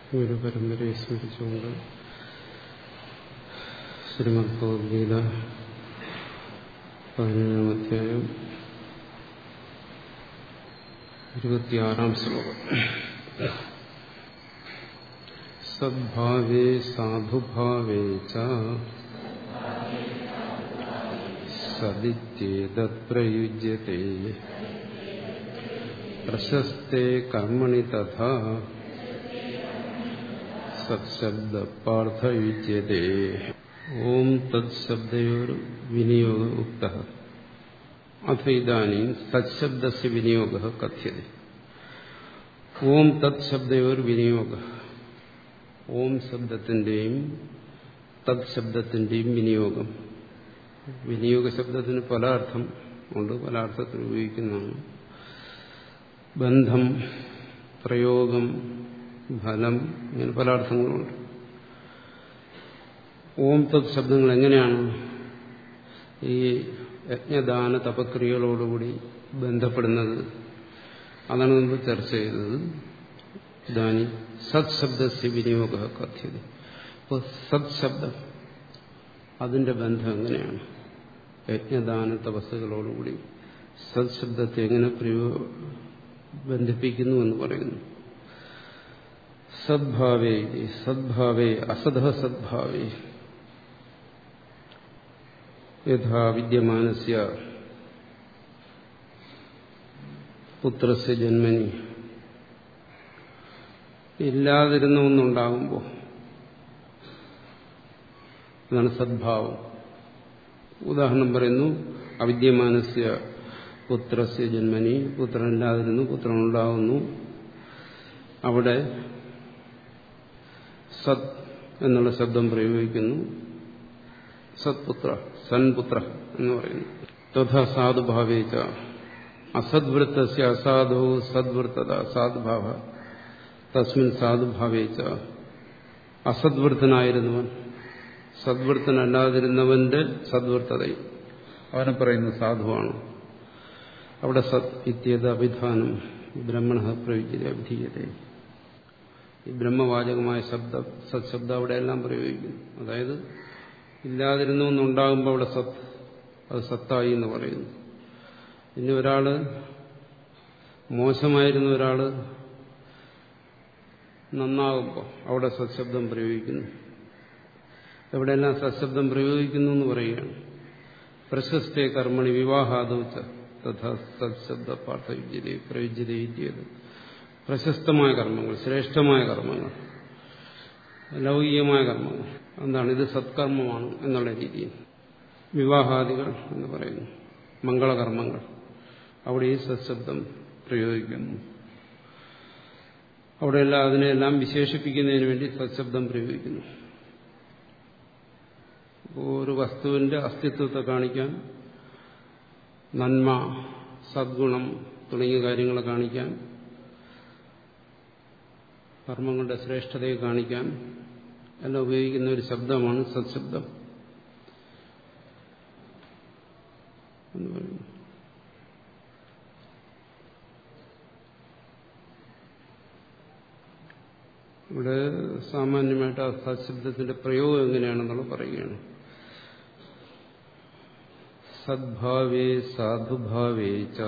ഒരു പരമ്പരയെ സ്മരിച്ചുകൊണ്ട് ശ്രീമദ് ഭഗവത്ഗീത പതിനേഴാം അധ്യായം ഇരുപത്തിയാറാം ശ്ലോകം സദ്ഭാവേ സാധുഭാവേ ച സദിത്യേതത്പ്രയുജ്യത്തെ പ്രശസ്തേ കർമ്മണി തഥാ സത്ശബ്ദ പാർത്ഥയുജ്യത്തെ ഓം തത്ശബ്ദയോർ വിനിയോഗ ഉക്ത അഥ ഇതാനും സത്ശബ്ദസ് വിനിയോഗ കഥ്യത ഓം തത്ശബ്ദയോർ വിനിയോഗ ഓം ശബ്ദത്തിന്റെയും തത്ശബ്ദത്തിന്റെയും വിനിയോഗം വിനിയോഗ ശബ്ദത്തിന് പല അർത്ഥം ഉണ്ട് പല അർത്ഥത്തിൽ ഉപയോഗിക്കുന്നതാണ് ബന്ധം പ്രയോഗം ഫലം ഇങ്ങനെ പല അർത്ഥങ്ങളുണ്ട് ഓം തത് ശബ്ദങ്ങൾ എങ്ങനെയാണ് ഈ യജ്ഞദാന തപക്രിയകളോടുകൂടി ബന്ധപ്പെടുന്നത് അതാണ് മുമ്പ് ചർച്ച ചെയ്തത് ഇതാനി സത് ശബ്ദസ്യ വിനിയോഗ കഥ്യത ഇപ്പോൾ സത് ശബ്ദം അതിന്റെ ബന്ധം എങ്ങനെയാണ് യജ്ഞദാന തപസ്സുകളോടുകൂടി സത് ശബ്ദത്തെ എങ്ങനെ പ്രയോ ബന്ധിപ്പിക്കുന്നു എന്ന് പറയുന്നു സദ്ഭാവേ സദ്ഭാവേ അസധ സദ്ഭാവേ യഥാ വിദ്യമാനസ്യ പുത്രസ്യ ജന്മനി ഇല്ലാതിരുന്ന ഒന്നുണ്ടാകുമ്പോൾ അതാണ് സദ്ഭാവം ഉദാഹരണം പറയുന്നു അവിദ്യമാനസ്യ പുത്രസ്യ ജന്മനി പുത്രനില്ലാതിരുന്നു പുത്രനുണ്ടാകുന്നു അവിടെ സത് എന്നുള്ള ശബ്ദം പ്രയോഗിക്കുന്നു സത്പുത്ര സൻപുത്ര എന്ന് പറയുന്നു തഥാ സാധുഭാവേച്ച അസദ്വൃത്തസ്യ അസാധു സദ്വൃത്തത സാധുഭാവ തസ്മിൻ സാധുഭാവേച്ച അസദ്വൃത്തനായിരുന്നവൻ സദ്വൃത്തനല്ലാതിരുന്നവന്റെ സദ്വൃത്തതയും അവനെ പറയുന്നു സാധുവാണ് അവിടെ സത് ഇത്യേത അഭിധാനം ബ്രഹ്മണ പ്രയുജ്യത അഭിധീയത ഈ ബ്രഹ്മവാചകമായ ശബ്ദം സത്ശബ്ദം അവിടെയെല്ലാം പ്രയോഗിക്കുന്നു അതായത് ഇല്ലാതിരുന്നു എന്നുണ്ടാകുമ്പോൾ അവിടെ സത്ത് അത് സത്തായി എന്ന് പറയുന്നു ഇനി ഒരാള് മോശമായിരുന്ന ഒരാള് നന്നാകുമ്പോൾ അവിടെ സത്ശബ്ദം പ്രയോഗിക്കുന്നു എവിടെയെല്ലാം സത്ശബ്ദം പ്രയോഗിക്കുന്നു എന്ന് പറയുകയാണ് പ്രശസ്തേ കർമ്മണി വിവാഹാദോച്ച തഥാ സത്ശബ്ദ പാർത്ഥയുജ്യത പ്രയുജ്യതയത് പ്രശസ്തമായ കർമ്മങ്ങൾ ശ്രേഷ്ഠമായ കർമ്മങ്ങൾ ലൗകികമായ കർമ്മങ്ങൾ എന്താണ് ഇത് സത്കർമ്മമാണ് എന്നുള്ള രീതിയിൽ വിവാഹാദികൾ എന്ന് പറയുന്നു മംഗളകർമ്മങ്ങൾ അവിടെ ഈ സത്ശബ്ദം പ്രയോഗിക്കുന്നു അവിടെയെല്ലാം അതിനെല്ലാം വിശേഷിപ്പിക്കുന്നതിന് വേണ്ടി സത്ശബ്ദം പ്രയോഗിക്കുന്നു ഒരു വസ്തുവിന്റെ അസ്തിത്വത്തെ കാണിക്കാൻ നന്മ സദ്ഗുണം തുടങ്ങിയ കാര്യങ്ങളെ കാണിക്കാൻ കർമ്മങ്ങളുടെ ശ്രേഷ്ഠതയെ കാണിക്കാൻ എല്ലാം ഉപയോഗിക്കുന്ന ഒരു ശബ്ദമാണ് സത്ശബ്ദം എന്ന് പറയുന്നു ഇവിടെ സാമാന്യമായിട്ട് ആ സത്ശബ്ദത്തിന്റെ പ്രയോഗം എങ്ങനെയാണെന്നുള്ള പറയുകയാണ് സദ്ഭാവേ സാധുഭാവേ ച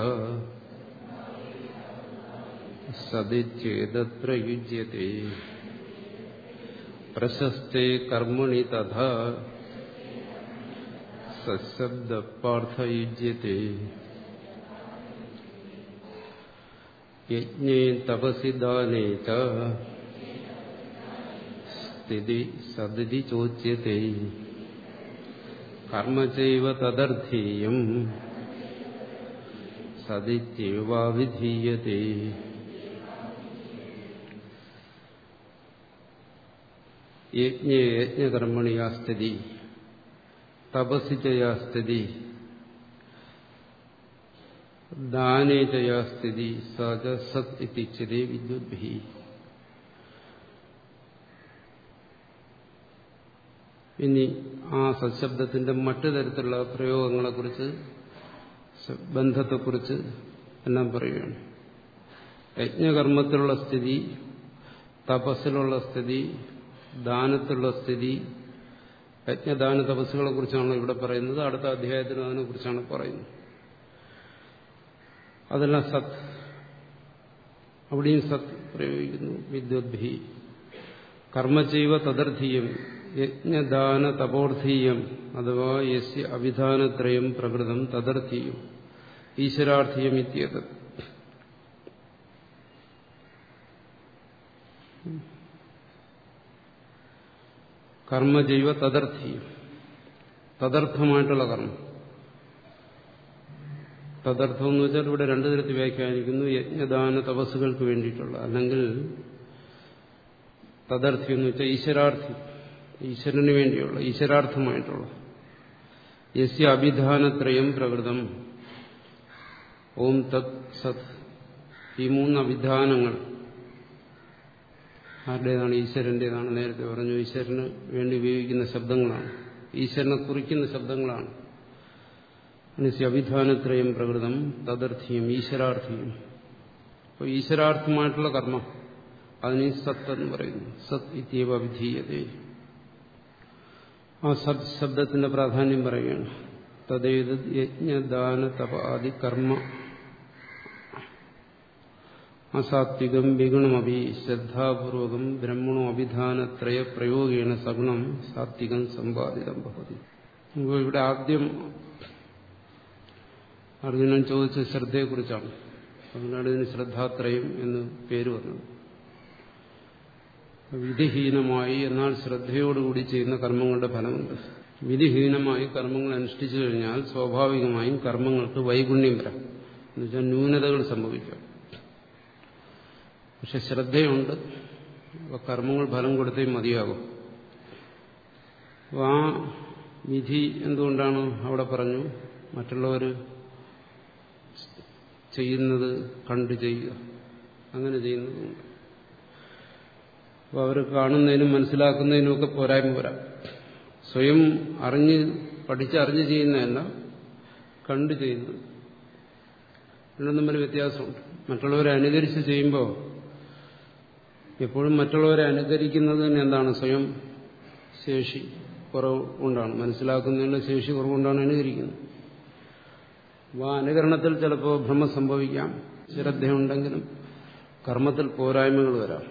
സദിച്ഛേദത്ര യുജ്യത്തെ പ്രശസ്തേ കർമ്മണി തഥാ സശബ്ദ പാർത്ഥയുജ്യത്തെ യജ്ഞേ തപസി ദാനേ ച സ്ഥിതി സദിതി ചോച്യത്തെ കർമ്മ ചൈവ തദർത്ഥീയം സദിത്യവാവിധീയത്തെ യജ്ഞേ യജ്ഞകർമ്മണിയാ സ്ഥിതി തപസിച്ചയാ സ്ഥിതി ദാനേചയാ സ്ഥിതി സജ സത് ഇത്തിച്ചതേ വിദ്യുദ്ഭി ഇനി ആ സത്ശബ്ദത്തിന്റെ മറ്റു തരത്തിലുള്ള പ്രയോഗങ്ങളെക്കുറിച്ച് ബന്ധത്തെക്കുറിച്ച് എല്ലാം പറയുകയാണ് യജ്ഞകർമ്മത്തിലുള്ള സ്ഥിതി തപസ്സിലുള്ള സ്ഥിതി ദാനത്തിലുള്ള സ്ഥിതി യജ്ഞദാന തപസ്സുകളെ കുറിച്ചാണ് ഇവിടെ പറയുന്നത് അടുത്ത അധ്യായത്തിലും അതിനെ കുറിച്ചാണ് പറയുന്നത് അതെല്ലാം സത് അവിടെയും സത് പ്രയോഗിക്കുന്നു വിദ്വദ്ഭി കർമ്മചൈവ തദർത്ഥീയം യജ്ഞദാന തപോർത്ഥീയം അഥവാ യസ്യ അവിധാനത്രയം പ്രകൃതം തദർത്ഥീയം ഈശ്വരാർത്ഥീയം ഇത്യത് കർമ്മജൈവ തദർത്ഥീയം തദർത്ഥമായിട്ടുള്ള കർമ്മം തദർത്ഥം എന്ന് വെച്ചാൽ ഇവിടെ രണ്ടു തരത്തിൽ വ്യാഖ്യാനിക്കുന്നു യജ്ഞദാന തപസ്സുകൾക്ക് വേണ്ടിയിട്ടുള്ള അല്ലെങ്കിൽ തദർത്ഥി എന്ന് വെച്ചാൽ ഈശ്വരാർത്ഥി ഈശ്വരന് വേണ്ടിയുള്ള ഈശ്വരാർത്ഥമായിട്ടുള്ള യസ്യ അഭിധാനത്രയം പ്രകൃതം ഓം തത് സത് ഈ മൂന്ന് അഭിധാനങ്ങൾ ആരുടേതാണ് ഈശ്വരൻ്റെതാണ് നേരത്തെ പറഞ്ഞു ഈശ്വരന് വേണ്ടി ഉപയോഗിക്കുന്ന ശബ്ദങ്ങളാണ് ഈശ്വരനെ കുറിക്കുന്ന ശബ്ദങ്ങളാണ് അനുസ്യ അഭിധാനത്രയം പ്രകൃതം തദർത്ഥിയും ഈശ്വരാർത്ഥിയും അപ്പോൾ ഈശ്വരാർത്ഥമായിട്ടുള്ള കർമ്മം അതിന് സത്ത് എന്ന് പറയുന്നു സത് ഇത്യവ വിധീയതേ ആ സത് ശബ്ദത്തിന്റെ പ്രാധാന്യം പറയുകയാണ് തദ്ദേത് യജ്ഞദാന തപ ആദി കർമ്മ അസാത്വികം വിഗുണമപി ശ്രദ്ധാപൂർവകം ബ്രഹ്മണോ അഭിധാനത്രയ പ്രയോഗേണ സഗുണം സാത്വികം സമ്പാദിതം ഭവതി ഇവിടെ ആദ്യം അർജുനൻ ചോദിച്ച ശ്രദ്ധയെക്കുറിച്ചാണ് അതുകൊണ്ടാണ് ഇതിന് ശ്രദ്ധാത്രയം എന്ന് പേര് വന്നത് വിധിഹീനമായി എന്നാൽ ശ്രദ്ധയോടുകൂടി ചെയ്യുന്ന കർമ്മങ്ങളുടെ ഫലമുണ്ട് വിധിഹീനമായി കർമ്മങ്ങൾ അനുഷ്ഠിച്ചു കഴിഞ്ഞാൽ സ്വാഭാവികമായും കർമ്മങ്ങൾക്ക് വൈഗുണ്യം വരാം എന്നുവെച്ചാൽ ന്യൂനതകൾ സംഭവിക്കാം പക്ഷെ ശ്രദ്ധയുണ്ട് അപ്പോൾ കർമ്മങ്ങൾ ഫലം കൊടുത്തേ മതിയാകും അപ്പോൾ ആ വിധി എന്തുകൊണ്ടാണ് അവിടെ പറഞ്ഞു മറ്റുള്ളവർ ചെയ്യുന്നത് കണ്ടു ചെയ്യുക അങ്ങനെ ചെയ്യുന്നതുകൊണ്ട് അപ്പോൾ അവർ കാണുന്നതിനും മനസ്സിലാക്കുന്നതിനും ഒക്കെ പോരായ്മ വരാം സ്വയം അറിഞ്ഞ് പഠിച്ചറിഞ്ഞ് ചെയ്യുന്നതല്ല കണ്ടു ചെയ്യുന്നത് രണ്ടും തമ്മിൽ വ്യത്യാസമുണ്ട് മറ്റുള്ളവരെ അനുകരിച്ച് ചെയ്യുമ്പോൾ എപ്പോഴും മറ്റുള്ളവരെ അനുകരിക്കുന്നതിന് എന്താണ് സ്വയം ശേഷി കുറവ് കൊണ്ടാണ് മനസ്സിലാക്കുന്നതിനുള്ള ശേഷി കുറവുകൊണ്ടാണ് അനുകരിക്കുന്നത് അപ്പോൾ ആ അനുകരണത്തിൽ ചിലപ്പോൾ ഭ്രമം സംഭവിക്കാം ശ്രദ്ധയുണ്ടെങ്കിലും കർമ്മത്തിൽ പോരായ്മകൾ വരാം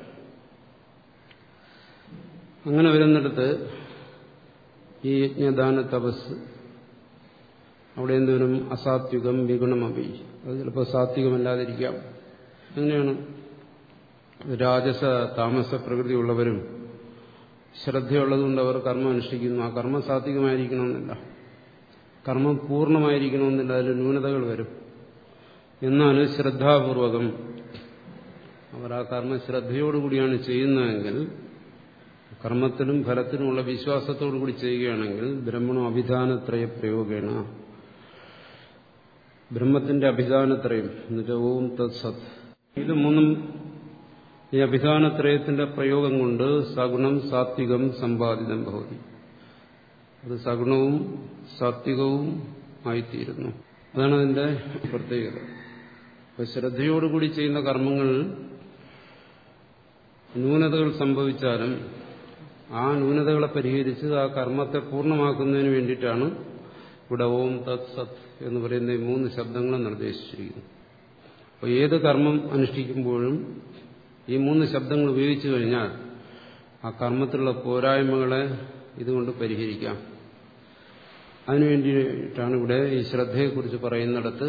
അങ്ങനെ വരുന്നിടത്ത് ഈ യജ്ഞദാന തപസ് അവിടെ എന്തുവരും അസാത്വികം വിഗുണമപി അത് ചിലപ്പോൾ സാത്വികമല്ലാതിരിക്കാം അങ്ങനെയാണ് രാജസ താമസ പ്രകൃതിയുള്ളവരും ശ്രദ്ധയുള്ളതുകൊണ്ട് അവർ കർമ്മം അനുഷ്ഠിക്കുന്നു ആ കർമ്മം സാത്വികമായിരിക്കണമെന്നില്ല കർമ്മം പൂർണ്ണമായിരിക്കണമെന്നില്ല അതിൽ ന്യൂനതകൾ വരും എന്നാലും ശ്രദ്ധാപൂർവകം അവർ ആ കർമ്മ ശ്രദ്ധയോടുകൂടിയാണ് ചെയ്യുന്നതെങ്കിൽ കർമ്മത്തിലും ഫലത്തിലുമുള്ള വിശ്വാസത്തോടു കൂടി ചെയ്യുകയാണെങ്കിൽ ബ്രഹ്മണോ അഭിധാനത്രയ പ്രയോഗേണ ബ്രഹ്മത്തിന്റെ അഭിധാനത്രയം എന്നുവെച്ചാൽ ഓം തത് സത് ഇത് മൂന്നും ഈ അഭിധാനത്രയത്തിന്റെ പ്രയോഗം കൊണ്ട് സഗുണം സാത്വികം സമ്പാദിതം ഭവതി അത് സഗുണവും സാത്വികവും ആയിത്തീരുന്നു അതാണ് അതിന്റെ പ്രത്യേകത അപ്പൊ ശ്രദ്ധയോടുകൂടി ചെയ്യുന്ന കർമ്മങ്ങളിൽ ന്യൂനതകൾ സംഭവിച്ചാലും ആ ന്യൂനതകളെ പരിഹരിച്ച് ആ കർമ്മത്തെ പൂർണ്ണമാക്കുന്നതിന് വേണ്ടിയിട്ടാണ് ഇവിടെ ഓം തത് സത് എന്ന് പറയുന്ന ഈ മൂന്ന് ശബ്ദങ്ങളെ നിർദ്ദേശിച്ചിരിക്കുന്നു അപ്പോൾ ഏത് കർമ്മം അനുഷ്ഠിക്കുമ്പോഴും ഈ മൂന്ന് ശബ്ദങ്ങൾ ഉപയോഗിച്ചു കഴിഞ്ഞാൽ ആ കർമ്മത്തിലുള്ള പോരായ്മകളെ ഇതുകൊണ്ട് പരിഹരിക്കാം അതിനു വേണ്ടിയിട്ടാണ് ഇവിടെ ഈ ശ്രദ്ധയെക്കുറിച്ച് പറയുന്നിടത്ത്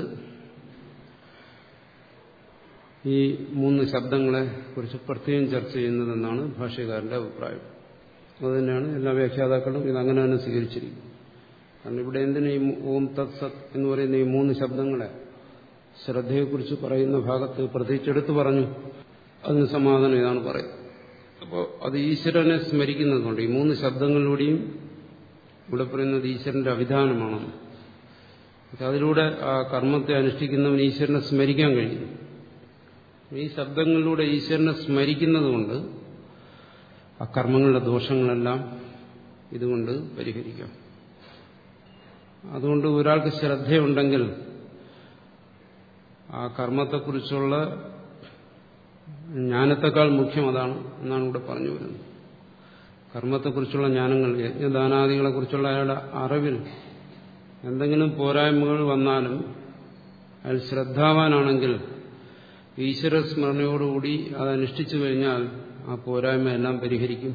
ഈ മൂന്ന് ശബ്ദങ്ങളെ കുറിച്ച് പ്രത്യേകം ചർച്ച ചെയ്യുന്നതെന്നാണ് ഭാഷ്യകാരന്റെ അഭിപ്രായം അതുതന്നെയാണ് എല്ലാ വ്യാഖ്യാതാക്കളും ഇത് അങ്ങനെ തന്നെ സ്വീകരിച്ചിരിക്കുന്നത് കാരണം ഇവിടെ എന്തിനു ഈ ഓം തത് സത് എന്ന് പറയുന്ന ഈ മൂന്ന് ശബ്ദങ്ങളെ ശ്രദ്ധയെക്കുറിച്ച് പറയുന്ന ഭാഗത്ത് പ്രത്യേകിച്ചെടുത്ത് പറഞ്ഞു അതിന് സമാധാനം ഇതാണ് പറയുന്നത് അപ്പോൾ അത് ഈശ്വരനെ സ്മരിക്കുന്നതുകൊണ്ട് ഈ മൂന്ന് ശബ്ദങ്ങളിലൂടെയും ഇവിടെ പറയുന്നത് ഈശ്വരന്റെ അവിധാനമാണ് അതിലൂടെ ആ കർമ്മത്തെ അനുഷ്ഠിക്കുന്നവൻ ഈശ്വരനെ സ്മരിക്കാൻ കഴിയും ഈ ശബ്ദങ്ങളിലൂടെ ഈശ്വരനെ സ്മരിക്കുന്നതുകൊണ്ട് ആ കർമ്മങ്ങളുടെ ദോഷങ്ങളെല്ലാം ഇതുകൊണ്ട് പരിഹരിക്കാം അതുകൊണ്ട് ഒരാൾക്ക് ശ്രദ്ധയുണ്ടെങ്കിൽ ആ കർമ്മത്തെക്കുറിച്ചുള്ള ജ്ഞാനത്തെക്കാൾ മുഖ്യം അതാണ് എന്നാണ് ഇവിടെ പറഞ്ഞു വരുന്നത് കർമ്മത്തെക്കുറിച്ചുള്ള ജ്ഞാനങ്ങൾ യജ്ഞദാനാദികളെക്കുറിച്ചുള്ള അയാളുടെ അറിവിൽ എന്തെങ്കിലും പോരായ്മകൾ വന്നാലും അയാൾ ശ്രദ്ധാവാനാണെങ്കിൽ ഈശ്വര സ്മരണയോടുകൂടി അത് അനുഷ്ഠിച്ചു കഴിഞ്ഞാൽ ആ പോരായ്മ എല്ലാം പരിഹരിക്കും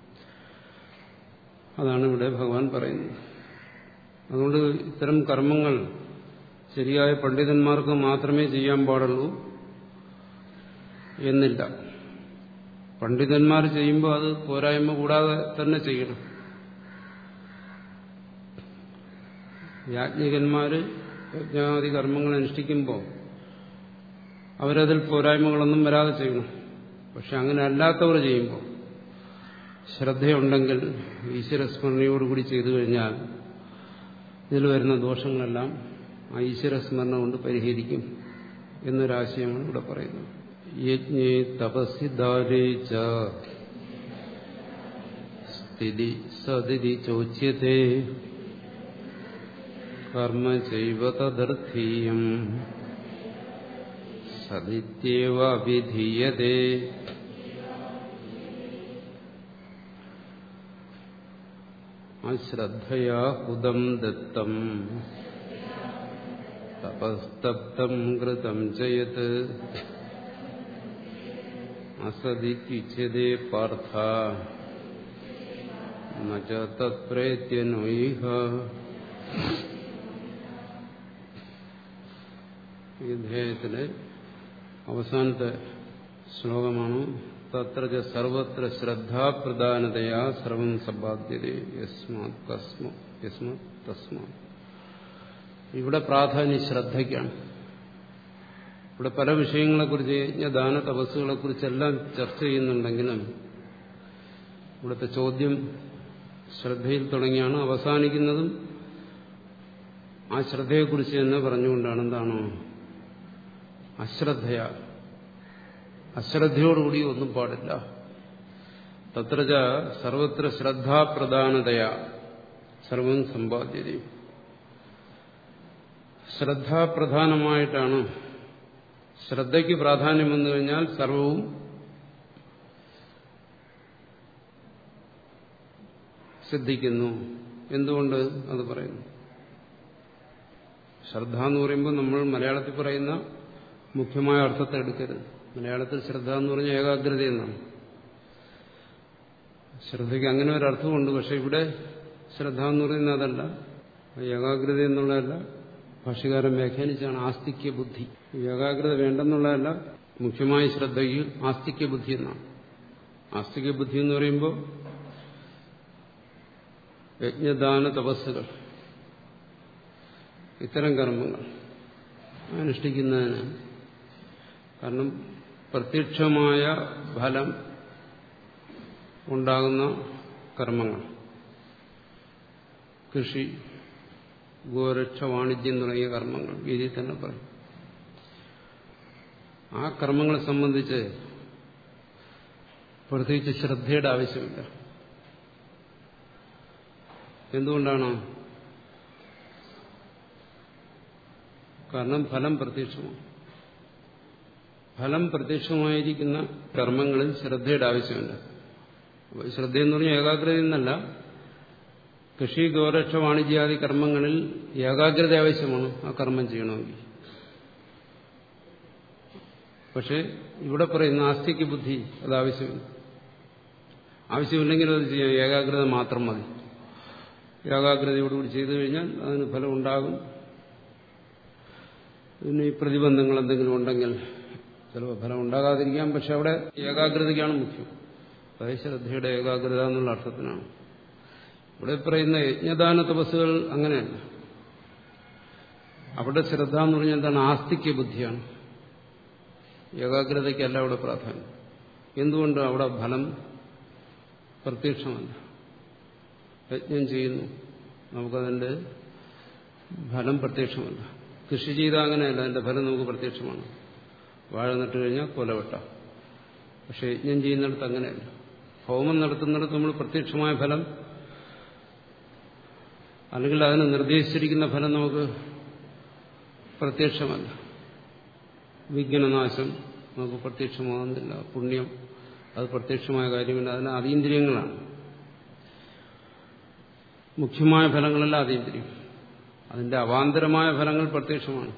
അതാണ് ഇവിടെ ഭഗവാൻ പറയുന്നത് അതുകൊണ്ട് ഇത്തരം കർമ്മങ്ങൾ ശരിയായ പണ്ഡിതന്മാർക്ക് മാത്രമേ ചെയ്യാൻ പാടുള്ളൂ എന്നില്ല പണ്ഡിതന്മാർ ചെയ്യുമ്പോൾ അത് പോരായ്മ കൂടാതെ തന്നെ ചെയ്യണം യാജ്ഞികന്മാര് യജ്ഞാദി കർമ്മങ്ങൾ അനുഷ്ഠിക്കുമ്പോൾ അവരതിൽ പോരായ്മകളൊന്നും വരാതെ ചെയ്യണം പക്ഷെ അങ്ങനെ അല്ലാത്തവർ ചെയ്യുമ്പോൾ ശ്രദ്ധയുണ്ടെങ്കിൽ ഈശ്വരസ്മരണയോടുകൂടി ചെയ്തു കഴിഞ്ഞാൽ ഇതിൽ വരുന്ന ദോഷങ്ങളെല്ലാം ആ ഈശ്വരസ്മരണ കൊണ്ട് പരിഹരിക്കും എന്നൊരാശയമാണ് ഇവിടെ പറയുന്നത് യജ്ഞേ തപസ്സി ദാരേ ച സ്ഥിതി സതിരി ചോച്യത്തെ കർമ്മ ചൈവ തദർത്ഥീയം സദിത്യേവ വിധീയതേ അശ്രദ്ധയാ ഹുദം ദത്തം തപസ്തപ്തം കൃതം ചയത് അസദിക്യുച്യതേ പാർത്ഥ തത്പ്രേത്യനോയിഹ ഈ അധ്യായത്തിലെ അവസാനത്തെ ശ്ലോകമാണ് തത്ര സർവത്ര ശ്രദ്ധാപ്രധാനതയാ സർവം സമ്പാദ്യത യസ്മാത് തസ്മ യസ്മാത് തസ്മാ ഇവിടെ പ്രാധാന്യം ശ്രദ്ധയ്ക്കാണ് ഇവിടെ പല വിഷയങ്ങളെക്കുറിച്ച് യജ്ഞദാന തപസ്സുകളെക്കുറിച്ചെല്ലാം ചർച്ച ചെയ്യുന്നുണ്ടെങ്കിലും ഇവിടുത്തെ ചോദ്യം ശ്രദ്ധയിൽ തുടങ്ങിയാണ് അവസാനിക്കുന്നതും ആ ശ്രദ്ധയെക്കുറിച്ച് തന്നെ പറഞ്ഞുകൊണ്ടാണ് എന്താണോ അശ്രദ്ധയ അശ്രദ്ധയോടുകൂടി ഒന്നും പാടില്ല തത്ര സർവത്ര ശ്രദ്ധാപ്രധാനതയാ സർവം സമ്പാദ്യത ശ്രദ്ധാപ്രധാനമായിട്ടാണ് ശ്രദ്ധയ്ക്ക് പ്രാധാന്യം വന്നു കഴിഞ്ഞാൽ സർവവും സിദ്ധിക്കുന്നു എന്തുകൊണ്ട് അത് പറയുന്നു ശ്രദ്ധ എന്ന് പറയുമ്പോൾ നമ്മൾ മലയാളത്തിൽ പറയുന്ന മുഖ്യമായ അർത്ഥത്തെ എടുക്കരുത് മലയാളത്തിൽ ശ്രദ്ധ എന്ന് പറഞ്ഞാൽ ഏകാഗ്രത എന്നാണ് ശ്രദ്ധയ്ക്ക് അങ്ങനെ ഒരു അർത്ഥമുണ്ട് പക്ഷെ ഇവിടെ ശ്രദ്ധ എന്ന് പറയുന്നത് അതല്ല ഏകാഗ്രത എന്നുള്ളതല്ല ഭാഷകാരൻ വ്യാഖ്യാനിച്ചാണ് ആസ്തിക്യ ബുദ്ധി ഏകാഗ്രത വേണ്ടെന്നുള്ളതല്ല മുഖ്യമായ ശ്രദ്ധയ്ക്ക് ആസ്തിക്യ ബുദ്ധി എന്നാണ് ആസ്തിക്യ ബുദ്ധി എന്ന് പറയുമ്പോൾ യജ്ഞദാന തപസ്സുകൾ ഇത്തരം കർമ്മങ്ങൾ അനുഷ്ഠിക്കുന്നതിന് കാരണം പ്രത്യക്ഷമായ ഫലം ഉണ്ടാകുന്ന കർമ്മങ്ങൾ കൃഷി ഗോരക്ഷ വാണിജ്യം തുടങ്ങിയ കർമ്മങ്ങൾ ഗീതയിൽ തന്നെ പറയും ആ കർമ്മങ്ങളെ സംബന്ധിച്ച് പ്രത്യേകിച്ച് ശ്രദ്ധയുടെ ആവശ്യമില്ല എന്തുകൊണ്ടാണ് കാരണം ഫലം പ്രത്യക്ഷമാണ് ഫലം പ്രത്യക്ഷമായിരിക്കുന്ന കർമ്മങ്ങളിൽ ശ്രദ്ധയുടെ ആവശ്യമില്ല ശ്രദ്ധ എന്ന് പറഞ്ഞാൽ ഏകാഗ്രത എന്നല്ല കൃഷി ഗോരക്ഷ വാണിജ്യാദി കർമ്മങ്ങളിൽ ഏകാഗ്രത ആവശ്യമാണ് ആ കർമ്മം ചെയ്യണമെങ്കിൽ പക്ഷെ ഇവിടെ പറയുന്ന ആസ്തിക്ക് ബുദ്ധി അത് ആവശ്യമില്ല ആവശ്യമില്ലെങ്കിൽ അത് ചെയ്യാം ഏകാഗ്രത മാത്രം മതി ഏകാഗ്രതയോടുകൂടി ചെയ്തു കഴിഞ്ഞാൽ അതിന് ഫലം ഉണ്ടാകും പിന്നെ ഈ പ്രതിബന്ധങ്ങൾ എന്തെങ്കിലും ഉണ്ടെങ്കിൽ ചിലപ്പോൾ ഫലം ഉണ്ടാകാതിരിക്കാം പക്ഷെ അവിടെ ഏകാഗ്രതയ്ക്കാണ് മുഖ്യം അതായത് ശ്രദ്ധയുടെ ഏകാഗ്രത എന്നുള്ള അർത്ഥത്തിനാണ് ഇവിടെ പറയുന്ന യജ്ഞദാന തപസ്സുകൾ അങ്ങനെയല്ല അവിടെ ശ്രദ്ധ എന്ന് പറഞ്ഞാൽ എന്താണ് ആസ്തിക്യ ബുദ്ധിയാണ് ഏകാഗ്രതയ്ക്കല്ല അവിടെ പ്രാധാന്യം എന്തുകൊണ്ട് അവിടെ ഫലം പ്രത്യക്ഷമല്ല യജ്ഞം ചെയ്യുന്നു നമുക്കതിൻ്റെ ഫലം പ്രത്യക്ഷമല്ല കൃഷി ചെയ്താൽ അങ്ങനെയല്ല അതിന്റെ ഫലം നമുക്ക് പ്രത്യക്ഷമാണ് വാഴ നട്ട് കഴിഞ്ഞാൽ കൊലവെട്ട പക്ഷെ യജ്ഞം ചെയ്യുന്നിടത്ത് അങ്ങനെയല്ല ഹോമം നടത്തുന്നിടത്ത് നമ്മൾ പ്രത്യക്ഷമായ ഫലം അല്ലെങ്കിൽ അതിന് നിർദ്ദേശിച്ചിരിക്കുന്ന ഫലം നമുക്ക് പ്രത്യക്ഷമല്ല വിഘ്നനാശം നമുക്ക് പ്രത്യക്ഷമാകുന്നില്ല പുണ്യം അത് പ്രത്യക്ഷമായ കാര്യമില്ല അതിന് അതീന്ദ്രിയങ്ങളാണ് മുഖ്യമായ ഫലങ്ങളല്ല അതീന്ദ്രിയം അതിന്റെ അവാന്തരമായ ഫലങ്ങൾ പ്രത്യക്ഷമാണ്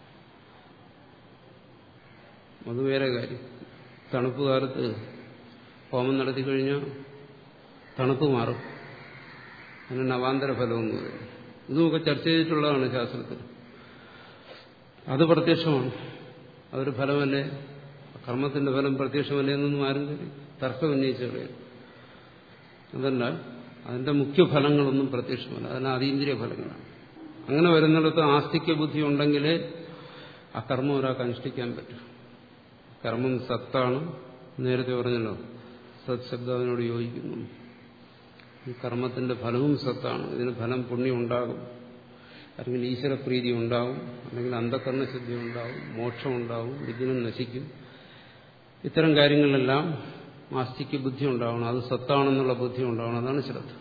അത് വേറെ കാര്യം തണുപ്പ് കാലത്ത് ഹോമം നടത്തി കഴിഞ്ഞാൽ തണുപ്പ് മാറും അതിനാണ് അവാന്തര ഫലമെന്ന് പറയുന്നത് ഇതുമൊക്കെ ചർച്ച ചെയ്തിട്ടുള്ളതാണ് ശാസ്ത്രത്തിൽ അത് പ്രത്യക്ഷമാണ് അതൊരു ഫലമല്ലേ കർമ്മത്തിന്റെ ഫലം പ്രത്യക്ഷമല്ലേ എന്നൊന്നും ആരും തർക്കം ഉന്നയിച്ചു കളയും അതല്ല അതിന്റെ മുഖ്യ ഫലങ്ങളൊന്നും പ്രത്യക്ഷമല്ല അതിന് അതീന്ദ്രിയ ഫലങ്ങളാണ് അങ്ങനെ വരുന്നിടത്ത് ആസ്തിക്യ ബുദ്ധി ഉണ്ടെങ്കിലേ ആ കർമ്മം ഒരാൾക്ക് അനുഷ്ഠിക്കാൻ പറ്റും കർമ്മം സത്താണ് നേരത്തെ പറഞ്ഞല്ലോ സത് ശബ്ദം അതിനോട് യോജിക്കുന്നു ഈ കർമ്മത്തിന്റെ ഫലവും സത്താണ് ഇതിന് ഫലം പുണ്യം ഉണ്ടാകും അല്ലെങ്കിൽ ഈശ്വരപ്രീതി ഉണ്ടാവും അല്ലെങ്കിൽ അന്ധകരണശുദ്ധി ഉണ്ടാവും മോക്ഷം ഉണ്ടാവും വിഘ്നം നശിക്കും ഇത്തരം കാര്യങ്ങളിലെല്ലാം ആസ്തിക്ക് ബുദ്ധി ഉണ്ടാവണം അത് സത്താണെന്നുള്ള ബുദ്ധി ഉണ്ടാവണം അതാണ് ശ്രദ്ധ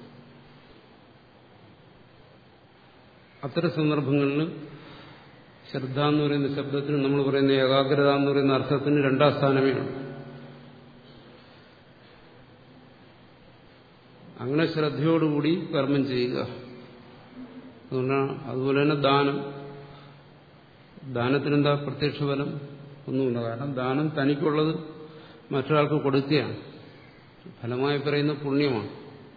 അത്തരം സന്ദർഭങ്ങളിൽ ശ്രദ്ധ എന്ന് പറയുന്ന ശബ്ദത്തിന് നമ്മൾ പറയുന്ന ഏകാഗ്രത എന്ന് പറയുന്ന അർത്ഥത്തിന് രണ്ടാം സ്ഥാനമേ ഉള്ളൂ അങ്ങനെ ശ്രദ്ധയോടുകൂടി കർമ്മം ചെയ്യുക അതുകൊണ്ടാണ് അതുപോലെ തന്നെ ദാനം ദാനത്തിനെന്താ പ്രത്യക്ഷ ഫലം ഒന്നുമില്ല കാരണം ദാനം തനിക്കുള്ളത് മറ്റൊരാൾക്ക് കൊടുക്കുകയാണ് ഫലമായി പറയുന്ന പുണ്യമാണ്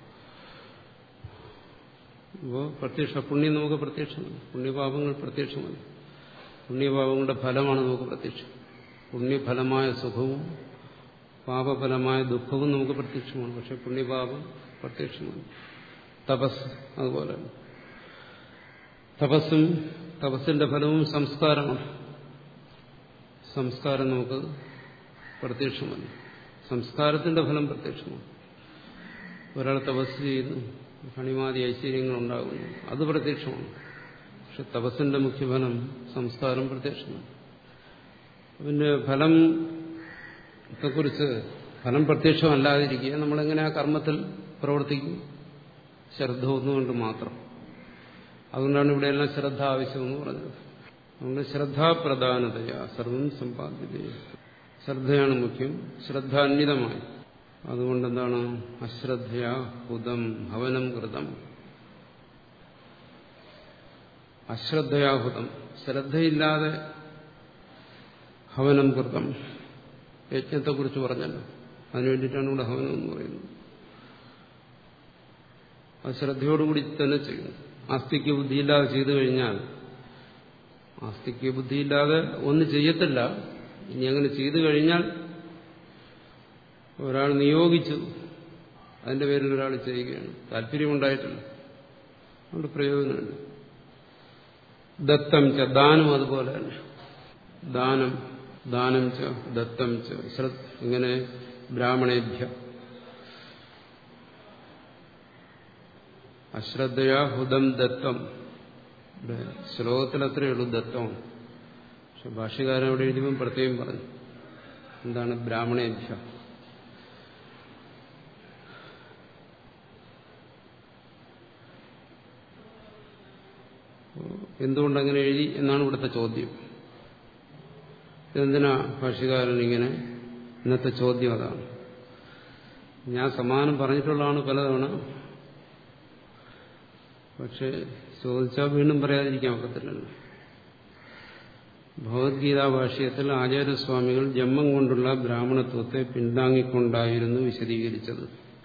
ഇപ്പോൾ പ്രത്യക്ഷ പുണ്യം നമുക്ക് പ്രത്യക്ഷമല്ല പുണ്യപാപങ്ങൾ പ്രത്യക്ഷമല്ല പുണ്യപാപങ്ങളുടെ ഫലമാണ് നമുക്ക് പ്രത്യക്ഷം പുണ്യഫലമായ സുഖവും പാപഫലമായ ദുഃഖവും നമുക്ക് പ്രത്യക്ഷമാണ് പക്ഷെ പുണ്യപാപം പ്രത്യക്ഷമാണ് തപസ് അതുപോലെ തപസ്സും തപസ്സിന്റെ ഫലവും സംസ്കാരമാണ് സംസ്കാരം നമുക്ക് പ്രത്യക്ഷമല്ല സംസ്കാരത്തിന്റെ ഫലം പ്രത്യക്ഷമാണ് ഒരാൾ തപസ് ചെയ്യുന്നു കണിമാതി ഐശ്വര്യങ്ങൾ ഉണ്ടാകുന്നു അത് പ്രത്യക്ഷമാണ് പക്ഷെ തപസ്സിന്റെ മുഖ്യഫലം സംസ്കാരം പ്രത്യക്ഷമാണ് പിന്നെ ഫലത്തെക്കുറിച്ച് ഫലം പ്രത്യക്ഷമല്ലാതിരിക്കുക നമ്മളെങ്ങനെ ആ കർമ്മത്തിൽ പ്രവർത്തിക്കും ശ്രദ്ധ ഒന്നുകൊണ്ട് മാത്രം അതുകൊണ്ടാണ് ഇവിടെയെല്ലാം ശ്രദ്ധ ആവശ്യമെന്ന് പറഞ്ഞത് അതുകൊണ്ട് ശ്രദ്ധാപ്രധാനതയാ സർവം സമ്പാദ്യത ശ്രദ്ധയാണ് മുഖ്യം ശ്രദ്ധാന്വിതമായി അതുകൊണ്ട് എന്താണ് അശ്രദ്ധയാ ഹുതം ഹവനം കൃതം അശ്രദ്ധയാഹുതം ശ്രദ്ധയില്ലാതെ ഹവനം കൃതം യജ്ഞത്തെക്കുറിച്ച് പറഞ്ഞല്ലോ അതിനു വേണ്ടിയിട്ടാണ് ഇവിടെ ഹവനം എന്ന് പറയുന്നത് അത് ശ്രദ്ധയോടുകൂടി തന്നെ ചെയ്യുന്നു ആസ്തിക്യ ബുദ്ധിയില്ലാതെ ചെയ്തു കഴിഞ്ഞാൽ ആസ്തിക്യ ബുദ്ധിയില്ലാതെ ഒന്നും ചെയ്യത്തില്ല ഇനി അങ്ങനെ ചെയ്തു കഴിഞ്ഞാൽ ഒരാൾ നിയോഗിച്ചു അതിന്റെ പേരിൽ ഒരാൾ ചെയ്യുകയാണ് താല്പര്യമുണ്ടായിട്ടില്ല അതുകൊണ്ട് പ്രയോജനമുണ്ട് ദത്തം ച ദാനം അതുപോലെ തന്നെ ദാനം ദാനം ച ദത്തം ച ശ്രദ്ധ ഇങ്ങനെ ബ്രാഹ്മണേഭ്യ അശ്രദ്ധയാ ഹുദം ദത്തം ശ്ലോകത്തിൽ അത്രയേ ഉള്ളൂ ദത്തം പക്ഷെ ഭാഷ്യകാരൻ അവിടെ എഴുതുമ്പോൾ പ്രത്യേകം പറഞ്ഞു എന്താണ് ബ്രാഹ്മണേഭ്യ എന്തുകൊണ്ടങ്ങനെ എഴുതി എന്നാണ് ഇവിടുത്തെ ചോദ്യം എന്തിനാ ഭാഷ്യകാരൻ ഇങ്ങനെ ഇന്നത്തെ ചോദ്യം അതാണ് ഞാൻ സമാനം പറഞ്ഞിട്ടുള്ളതാണ് പലതവണ പക്ഷെ ചോദിച്ചാൽ വീണ്ടും പറയാതിരിക്കാൻ ഒക്കത്തില്ലല്ലോ ഭഗവത്ഗീതാ ഭാഷ്യത്തിൽ ആചാര്യസ്വാമികൾ ജന്മം കൊണ്ടുള്ള ബ്രാഹ്മണത്വത്തെ പിന്താങ്ങിക്കൊണ്ടായിരുന്നു വിശദീകരിച്ചത്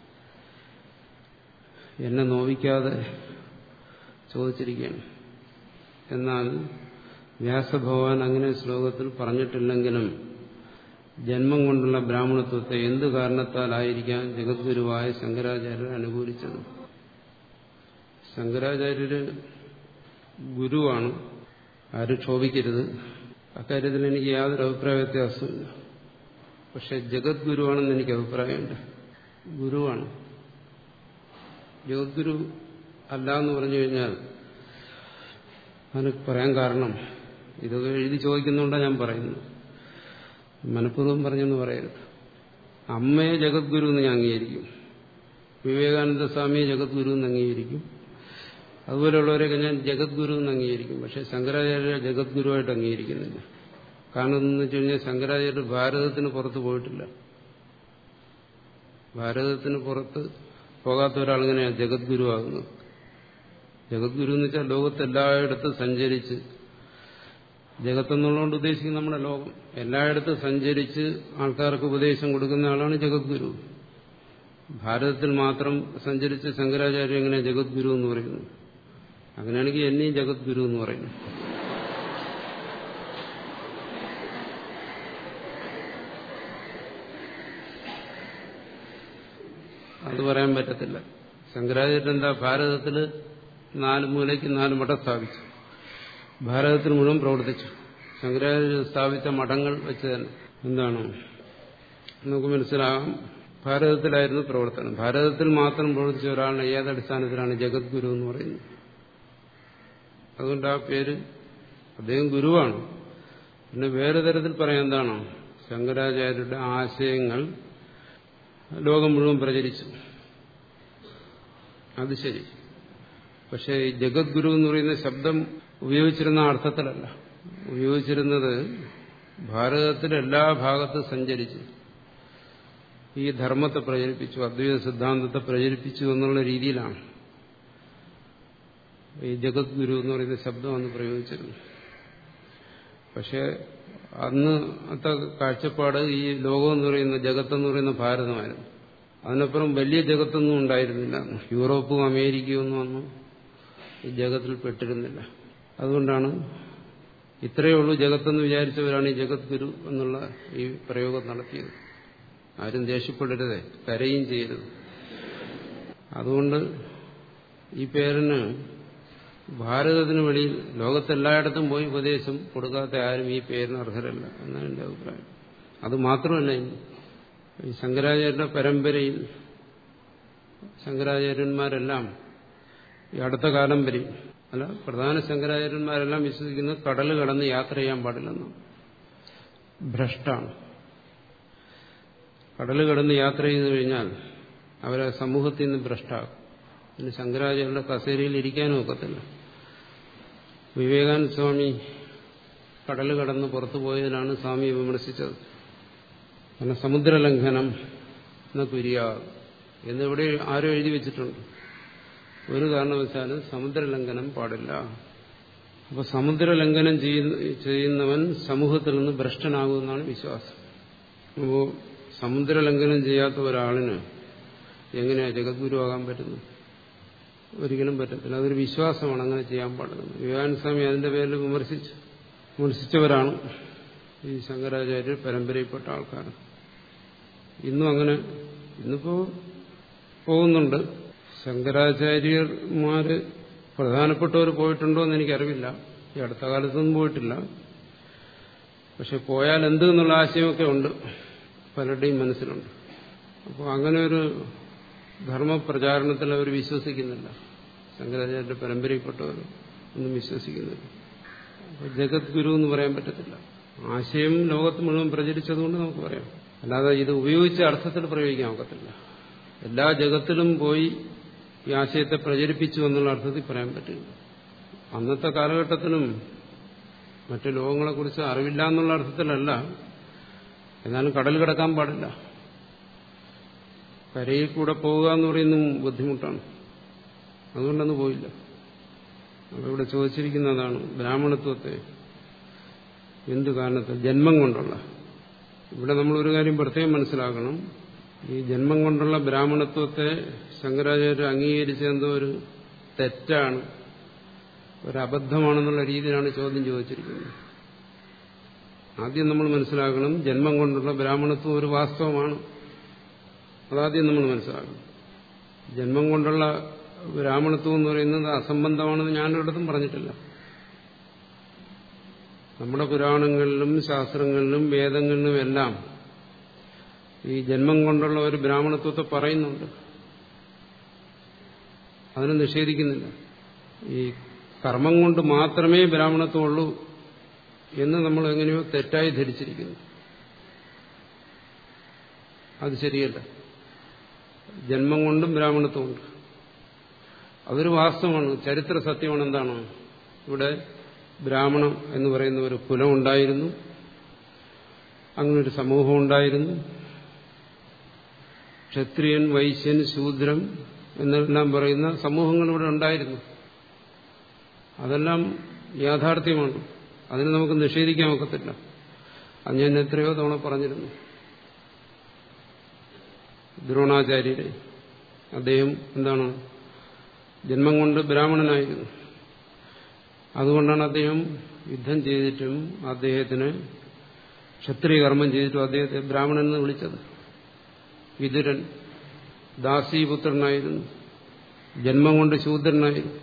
എന്നെ നോവിക്കാതെ ചോദിച്ചിരിക്കുകയാണ് എന്നാൽ വ്യാസഭഗവാൻ അങ്ങനെ ശ്ലോകത്തിൽ പറഞ്ഞിട്ടില്ലെങ്കിലും ജന്മം കൊണ്ടുള്ള ബ്രാഹ്മണത്വത്തെ എന്തു കാരണത്താലായിരിക്കാം ജഗദ്ഗുരുവായ ശങ്കരാചാര്യർ അനുകൂലിച്ചത് ശങ്കരാചാര്യര് ഗുരുവാണ് ആരും ക്ഷോഭിക്കരുത് അക്കാര്യത്തിൽ എനിക്ക് യാതൊരു അഭിപ്രായ വ്യത്യാസമില്ല പക്ഷെ ജഗദ്ഗുരുവാണെന്ന് എനിക്ക് അഭിപ്രായമുണ്ട് ഗുരുവാണ് ജഗദ്ഗുരു അല്ല എന്ന് പറഞ്ഞു കഴിഞ്ഞാൽ അതിന് പറയാൻ കാരണം ഇതൊക്കെ എഴുതി ചോദിക്കുന്നുകൊണ്ടാണ് ഞാൻ പറയുന്നത് മനഃപൂർവ്വം പറഞ്ഞെന്ന് പറയരുത് അമ്മയെ ജഗദ്ഗുരു എന്ന് ഞാൻ അംഗീകരിക്കും വിവേകാനന്ദ സ്വാമിയെ ജഗദ്ഗുരു എന്ന് അംഗീകരിക്കും അതുപോലെയുള്ളവരെയൊക്കെ ഞാൻ ജഗദ്ഗുരു എന്ന് അംഗീകരിക്കും പക്ഷെ ശങ്കരാചാര്യ ജഗദ്ഗുരുവായിട്ട് അംഗീകരിക്കുന്നില്ല കാരണം എന്ന് വെച്ച് കഴിഞ്ഞാൽ ശങ്കരാചാര്യ ഭാരതത്തിന് പുറത്ത് പോയിട്ടില്ല ഭാരതത്തിന് പുറത്ത് പോകാത്ത ഒരാളിങ്ങനെയാണ് ജഗദ്ഗുരു ആകുന്നത് ജഗദ്ഗുരു എന്ന് വെച്ചാൽ ലോകത്തെല്ലായിടത്തും സഞ്ചരിച്ച് ജഗത്തെന്നുള്ളതുകൊണ്ട് ഉദ്ദേശിക്കുന്ന നമ്മുടെ ലോകം എല്ലായിടത്തും സഞ്ചരിച്ച് ആൾക്കാർക്ക് ഉപദേശം കൊടുക്കുന്ന ആളാണ് ജഗദ്ഗുരു ഭാരതത്തിൽ മാത്രം സഞ്ചരിച്ച ശങ്കരാചാര്യ എങ്ങനെ ജഗദ്ഗുരു എന്ന് പറയുന്നു അങ്ങനെയാണെങ്കിൽ എന്നെയും ജഗദ്ഗുരു എന്ന് പറയുന്നു അത് പറയാൻ പറ്റത്തില്ല ശങ്കരാചാര്യൻ എന്താ ഭാരതത്തിൽ നാല് മൂലയ്ക്ക് നാല് മഠം സ്ഥാപിച്ചു ഭാരതത്തിൽ മുഴുവൻ പ്രവർത്തിച്ചു ശങ്കരാചാര്യ സ്ഥാപിച്ച മഠങ്ങൾ വെച്ച് തന്നെ എന്താണ് നമുക്ക് മനസ്സിലാകാം ഭാരതത്തിലായിരുന്നു പ്രവർത്തനം ഭാരതത്തിൽ മാത്രം പ്രവർത്തിച്ച ഒരാളിനെ ഏതടിസ്ഥാനത്തിലാണ് ജഗദ്ഗുരു എന്ന് പറയുന്നത് അതുകൊണ്ട് ആ പേര് അദ്ദേഹം ഗുരുവാണ് പിന്നെ വേറെ തരത്തിൽ പറയാൻ എന്താണ് ശങ്കരാചാര്യരുടെ ആശയങ്ങൾ ലോകം മുഴുവൻ പ്രചരിച്ചു അത് ശരി പക്ഷേ ഈ ജഗദ്ഗുരു എന്ന് പറയുന്ന ശബ്ദം ഉപയോഗിച്ചിരുന്ന അർത്ഥത്തിലല്ല ഉപയോഗിച്ചിരുന്നത് ഭാരതത്തിലെ എല്ലാ ഭാഗത്തും സഞ്ചരിച്ച് ഈ ധർമ്മത്തെ പ്രചരിപ്പിച്ചു അദ്വൈത സിദ്ധാന്തത്തെ പ്രചരിപ്പിച്ചു എന്നുള്ള രീതിയിലാണ് ഈ ജഗദ്ഗുരു എന്ന് പറയുന്ന ശബ്ദം അന്ന് പ്രയോഗിച്ചിരുന്നു പക്ഷെ അന്ന് അത്തെ കാഴ്ചപ്പാട് ഈ ലോകം എന്ന് പറയുന്ന ജഗത്തെന്ന് പറയുന്ന ഭാരതമായിരുന്നു അതിനപ്പുറം വലിയ ജഗത്തൊന്നും ഉണ്ടായിരുന്നില്ല യൂറോപ്പും അമേരിക്കയും ഒന്നും അന്ന് ഈ ജഗത്തിൽ പെട്ടിരുന്നില്ല അതുകൊണ്ടാണ് ഇത്രയേ ഉള്ളൂ ജഗത്തെന്ന് വിചാരിച്ചവരാണ് ഈ ജഗത് ഗുരു എന്നുള്ള ഈ പ്രയോഗം നടത്തിയത് ആരും ദേഷ്യപ്പെടരുതേ കരയും ചെയ്യരുത് അതുകൊണ്ട് ഈ പേരിന് ഭാരതത്തിന് വെളിയിൽ ലോകത്തെല്ലായിടത്തും പോയി ഉപദേശം കൊടുക്കാത്ത ആരും ഈ പേരിന് അർഹരല്ല എന്നാണ് എൻ്റെ അഭിപ്രായം അത് മാത്രമല്ല ഈ ശങ്കരാചാര്യരുടെ പരമ്പരയിൽ ശങ്കരാചാര്യന്മാരെല്ലാം ഈ അടുത്ത കാലം വരെ അല്ല പ്രധാന ശങ്കരാചാര്യന്മാരെല്ലാം വിശ്വസിക്കുന്നത് കടൽ കടന്ന് യാത്ര ചെയ്യാൻ പാടില്ലെന്നാണ് ഭ്രഷ്ടാണ് കടൽ കടന്ന് യാത്ര ചെയ്തു കഴിഞ്ഞാൽ അവരെ സമൂഹത്തിൽ നിന്ന് ഭ്രഷ്ടാകും പിന്നെ ശങ്കരാചാര്യരുടെ കസേരയിൽ ഇരിക്കാനും ഒക്കത്തില്ല വിവേകാനന്ദ സ്വാമി കടൽ കടന്ന് പുറത്തു പോയതിനാണ് സ്വാമി വിമർശിച്ചത് കാരണം സമുദ്രലംഘനം എന്ന കുര്യ എന്നിവിടെ ആരോ എഴുതി വെച്ചിട്ടുണ്ട് ഒരു കാരണവശാലും സമുദ്രലംഘനം പാടില്ല അപ്പൊ സമുദ്രലംഘനം ചെയ്യുന്നവൻ സമൂഹത്തിൽ നിന്ന് ഭ്രഷ്ടനാകുമെന്നാണ് വിശ്വാസം അപ്പോൾ സമുദ്രലംഘനം ചെയ്യാത്ത ഒരാളിന് എങ്ങനെയാ ജഗദ്ഗുരു ആകാൻ പറ്റുന്നു ഒരിക്കലും പറ്റത്തില്ല അതൊരു വിശ്വാസമാണ് അങ്ങനെ ചെയ്യാൻ പാടുന്നത് വിവേകാനന്ദ സ്വാമി അതിന്റെ പേരിൽ വിമർശിച്ചു വിമർശിച്ചവരാണ് ഈ ശങ്കരാചാര്യർ പരമ്പരയിൽപ്പെട്ട ആൾക്കാർ ഇന്നും അങ്ങനെ ഇന്നിപ്പോ പോകുന്നുണ്ട് ശങ്കരാചാര്യന്മാര് പ്രധാനപ്പെട്ടവർ പോയിട്ടുണ്ടോ എന്ന് എനിക്കറിവില്ല ഈ അടുത്ത കാലത്തൊന്നും പോയിട്ടില്ല പക്ഷെ പോയാൽ എന്ത് എന്നുള്ള ആശയമൊക്കെ ഉണ്ട് പലരുടെയും മനസ്സിലുണ്ട് അപ്പോൾ അങ്ങനെ ഒരു ധർമ്മപ്രചാരണത്തിൽ അവർ വിശ്വസിക്കുന്നില്ല ശങ്കരാചാര്യന്റെ പരമ്പരയിൽപ്പെട്ടവർ ഒന്നും വിശ്വസിക്കുന്നില്ല അപ്പോൾ ജഗത് ഗുരു എന്ന് പറയാൻ പറ്റത്തില്ല ആശയം ലോകത്ത് മുഴുവൻ പ്രചരിച്ചതുകൊണ്ട് നമുക്ക് പറയാം അല്ലാതെ ഇത് ഉപയോഗിച്ച അർത്ഥത്തിൽ പ്രയോഗിക്കാൻ ഒക്കത്തില്ല എല്ലാ ജഗത്തിലും പോയി ഈ ആശയത്തെ പ്രചരിപ്പിച്ചു എന്നുള്ള അർത്ഥത്തിൽ പറയാൻ പറ്റില്ല അന്നത്തെ കാലഘട്ടത്തിലും മറ്റു ലോകങ്ങളെക്കുറിച്ച് അറിവില്ല എന്നുള്ള അർത്ഥത്തിലല്ല എന്നാലും കടൽ കിടക്കാൻ പാടില്ല കരയിൽ കൂടെ പോവുക എന്ന് പറയുന്നതും ബുദ്ധിമുട്ടാണ് അതുകൊണ്ടൊന്നും പോയില്ല അപ്പോൾ ഇവിടെ ചോദിച്ചിരിക്കുന്നതാണ് ബ്രാഹ്മണത്വത്തെ എന്തു കാരണത്തിൽ ജന്മം കൊണ്ടുള്ള ഇവിടെ നമ്മൾ ഒരു കാര്യം പ്രത്യേകം മനസ്സിലാക്കണം ഈ ജന്മം കൊണ്ടുള്ള ബ്രാഹ്മണത്വത്തെ ശങ്കരാചാര്യർ അംഗീകരിച്ചെന്തോ ഒരു തെറ്റാണ് ഒരു അബദ്ധമാണെന്നുള്ള രീതിയിലാണ് ചോദ്യം ചോദിച്ചിരിക്കുന്നത് ആദ്യം നമ്മൾ മനസ്സിലാക്കണം ജന്മം കൊണ്ടുള്ള ബ്രാഹ്മണത്വം ഒരു വാസ്തവമാണ് അതാദ്യം നമ്മൾ മനസ്സിലാക്കണം ജന്മം കൊണ്ടുള്ള ബ്രാഹ്മണത്വം എന്ന് പറയുന്നത് അസംബന്ധമാണെന്ന് ഞാനൊരിടത്തും പറഞ്ഞിട്ടില്ല നമ്മുടെ പുരാണങ്ങളിലും ശാസ്ത്രങ്ങളിലും വേദങ്ങളിലും എല്ലാം ഈ ജന്മം കൊണ്ടുള്ള ഒരു ബ്രാഹ്മണത്വത്തെ പറയുന്നുണ്ട് അതിനെ നിഷേധിക്കുന്നില്ല ഈ കർമ്മം കൊണ്ട് മാത്രമേ ബ്രാഹ്മണത്വമുള്ളൂ എന്ന് നമ്മൾ എങ്ങനെയോ തെറ്റായി ധരിച്ചിരിക്കുന്നു അത് ശരിയല്ല ജന്മം കൊണ്ടും ബ്രാഹ്മണത്വമുണ്ട് അതൊരു വാസ്തവമാണ് ചരിത്ര സത്യമാണ് എന്താണ് ഇവിടെ ബ്രാഹ്മണം എന്ന് പറയുന്ന ഒരു കുലം ഉണ്ടായിരുന്നു അങ്ങനൊരു സമൂഹം ഉണ്ടായിരുന്നു ക്ഷത്രിയൻ വൈശ്യൻ ശൂദ്രം എന്നെല്ലാം പറയുന്ന സമൂഹങ്ങൾ ഇവിടെ ഉണ്ടായിരുന്നു അതെല്ലാം യാഥാർത്ഥ്യമാണ് അതിന് നമുക്ക് നിഷേധിക്കാൻ ഒക്കത്തില്ല അത് ഞാൻ എത്രയോ തവണ പറഞ്ഞിരുന്നു ദ്രോണാചാര്യരെ അദ്ദേഹം എന്താണ് ജന്മം കൊണ്ട് ബ്രാഹ്മണനായിരുന്നു അതുകൊണ്ടാണ് അദ്ദേഹം യുദ്ധം ചെയ്തിട്ടും അദ്ദേഹത്തിന് ക്ഷത്രിയ കർമ്മം ചെയ്തിട്ടും അദ്ദേഹത്തെ ബ്രാഹ്മണൻ എന്ന് വിളിച്ചത് വിതുരൻ ദാസീപുത്രനായിരുന്നു ജന്മം കൊണ്ട് ശൂദ്രനായിരുന്നു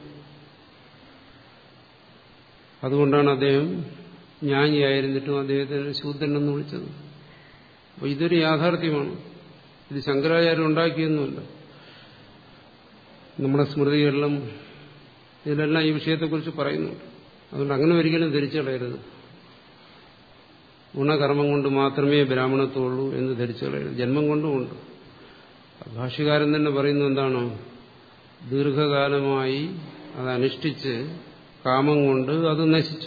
അതുകൊണ്ടാണ് അദ്ദേഹം ജ്ഞാനിയായിരുന്നിട്ടും അദ്ദേഹത്തിന് ശൂദ്രൻ എന്ന് വിളിച്ചത് അപ്പോൾ ഇതൊരു യാഥാർത്ഥ്യമാണ് ഇത് ശങ്കരാചാര്യം ഉണ്ടാക്കിയൊന്നുമില്ല നമ്മുടെ സ്മൃതികളിലും ഇതിലെല്ലാം ഈ വിഷയത്തെക്കുറിച്ച് പറയുന്നുണ്ട് അതുകൊണ്ട് അങ്ങനെ ഒരിക്കലും ധരിച്ചു കളയരുത് ഗുണകർമ്മം കൊണ്ട് മാത്രമേ ബ്രാഹ്മണത്വമുള്ളൂ എന്ന് ധരിച്ചു കളയരുത് ജന്മം കൊണ്ടുമുണ്ട് ഭാഷ്യകാരൻ തന്നെ പറയുന്നത് എന്താണ് ദീർഘകാലമായി അത് അനുഷ്ഠിച്ച് കാമം കൊണ്ട് അത് നശിച്ചു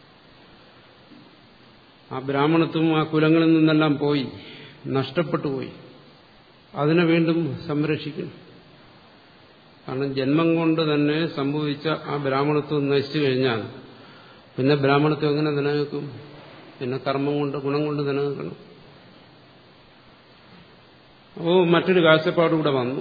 ആ ബ്രാഹ്മണത്വം ആ കുലങ്ങളിൽ നിന്നെല്ലാം പോയി നഷ്ടപ്പെട്ടു പോയി അതിനെ വീണ്ടും സംരക്ഷിക്കണം കാരണം ജന്മം കൊണ്ട് തന്നെ സംഭവിച്ച ആ ബ്രാഹ്മണത്വം നശിച്ചു കഴിഞ്ഞാൽ പിന്നെ ബ്രാഹ്മണത്വം എങ്ങനെ നിലനിൽക്കും പിന്നെ കർമ്മം കൊണ്ട് ഗുണം കൊണ്ട് നിലനിൽക്കണം അപ്പോൾ മറ്റൊരു കാഴ്ചപ്പാടുകൂടെ വന്നു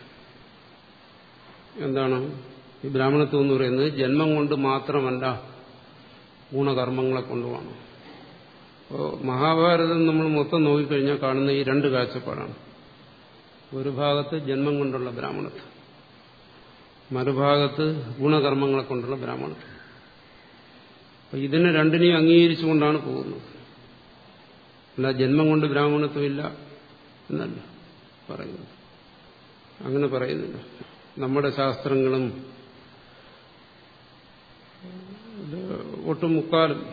എന്താണ് ഈ ബ്രാഹ്മണത്വം എന്ന് പറയുന്നത് ജന്മം കൊണ്ട് മാത്രമല്ല ഗുണകർമ്മങ്ങളെ കൊണ്ടുമാണ് അപ്പോൾ മഹാഭാരതം നമ്മൾ മൊത്തം നോക്കിക്കഴിഞ്ഞാൽ കാണുന്ന ഈ രണ്ട് കാഴ്ചപ്പാടാണ് ഒരു ഭാഗത്ത് ജന്മം കൊണ്ടുള്ള ബ്രാഹ്മണത്വം മറുഭാഗത്ത് ഗുണകർമ്മങ്ങളെ കൊണ്ടുള്ള ബ്രാഹ്മണത്വം അപ്പൊ ഇതിനെ രണ്ടിനെയും അംഗീകരിച്ചുകൊണ്ടാണ് പോകുന്നത് അല്ല ജന്മം കൊണ്ട് ബ്രാഹ്മണത്വം ഇല്ല എന്നല്ല പറയുന്നത് അങ്ങനെ പറയുന്നില്ല നമ്മുടെ ശാസ്ത്രങ്ങളും ഒട്ടും മുക്കാലും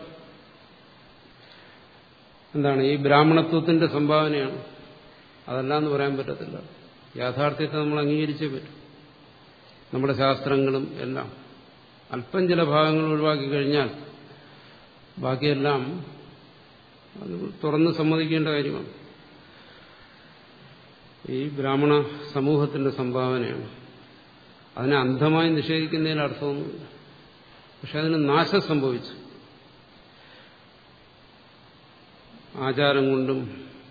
എന്താണ് ഈ ബ്രാഹ്മണത്വത്തിന്റെ സംഭാവനയാണ് അതല്ലാന്ന് പറയാൻ പറ്റത്തില്ല യാഥാർത്ഥ്യത്തെ നമ്മൾ അംഗീകരിച്ചേ പറ്റും നമ്മുടെ ശാസ്ത്രങ്ങളും എല്ലാം അല്പം ചില ഭാഗങ്ങൾ ഒഴിവാക്കി കഴിഞ്ഞാൽ ബാക്കിയെല്ലാം അത് തുറന്ന് സമ്മതിക്കേണ്ട കാര്യമാണ് ഈ ബ്രാഹ്മണ സമൂഹത്തിന്റെ സംഭാവനയാണ് അതിനെ അന്ധമായി നിഷേധിക്കുന്നതിൽ അർത്ഥമൊന്നുമില്ല പക്ഷെ അതിന് നാശം സംഭവിച്ചു ആചാരം കൊണ്ടും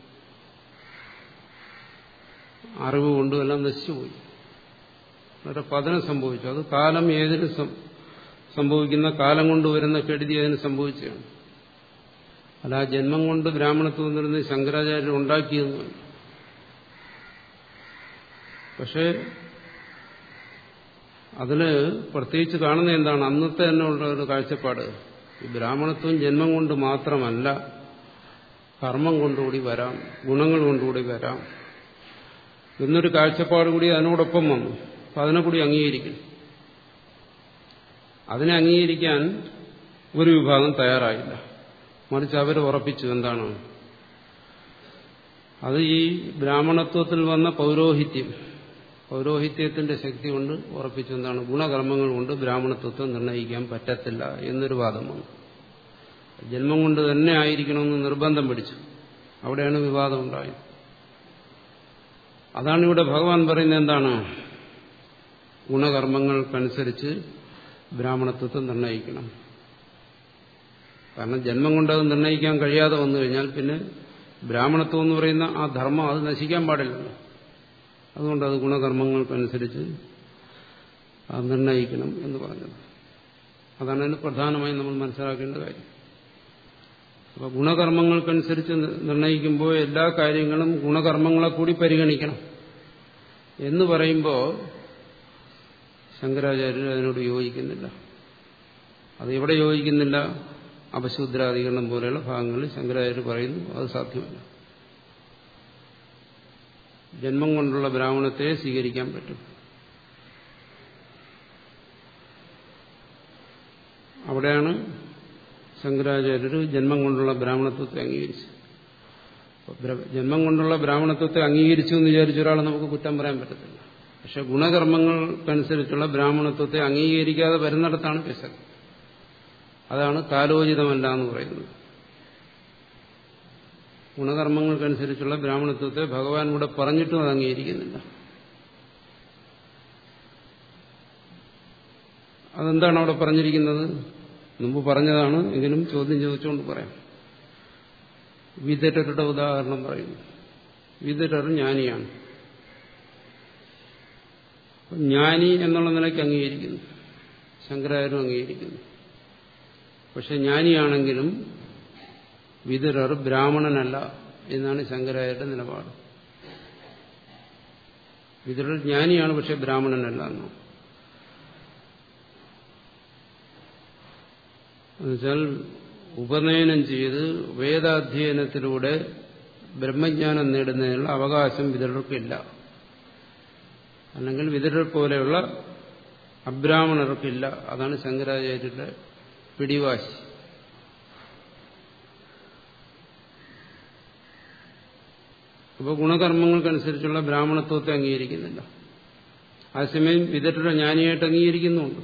അറിവ് കൊണ്ടും എല്ലാം നശിച്ചുപോയി വളരെ പതനം സംഭവിച്ചു അത് കാലം ഏതിന് സംഭവിക്കുന്ന കാലം കൊണ്ട് വരുന്ന കെടുതി അതിന് സംഭവിച്ചതാണ് അല്ല ആ ജന്മം കൊണ്ട് ബ്രാഹ്മണത്വം എന്നിരുന്നത് ശങ്കരാചാര്യർ ഉണ്ടാക്കിയെന്നുമല്ല പക്ഷേ അതില് പ്രത്യേകിച്ച് കാണുന്ന എന്താണ് അന്നത്തെ തന്നെ ഉള്ള ഒരു കാഴ്ചപ്പാട് ഈ ബ്രാഹ്മണത്വം ജന്മം കൊണ്ട് മാത്രമല്ല കർമ്മം കൊണ്ടുകൂടി വരാം ഗുണങ്ങൾ കൊണ്ടുകൂടി വരാം എന്നൊരു കാഴ്ചപ്പാട് കൂടി അതിനോടൊപ്പം വന്നു അപ്പൊ അതിനെ കൂടി അംഗീകരിക്കണം അതിനെ അംഗീകരിക്കാൻ ഒരു വിഭാഗം തയ്യാറായില്ല മറിച്ച് അവർ ഉറപ്പിച്ചു എന്താണ് അത് ഈ ബ്രാഹ്മണത്വത്തിൽ വന്ന പൗരോഹിത്യം പൗരോഹിത്യത്തിന്റെ ശക്തി കൊണ്ട് ഉറപ്പിച്ചു എന്താണ് ഗുണകർമ്മങ്ങൾ കൊണ്ട് ബ്രാഹ്മണത്വത്തെ നിർണ്ണയിക്കാൻ പറ്റത്തില്ല എന്നൊരു വാദം വന്നു ജന്മം കൊണ്ട് തന്നെ ആയിരിക്കണമെന്ന് നിർബന്ധം പിടിച്ചു അവിടെയാണ് വിവാദം ഉണ്ടായത് അതാണ് ഇവിടെ ഭഗവാൻ പറയുന്നത് എന്താണ് ഗുണകർമ്മങ്ങൾക്കനുസരിച്ച് ബ്രാഹ്മണത്വത്തെ നിർണ്ണയിക്കണം കാരണം ജന്മം കൊണ്ട് അത് നിർണ്ണയിക്കാൻ കഴിയാതെ വന്നു കഴിഞ്ഞാൽ പിന്നെ ബ്രാഹ്മണത്വം എന്ന് പറയുന്ന ആ ധർമ്മം അത് നശിക്കാൻ പാടില്ലല്ലോ അതുകൊണ്ട് അത് ഗുണകർമ്മങ്ങൾക്കനുസരിച്ച് അത് നിർണ്ണയിക്കണം എന്ന് പറഞ്ഞത് അതാണ് അതിന് പ്രധാനമായും നമ്മൾ മനസ്സിലാക്കേണ്ട കാര്യം അപ്പോൾ ഗുണകർമ്മങ്ങൾക്കനുസരിച്ച് നിർണ്ണയിക്കുമ്പോൾ എല്ലാ കാര്യങ്ങളും ഗുണകർമ്മങ്ങളെ കൂടി പരിഗണിക്കണം എന്ന് പറയുമ്പോൾ ശങ്കരാചാര്യർ അതിനോട് യോജിക്കുന്നില്ല അത് എവിടെ യോജിക്കുന്നില്ല അപശൂദ്രാധികരണം പോലെയുള്ള ഭാഗങ്ങളിൽ ശങ്കരാചാര്യർ പറയുന്നു അത് സാധ്യമല്ല ജന്മം കൊണ്ടുള്ള ബ്രാഹ്മണത്തെ സ്വീകരിക്കാൻ പറ്റും അവിടെയാണ് ശങ്കരാചാര്യർ ജന്മം കൊണ്ടുള്ള ബ്രാഹ്മണത്വത്തെ അംഗീകരിച്ചു ജന്മം കൊണ്ടുള്ള ബ്രാഹ്മണത്വത്തെ അംഗീകരിച്ചു എന്ന് വിചാരിച്ച ഒരാളെ നമുക്ക് കുറ്റം പറയാൻ പറ്റത്തില്ല പക്ഷെ ഗുണകർമ്മങ്ങൾക്കനുസരിച്ചുള്ള ബ്രാഹ്മണത്വത്തെ അംഗീകരിക്കാതെ വരുന്നിടത്താണ് പിശക് അതാണ് കാലോചിതമല്ല എന്ന് പറയുന്നത് ഗുണകർമ്മങ്ങൾക്കനുസരിച്ചുള്ള ബ്രാഹ്മണത്വത്തെ ഭഗവാൻ ഇവിടെ പറഞ്ഞിട്ടും അത് അംഗീകരിക്കുന്നില്ല അതെന്താണ് അവിടെ പറഞ്ഞിരിക്കുന്നത് മുമ്പ് പറഞ്ഞതാണ് എങ്കിലും ചോദ്യം ചോദിച്ചുകൊണ്ട് പറയാം വിദരരുടെ ഉദാഹരണം പറയുന്നു വിദരർ ജ്ഞാനിയാണ് ജ്ഞാനി എന്നുള്ള നിലയ്ക്ക് അംഗീകരിക്കുന്നു ശങ്കരാചാര്യം അംഗീകരിക്കുന്നു പക്ഷെ ജ്ഞാനിയാണെങ്കിലും വിതുരർ ബ്രാഹ്മണനല്ല എന്നാണ് ശങ്കരാചാര്യരുടെ നിലപാട് വിതുരർ ജ്ഞാനിയാണ് പക്ഷെ ബ്രാഹ്മണനല്ല എന്നാണ് എന്നുവെച്ചാൽ ഉപനയനം ചെയ്ത് വേദാധ്യയനത്തിലൂടെ ബ്രഹ്മജ്ഞാനം നേടുന്നതിനുള്ള അവകാശം വിതുരർക്കില്ല അല്ലെങ്കിൽ വിതുരർ പോലെയുള്ള അബ്രാഹ്മണർക്കില്ല അതാണ് ശങ്കരാചാര്യരുടെ പിടിവാശി അപ്പോൾ ഗുണകർമ്മങ്ങൾക്കനുസരിച്ചുള്ള ബ്രാഹ്മണത്വത്തെ അംഗീകരിക്കുന്നില്ല അതേസമയം വിദഗ്ധരുടെ ജ്ഞാനിയായിട്ട് അംഗീകരിക്കുന്നുണ്ട്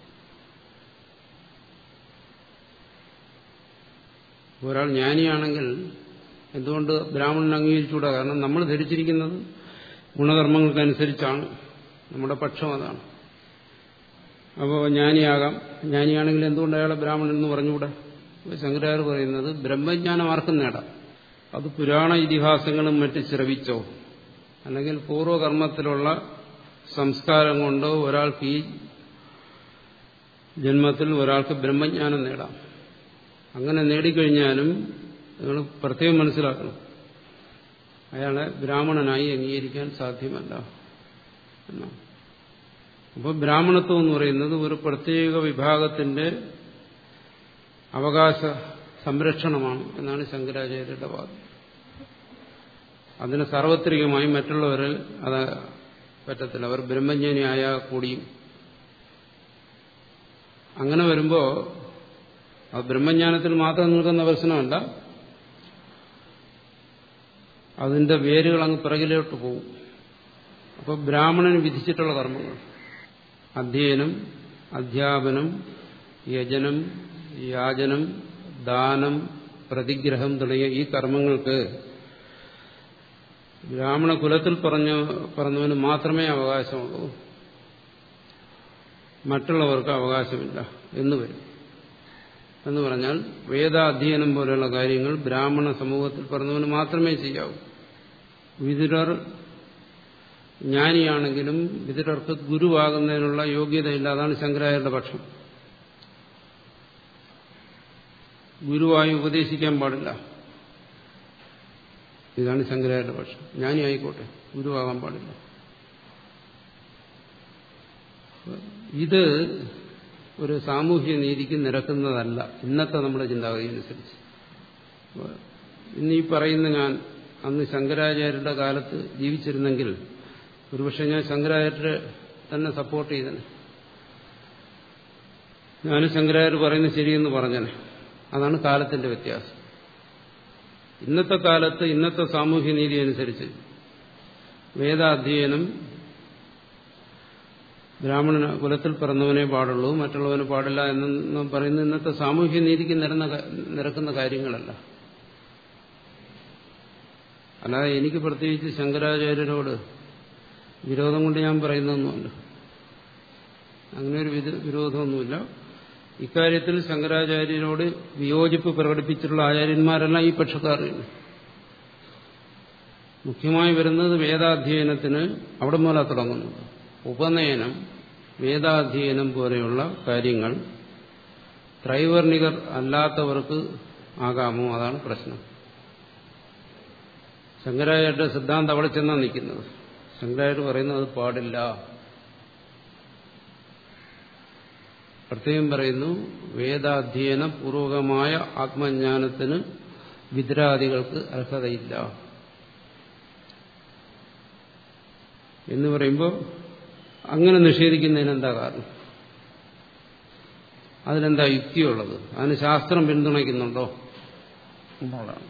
ഒരാൾ ജ്ഞാനിയാണെങ്കിൽ എന്തുകൊണ്ട് ബ്രാഹ്മണൻ അംഗീകരിച്ചുകൂടാ കാരണം നമ്മൾ ധരിച്ചിരിക്കുന്നത് ഗുണകർമ്മങ്ങൾക്കനുസരിച്ചാണ് നമ്മുടെ പക്ഷം അതാണ് അപ്പോൾ ജ്ഞാനിയാകാം ജ്ഞാനിയാണെങ്കിൽ എന്തുകൊണ്ട് അയാളെ ബ്രാഹ്മണൻ എന്ന് പറഞ്ഞുകൂടാ ശങ്കരാചാര്യ പറയുന്നത് ബ്രഹ്മജ്ഞാനം ആർക്കും നേടാം അത് പുരാണ ഇതിഹാസങ്ങളും മറ്റ് ശ്രവിച്ചോ അല്ലെങ്കിൽ പൂർവ്വകർമ്മത്തിലുള്ള സംസ്കാരം കൊണ്ടോ ഒരാൾക്ക് ഈ ജന്മത്തിൽ ഒരാൾക്ക് ബ്രഹ്മജ്ഞാനം നേടാം അങ്ങനെ നേടിക്കഴിഞ്ഞാലും നിങ്ങൾ പ്രത്യേകം മനസ്സിലാക്കണം അയാളെ ബ്രാഹ്മണനായി അംഗീകരിക്കാൻ സാധ്യമല്ല എന്നാണ് അപ്പോൾ ബ്രാഹ്മണത്വം എന്ന് പറയുന്നത് ഒരു പ്രത്യേക വിഭാഗത്തിന്റെ അവകാശ സംരക്ഷണമാണ് എന്നാണ് ശങ്കരാചാര്യരുടെ വാദം അതിന് സാർവത്രികമായി മറ്റുള്ളവരിൽ അത് പറ്റത്തില്ല അവർ ബ്രഹ്മജ്ഞാനിയായ കൂടിയും അങ്ങനെ വരുമ്പോൾ അത് ബ്രഹ്മജ്ഞാനത്തിൽ മാത്രം നിൽക്കുന്ന പ്രശ്നമല്ല അതിന്റെ വേരുകൾ അങ്ങ് പിറകിലോട്ട് പോകും അപ്പോൾ ബ്രാഹ്മണന് വിധിച്ചിട്ടുള്ള കർമ്മങ്ങൾ അധ്യയനം അധ്യാപനം യജനം യാചനം ദാനം പ്രതിഗ്രഹം തുടങ്ങിയ ഈ കർമ്മങ്ങൾക്ക് ബ്രാഹ്മണ കുലത്തിൽ പറഞ്ഞ പറഞ്ഞവന് മാത്രമേ അവകാശമുള്ളൂ മറ്റുള്ളവർക്ക് അവകാശമില്ല എന്ന് വരും എന്ന് പറഞ്ഞാൽ വേദാധ്യയനം പോലെയുള്ള കാര്യങ്ങൾ ബ്രാഹ്മണ സമൂഹത്തിൽ പറഞ്ഞവന് മാത്രമേ ചെയ്യാവൂ വിതുരർ ജ്ഞാനിയാണെങ്കിലും വിതുരർക്ക് ഗുരുവാകുന്നതിനുള്ള യോഗ്യതയില്ല അതാണ് ശങ്കരാചാര്യരുടെ പക്ഷം ഗുരുവായി ഉപദേശിക്കാൻ പാടില്ല ഇതാണ് ശങ്കരാചാര്യരുടെ പക്ഷം ജ്ഞാനി ആയിക്കോട്ടെ ഗുരുവാകാൻ പാടില്ല ഇത് ഒരു സാമൂഹ്യ നീതിക്ക് നിരക്കുന്നതല്ല ഇന്നത്തെ നമ്മുടെ ചിന്താഗതി അനുസരിച്ച് ഇന്ന് ഈ പറയുന്ന ഞാൻ അന്ന് ശങ്കരാചാര്യരുടെ കാലത്ത് ജീവിച്ചിരുന്നെങ്കിൽ ഒരുപക്ഷെ ഞാൻ ശങ്കരാചാര്യരെ തന്നെ സപ്പോർട്ട് ചെയ്തനെ ഞാൻ ശങ്കരാചാര്യ പറയുന്നത് ശരിയെന്ന് പറഞ്ഞനെ അതാണ് കാലത്തിന്റെ വ്യത്യാസം ഇന്നത്തെ കാലത്ത് ഇന്നത്തെ സാമൂഹ്യ നീതി അനുസരിച്ച് വേദാധ്യയനം ബ്രാഹ്മണ കുലത്തിൽ പിറന്നവനെ പാടുള്ളൂ മറ്റുള്ളവന് പാടില്ല എന്ന് പറയുന്ന ഇന്നത്തെ സാമൂഹ്യ നീതിക്ക് നിരന്ന നിരക്കുന്ന കാര്യങ്ങളല്ല അല്ലാതെ എനിക്ക് പ്രത്യേകിച്ച് ശങ്കരാചാര്യരോട് വിരോധം കൊണ്ട് ഞാൻ പറയുന്നൊന്നുമല്ല അങ്ങനെ ഒരു വിരോധമൊന്നുമില്ല ഇക്കാര്യത്തിൽ ശങ്കരാചാര്യരോട് വിയോജിപ്പ് പ്രകടിപ്പിച്ചിട്ടുള്ള ആചാര്യന്മാരെല്ലാം ഈ പക്ഷക്കാരാണ് മുഖ്യമായി വരുന്നത് വേദാധ്യയനത്തിന് അവിടെ മുതലാണ് തുടങ്ങുന്നത് ഉപനയനം വേദാധ്യയനം പോലെയുള്ള കാര്യങ്ങൾ ത്രൈവർണികർ അല്ലാത്തവർക്ക് ആകാമോ അതാണ് പ്രശ്നം ശങ്കരാചാര്യരുടെ സിദ്ധാന്തം അവിടെ ചെന്നാണ് നിൽക്കുന്നത് ശങ്കരാചാര്യ പറയുന്നത് അത് പാടില്ല പ്രത്യേകം പറയുന്നു വേദാധ്യയന പൂർവകമായ ആത്മജ്ഞാനത്തിന് വിദ്രാദികൾക്ക് അർഹതയില്ല എന്ന് പറയുമ്പോൾ അങ്ങനെ നിഷേധിക്കുന്നതിന് എന്താ കാരണം അതിനെന്താ യുക്തിയുള്ളത് അതിന് ശാസ്ത്രം പിന്തുണയ്ക്കുന്നുണ്ടോ എന്നുള്ളതാണ്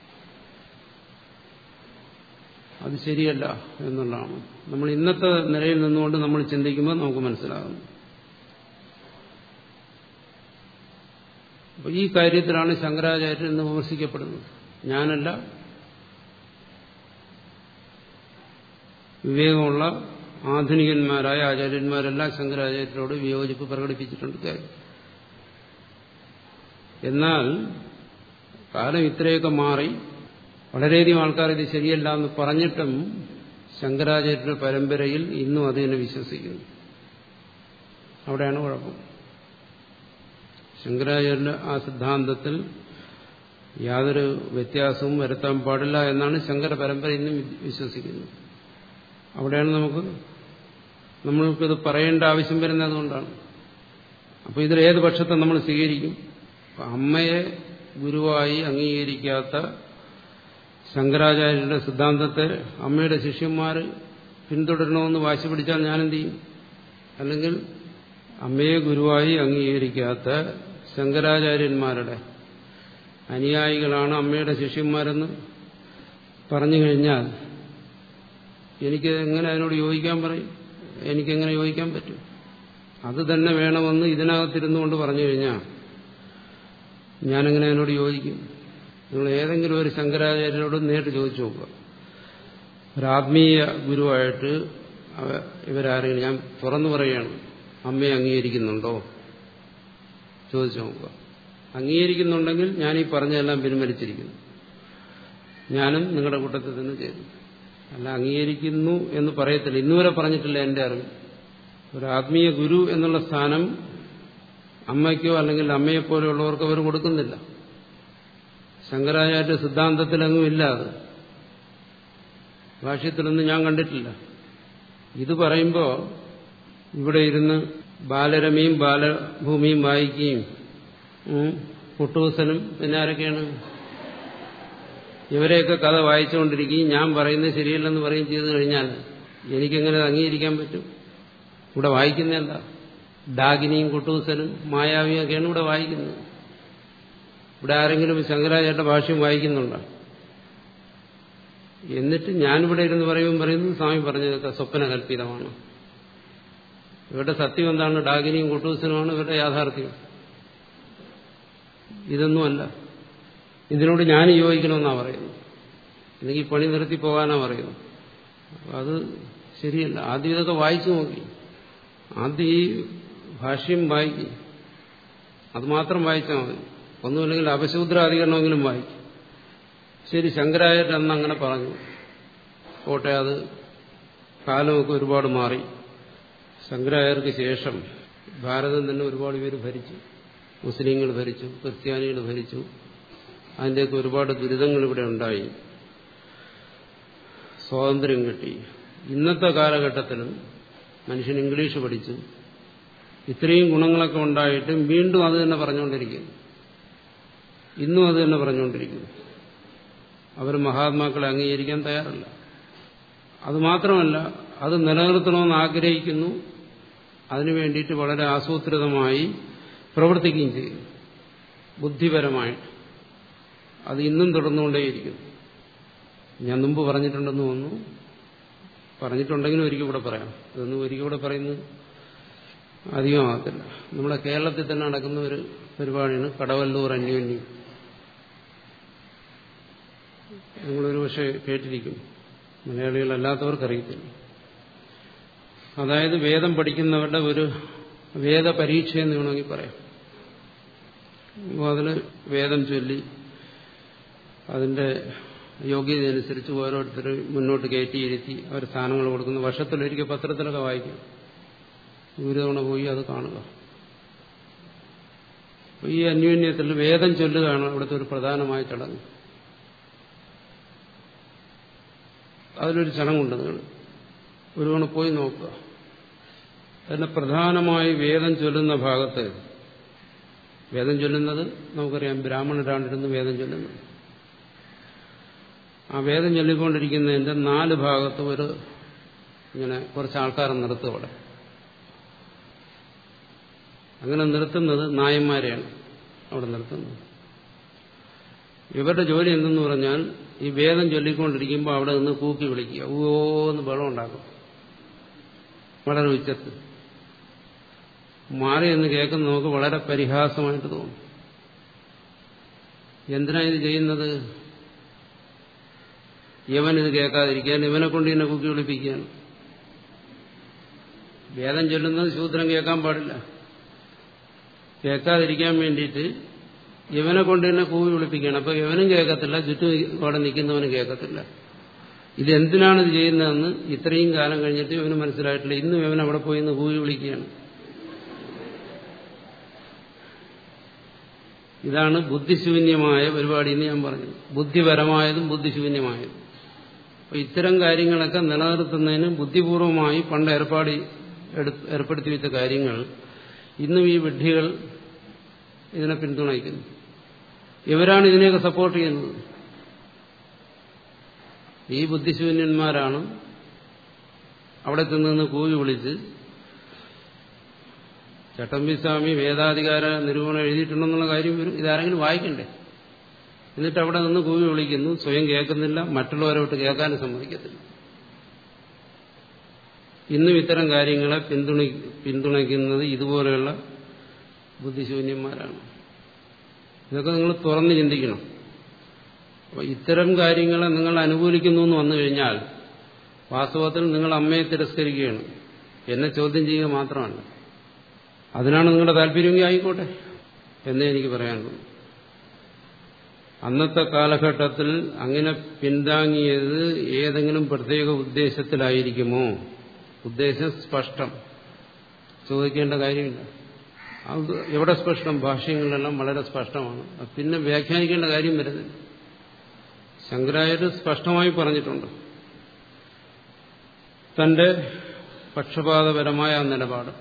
അത് ശരിയല്ല എന്നുള്ളതാണ് നമ്മൾ ഇന്നത്തെ നിലയിൽ നിന്നുകൊണ്ട് നമ്മൾ ചിന്തിക്കുമ്പോൾ നമുക്ക് മനസ്സിലാകുന്നു അപ്പോൾ ഈ കാര്യത്തിലാണ് ശങ്കരാചാര്യൻ എന്ന് വിമർശിക്കപ്പെടുന്നത് ഞാനല്ല വിവേകമുള്ള ആധുനികന്മാരായ ആചാര്യന്മാരെല്ലാം ശങ്കരാചാര്യരോട് വിയോജിപ്പ് പ്രകടിപ്പിച്ചിട്ടുണ്ട് കാര്യം എന്നാൽ കാലം ഇത്രയൊക്കെ മാറി വളരെയധികം ആൾക്കാർ ഇത് ശരിയല്ല എന്ന് പറഞ്ഞിട്ടും ശങ്കരാചാര്യരുടെ പരമ്പരയിൽ ഇന്നും അതിനെ വിശ്വസിക്കുന്നു അവിടെയാണ് കുഴപ്പം ശങ്കരാചാര്യന്റെ ആ സിദ്ധാന്തത്തിൽ യാതൊരു വ്യത്യാസവും വരുത്താൻ പാടില്ല എന്നാണ് ശങ്കര പരമ്പര ഇന്നും വിശ്വസിക്കുന്നത് അവിടെയാണ് നമുക്ക് നമ്മൾക്കിത് പറയേണ്ട ആവശ്യം വരുന്നത് കൊണ്ടാണ് അപ്പോൾ ഇതിൽ ഏത് പക്ഷത്തെ നമ്മൾ സ്വീകരിക്കും അമ്മയെ ഗുരുവായി അംഗീകരിക്കാത്ത ശങ്കരാചാര്യരുടെ സിദ്ധാന്തത്തെ അമ്മയുടെ ശിഷ്യന്മാർ പിന്തുടരണമെന്ന് വാശി പിടിച്ചാൽ ഞാനെന്ത് ചെയ്യും അല്ലെങ്കിൽ അമ്മയെ ഗുരുവായി അംഗീകരിക്കാത്ത ശങ്കരാചാര്യന്മാരുടെ അനുയായികളാണ് അമ്മയുടെ ശിഷ്യന്മാരെന്ന് പറഞ്ഞു കഴിഞ്ഞാൽ എനിക്ക് എങ്ങനെ അതിനോട് യോജിക്കാൻ പറയും എനിക്കെങ്ങനെ യോജിക്കാൻ പറ്റും അത് തന്നെ വേണമെന്ന് ഇതിനകത്തിരുന്നു കൊണ്ട് പറഞ്ഞു കഴിഞ്ഞാൽ ഞാനെങ്ങനെ അതിനോട് യോജിക്കും നിങ്ങൾ ഏതെങ്കിലും ഒരു ശങ്കരാചാര്യരോട് നേരിട്ട് ചോദിച്ചു നോക്കുക ഒരാത്മീയ ഗുരുവായിട്ട് ഇവരാരെങ്കിലും ഞാൻ തുറന്നു പറയുകയാണ് അമ്മയെ അംഗീകരിക്കുന്നുണ്ടോ ചോദിച്ചു നോക്കുക അംഗീകരിക്കുന്നുണ്ടെങ്കിൽ ഞാൻ ഈ പറഞ്ഞതെല്ലാം പിൻവലിച്ചിരിക്കുന്നു ഞാനും നിങ്ങളുടെ കൂട്ടത്തിൽ തന്നെ ചെയ്തു അല്ല അംഗീകരിക്കുന്നു എന്ന് പറയത്തില്ല ഇന്നുവരെ പറഞ്ഞിട്ടില്ല എന്റെ അറിവ് ഒരു ആത്മീയ ഗുരു എന്നുള്ള സ്ഥാനം അമ്മയ്ക്കോ അല്ലെങ്കിൽ അമ്മയെപ്പോലെയുള്ളവർക്ക് അവർ കൊടുക്കുന്നില്ല ശങ്കരാചാര്യ സിദ്ധാന്തത്തിലങ്ങും ഇല്ല അത് ഭാഷ്യത്തിലൊന്നും ഞാൻ കണ്ടിട്ടില്ല ഇത് പറയുമ്പോൾ ഇവിടെ ഇരുന്ന് ബാലരമയും ബാലഭൂമിയും വായിക്കുകയും കുട്ടൂസനും പിന്നെ ആരൊക്കെയാണ് ഇവരെയൊക്കെ കഥ വായിച്ചുകൊണ്ടിരിക്കുകയും ഞാൻ പറയുന്നത് ശരിയല്ലെന്ന് പറയും ചെയ്തു കഴിഞ്ഞാൽ എനിക്കെങ്ങനെ അംഗീകരിക്കാൻ പറ്റും ഇവിടെ വായിക്കുന്നതല്ല ഡാഗിനിയും കുട്ടൂസനും മായാവിയും ഒക്കെയാണ് ഇവിടെ വായിക്കുന്നത് ഇവിടെ ആരെങ്കിലും ശങ്കരാചാര്യ ഭാഷ്യം വായിക്കുന്നുണ്ടോ എന്നിട്ട് ഞാനിവിടെ ഇരുന്ന് പറയുമ്പോൾ പറയുന്നു സ്വാമി പറഞ്ഞതൊക്കെ സ്വപ്ന കൽപ്പിതമാണ് ഇവരുടെ സത്യം എന്താണ് ഡാഗിനിയും കുട്ടൂസനുമാണ് ഇവരുടെ യാഥാർത്ഥ്യം ഇതൊന്നുമല്ല ഇതിനോട് ഞാൻ യോജിക്കണമെന്നാണ് പറയുന്നത് അല്ലെങ്കിൽ പണി നിർത്തി പോകാനാ പറയുന്നത് അത് ശരിയല്ല ആദ്യം ഇതൊക്കെ വായിച്ചു നോക്കി ആദ്യം ഈ ഭാഷ്യം വായിക്കും അത് മാത്രം വായിച്ചാൽ മതി ഒന്നുമില്ലെങ്കിൽ അപശൂദ്രാധികരണമെങ്കിലും വായിക്കും ശരി ശങ്കരാചാര്യൻ അന്ന് അങ്ങനെ പറഞ്ഞു പോട്ടെ അത് കാലമൊക്കെ ഒരുപാട് മാറി ശങ്കരാചാര്യർക്ക് ശേഷം ഭാരതം തന്നെ ഒരുപാട് പേര് ഭരിച്ചു മുസ്ലിങ്ങൾ ഭരിച്ചു ക്രിസ്ത്യാനികൾ ഭരിച്ചു അതിൻ്റെയൊക്കെ ഒരുപാട് ദുരിതങ്ങൾ ഇവിടെ ഉണ്ടായി സ്വാതന്ത്ര്യം കിട്ടി ഇന്നത്തെ കാലഘട്ടത്തിലും മനുഷ്യൻ ഇംഗ്ലീഷ് പഠിച്ചു ഇത്രയും ഗുണങ്ങളൊക്കെ ഉണ്ടായിട്ടും വീണ്ടും അത് തന്നെ പറഞ്ഞുകൊണ്ടിരിക്കുന്നു ഇന്നും അത് തന്നെ പറഞ്ഞുകൊണ്ടിരിക്കുന്നു അവർ മഹാത്മാക്കളെ അംഗീകരിക്കാൻ തയ്യാറല്ല അതുമാത്രമല്ല അത് നിലനിർത്തണമെന്ന് ആഗ്രഹിക്കുന്നു അതിനു വേണ്ടിയിട്ട് വളരെ ആസൂത്രിതമായി പ്രവർത്തിക്കുകയും ചെയ്യുന്നു ബുദ്ധിപരമായിട്ട് അത് ഇന്നും തുടർന്നുകൊണ്ടേയിരിക്കുന്നു ഞാൻ മുമ്പ് പറഞ്ഞിട്ടുണ്ടെന്ന് തോന്നുന്നു പറഞ്ഞിട്ടുണ്ടെങ്കിലും ഒരിക്കൽ കൂടെ പറയാം ഇതൊന്നും ഒരിക്കൽ കൂടെ പറയുന്നത് അധികമാകത്തില്ല നമ്മുടെ കേരളത്തിൽ തന്നെ നടക്കുന്ന ഒരു പരിപാടിയാണ് കടവല്ലൂർ അന്യോന്യം നിങ്ങളൊരു പക്ഷേ കേട്ടിരിക്കും മലയാളികളല്ലാത്തവർക്കറിയത്തില്ല അതായത് വേദം പഠിക്കുന്നവരുടെ ഒരു വേദപരീക്ഷ എന്ന് വേണമെങ്കിൽ പറയാം അപ്പോൾ അതിൽ വേദം ചൊല്ലി അതിന്റെ യോഗ്യതയനുസരിച്ച് ഓരോരുത്തർ മുന്നോട്ട് കയറ്റിയിരുത്തി അവർ സ്ഥാനങ്ങൾ കൊടുക്കുന്ന വർഷത്തിലൊരിക്കൽ പത്രത്തിലൊക്കെ വായിക്കും ഒരു തവണ പോയി അത് കാണുക ഈ അന്യോന്യത്തിൽ വേദം ചൊല്ലുകയാണ് അവിടുത്തെ ഒരു പ്രധാനമായ ചടങ്ങ് അതിലൊരു ചടങ്ങുണ്ട് നിങ്ങൾ ഒരു തവണ പോയി നോക്കുക അതിന് പ്രധാനമായി വേദം ചൊല്ലുന്ന ഭാഗത്ത് വേദം ചൊല്ലുന്നത് നമുക്കറിയാം ബ്രാഹ്മണരാണ്ടിരുന്ന് വേദം ചൊല്ലുന്നത് ആ വേദം ചൊല്ലിക്കൊണ്ടിരിക്കുന്നതിന്റെ നാല് ഭാഗത്ത് ഒരു ഇങ്ങനെ കുറച്ച് ആൾക്കാരെ നിർത്തും അവിടെ അങ്ങനെ നിർത്തുന്നത് നായന്മാരെയാണ് അവിടെ നിർത്തുന്നത് ഇവരുടെ ജോലി എന്തെന്ന് പറഞ്ഞാൽ ഈ വേദം ചൊല്ലിക്കൊണ്ടിരിക്കുമ്പോൾ അവിടെ നിന്ന് കൂക്കി വിളിക്കുക ഊ എന്ന് ബളം ഉണ്ടാക്കും വളരെ ഉച്ചത്ത് മാറി എന്ന് കേൾക്കുന്ന നമുക്ക് വളരെ പരിഹാസമായിട്ട് തോന്നും എന്തിനാ ഇത് ചെയ്യുന്നത് യവൻ ഇത് കേൾക്കാതിരിക്കാൻ ഇവനെ കൊണ്ട് ഇതിനെ കുക്കി വിളിപ്പിക്കുകയാണ് വേദം ചൊല്ലുന്നത് ശൂദ്രൻ കേൾക്കാൻ പാടില്ല കേൾക്കാതിരിക്കാൻ വേണ്ടിയിട്ട് ഇവനെ കൊണ്ട് തന്നെ കൂവി വിളിപ്പിക്കണം അപ്പൊ ഇവനും കേൾക്കത്തില്ല ചുറ്റും അവിടെ നിൽക്കുന്നവനും കേൾക്കത്തില്ല ഇതെന്തിനാണ് ഇത് ചെയ്യുന്നതെന്ന് ഇത്രയും കാലം കഴിഞ്ഞിട്ട് ഇവന് മനസ്സിലായിട്ടില്ല ഇന്നും ഇവൻ അവിടെ പോയി ഇന്ന് കൂവി വിളിക്കുകയാണ് ഇതാണ് ബുദ്ധിശൂന്യമായ പരിപാടി എന്ന് ഞാൻ പറഞ്ഞു ബുദ്ധിപരമായതും ബുദ്ധിശൂന്യമായതും അപ്പൊ ഇത്തരം കാര്യങ്ങളൊക്കെ നിലനിർത്തുന്നതിന് ബുദ്ധിപൂർവമായി പണ്ട് ഏർപ്പാടി ഏർപ്പെടുത്തി വെച്ച കാര്യങ്ങൾ ഇന്നും ഈ വിഡ്ഢികൾ ഇതിനെ പിന്തുണയ്ക്കുന്നു ഇവരാണ് ഇതിനെയൊക്കെ സപ്പോർട്ട് ചെയ്യുന്നത് ഈ ബുദ്ധിശൂന്യന്മാരാണ് അവിടെ ചെന്ന് കൂവി വിളിച്ച് ചട്ടമ്പിസ്വാമി വേദാധികാര നിരൂപണം എഴുതിയിട്ടുണ്ടെന്നുള്ള കാര്യം ഇതാരെങ്കിലും വായിക്കണ്ടേ എന്നിട്ട് അവിടെ നിന്ന് കൂവി വിളിക്കുന്നു സ്വയം കേൾക്കുന്നില്ല മറ്റുള്ളവരെ വിട്ട് കേൾക്കാനും സമ്മതിക്കത്തില്ല ഇന്നും ഇത്തരം കാര്യങ്ങളെ പിന്തുണ പിന്തുണയ്ക്കുന്നത് ഇതുപോലെയുള്ള ബുദ്ധിശൂന്യന്മാരാണ് ഇതൊക്കെ നിങ്ങൾ തുറന്ന് ചിന്തിക്കണം അപ്പോൾ ഇത്തരം കാര്യങ്ങളെ നിങ്ങൾ അനുകൂലിക്കുന്നു എന്ന് വന്നു കഴിഞ്ഞാൽ വാസ്തവത്തിൽ നിങ്ങൾ അമ്മയെ തിരസ്കരിക്കുകയാണ് എന്നെ ചോദ്യം ചെയ്യുക മാത്രമല്ല അതിനാണ് നിങ്ങളുടെ താല്പര്യമെങ്കിൽ ആയിക്കോട്ടെ എന്നേ എനിക്ക് പറയാനുള്ളൂ അന്നത്തെ കാലഘട്ടത്തിൽ അങ്ങനെ പിന്താങ്ങിയത് ഏതെങ്കിലും പ്രത്യേക ഉദ്ദേശത്തിലായിരിക്കുമോ ഉദ്ദേശം സ്പഷ്ടം ചോദിക്കേണ്ട കാര്യമില്ല അത് എവിടെ സ്പഷ്ടം ഭാഷ്യങ്ങളിലെല്ലാം വളരെ സ്പഷ്ടമാണ് പിന്നെ വ്യാഖ്യാനിക്കേണ്ട കാര്യം വരുന്നില്ല ശങ്കരാചാര്യ സ്പഷ്ടമായി പറഞ്ഞിട്ടുണ്ട് തന്റെ പക്ഷപാതപരമായ ആ നിലപാട്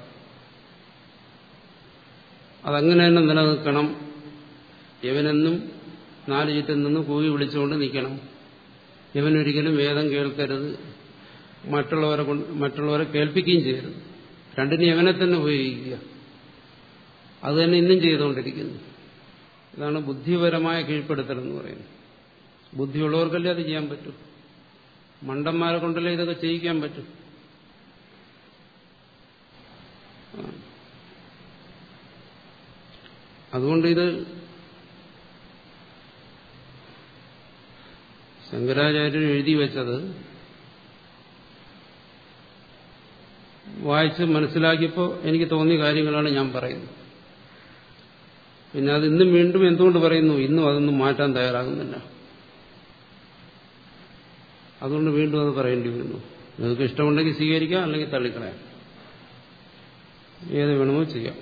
അതങ്ങനെ തന്നെ നിലനിൽക്കണം ഇവനെന്നും നാല് ചുറ്റും നിന്ന് കൂവി വിളിച്ചുകൊണ്ട് നിൽക്കണം ഇവനൊരിക്കലും വേദം കേൾക്കരുത് മറ്റുള്ളവരെ കൊണ്ട് മറ്റുള്ളവരെ കേൾപ്പിക്കുകയും ചെയ്യരുത് രണ്ടിനും ഇവനെ തന്നെ ഉപയോഗിക്കുക അത് തന്നെ ഇന്നും ചെയ്തുകൊണ്ടിരിക്കുന്നു ഇതാണ് ബുദ്ധിപരമായ കീഴ്പ്പെടുത്തൽ എന്ന് പറയുന്നത് ബുദ്ധിയുള്ളവർക്കല്ലേ അത് ചെയ്യാൻ പറ്റും മണ്ടന്മാരെ കൊണ്ടല്ലേ ഇതൊക്കെ ചെയ്യിക്കാൻ പറ്റും അതുകൊണ്ട് ഇത് ശങ്കരാചാര്യർ എഴുതി വെച്ചത് വായിച്ച് മനസ്സിലാക്കിയപ്പോൾ എനിക്ക് തോന്നിയ കാര്യങ്ങളാണ് ഞാൻ പറയുന്നത് പിന്നെ അത് ഇന്നും വീണ്ടും എന്തുകൊണ്ട് പറയുന്നു ഇന്നും അതൊന്നും മാറ്റാൻ തയ്യാറാകുന്നില്ല അതുകൊണ്ട് വീണ്ടും അത് പറയേണ്ടി വരുന്നു നിങ്ങൾക്ക് ഇഷ്ടമുണ്ടെങ്കിൽ സ്വീകരിക്കാം അല്ലെങ്കിൽ തള്ളിക്കളയാം ഏത് വേണമോ ചെയ്യാം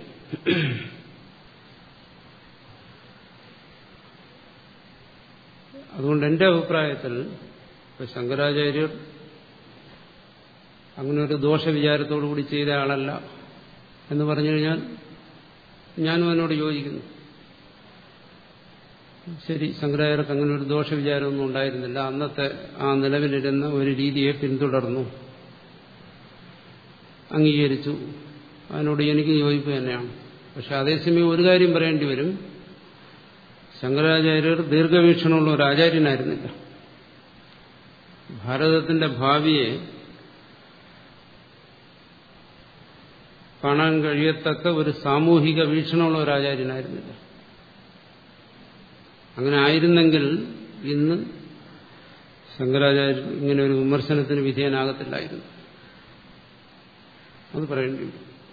അതുകൊണ്ട് എന്റെ അഭിപ്രായത്തിൽ ഇപ്പൊ ശങ്കരാചാര്യർ അങ്ങനെ ഒരു ദോഷവിചാരത്തോടു കൂടി ചെയ്ത ആളല്ല എന്ന് പറഞ്ഞു കഴിഞ്ഞാൽ ഞാനും അതിനോട് യോജിക്കുന്നു ശരി ശങ്കരാചാര്യർക്ക് അങ്ങനെ ഒരു ദോഷവിചാരമൊന്നും ഉണ്ടായിരുന്നില്ല അന്നത്തെ ആ നിലവിലിരുന്ന ഒരു രീതിയെ പിന്തുടർന്നു അംഗീകരിച്ചു അതിനോട് എനിക്ക് യോജിപ്പ് തന്നെയാണ് പക്ഷെ അതേസമയം ഒരു കാര്യം പറയേണ്ടി വരും ശങ്കരാചാര്യർ ദീർഘവീക്ഷണമുള്ള ഒരു ആചാര്യനായിരുന്നില്ല ഭാരതത്തിന്റെ ഭാവിയെ കാണാൻ കഴിയത്തക്ക ഒരു സാമൂഹിക വീക്ഷണമുള്ള ഒരു ആചാര്യനായിരുന്നില്ല അങ്ങനെ ആയിരുന്നെങ്കിൽ ഇന്ന് ശങ്കരാചാര്യർ ഇങ്ങനെ ഒരു വിമർശനത്തിന് വിധേയനാകത്തില്ലായിരുന്നു അത് പറയേണ്ടി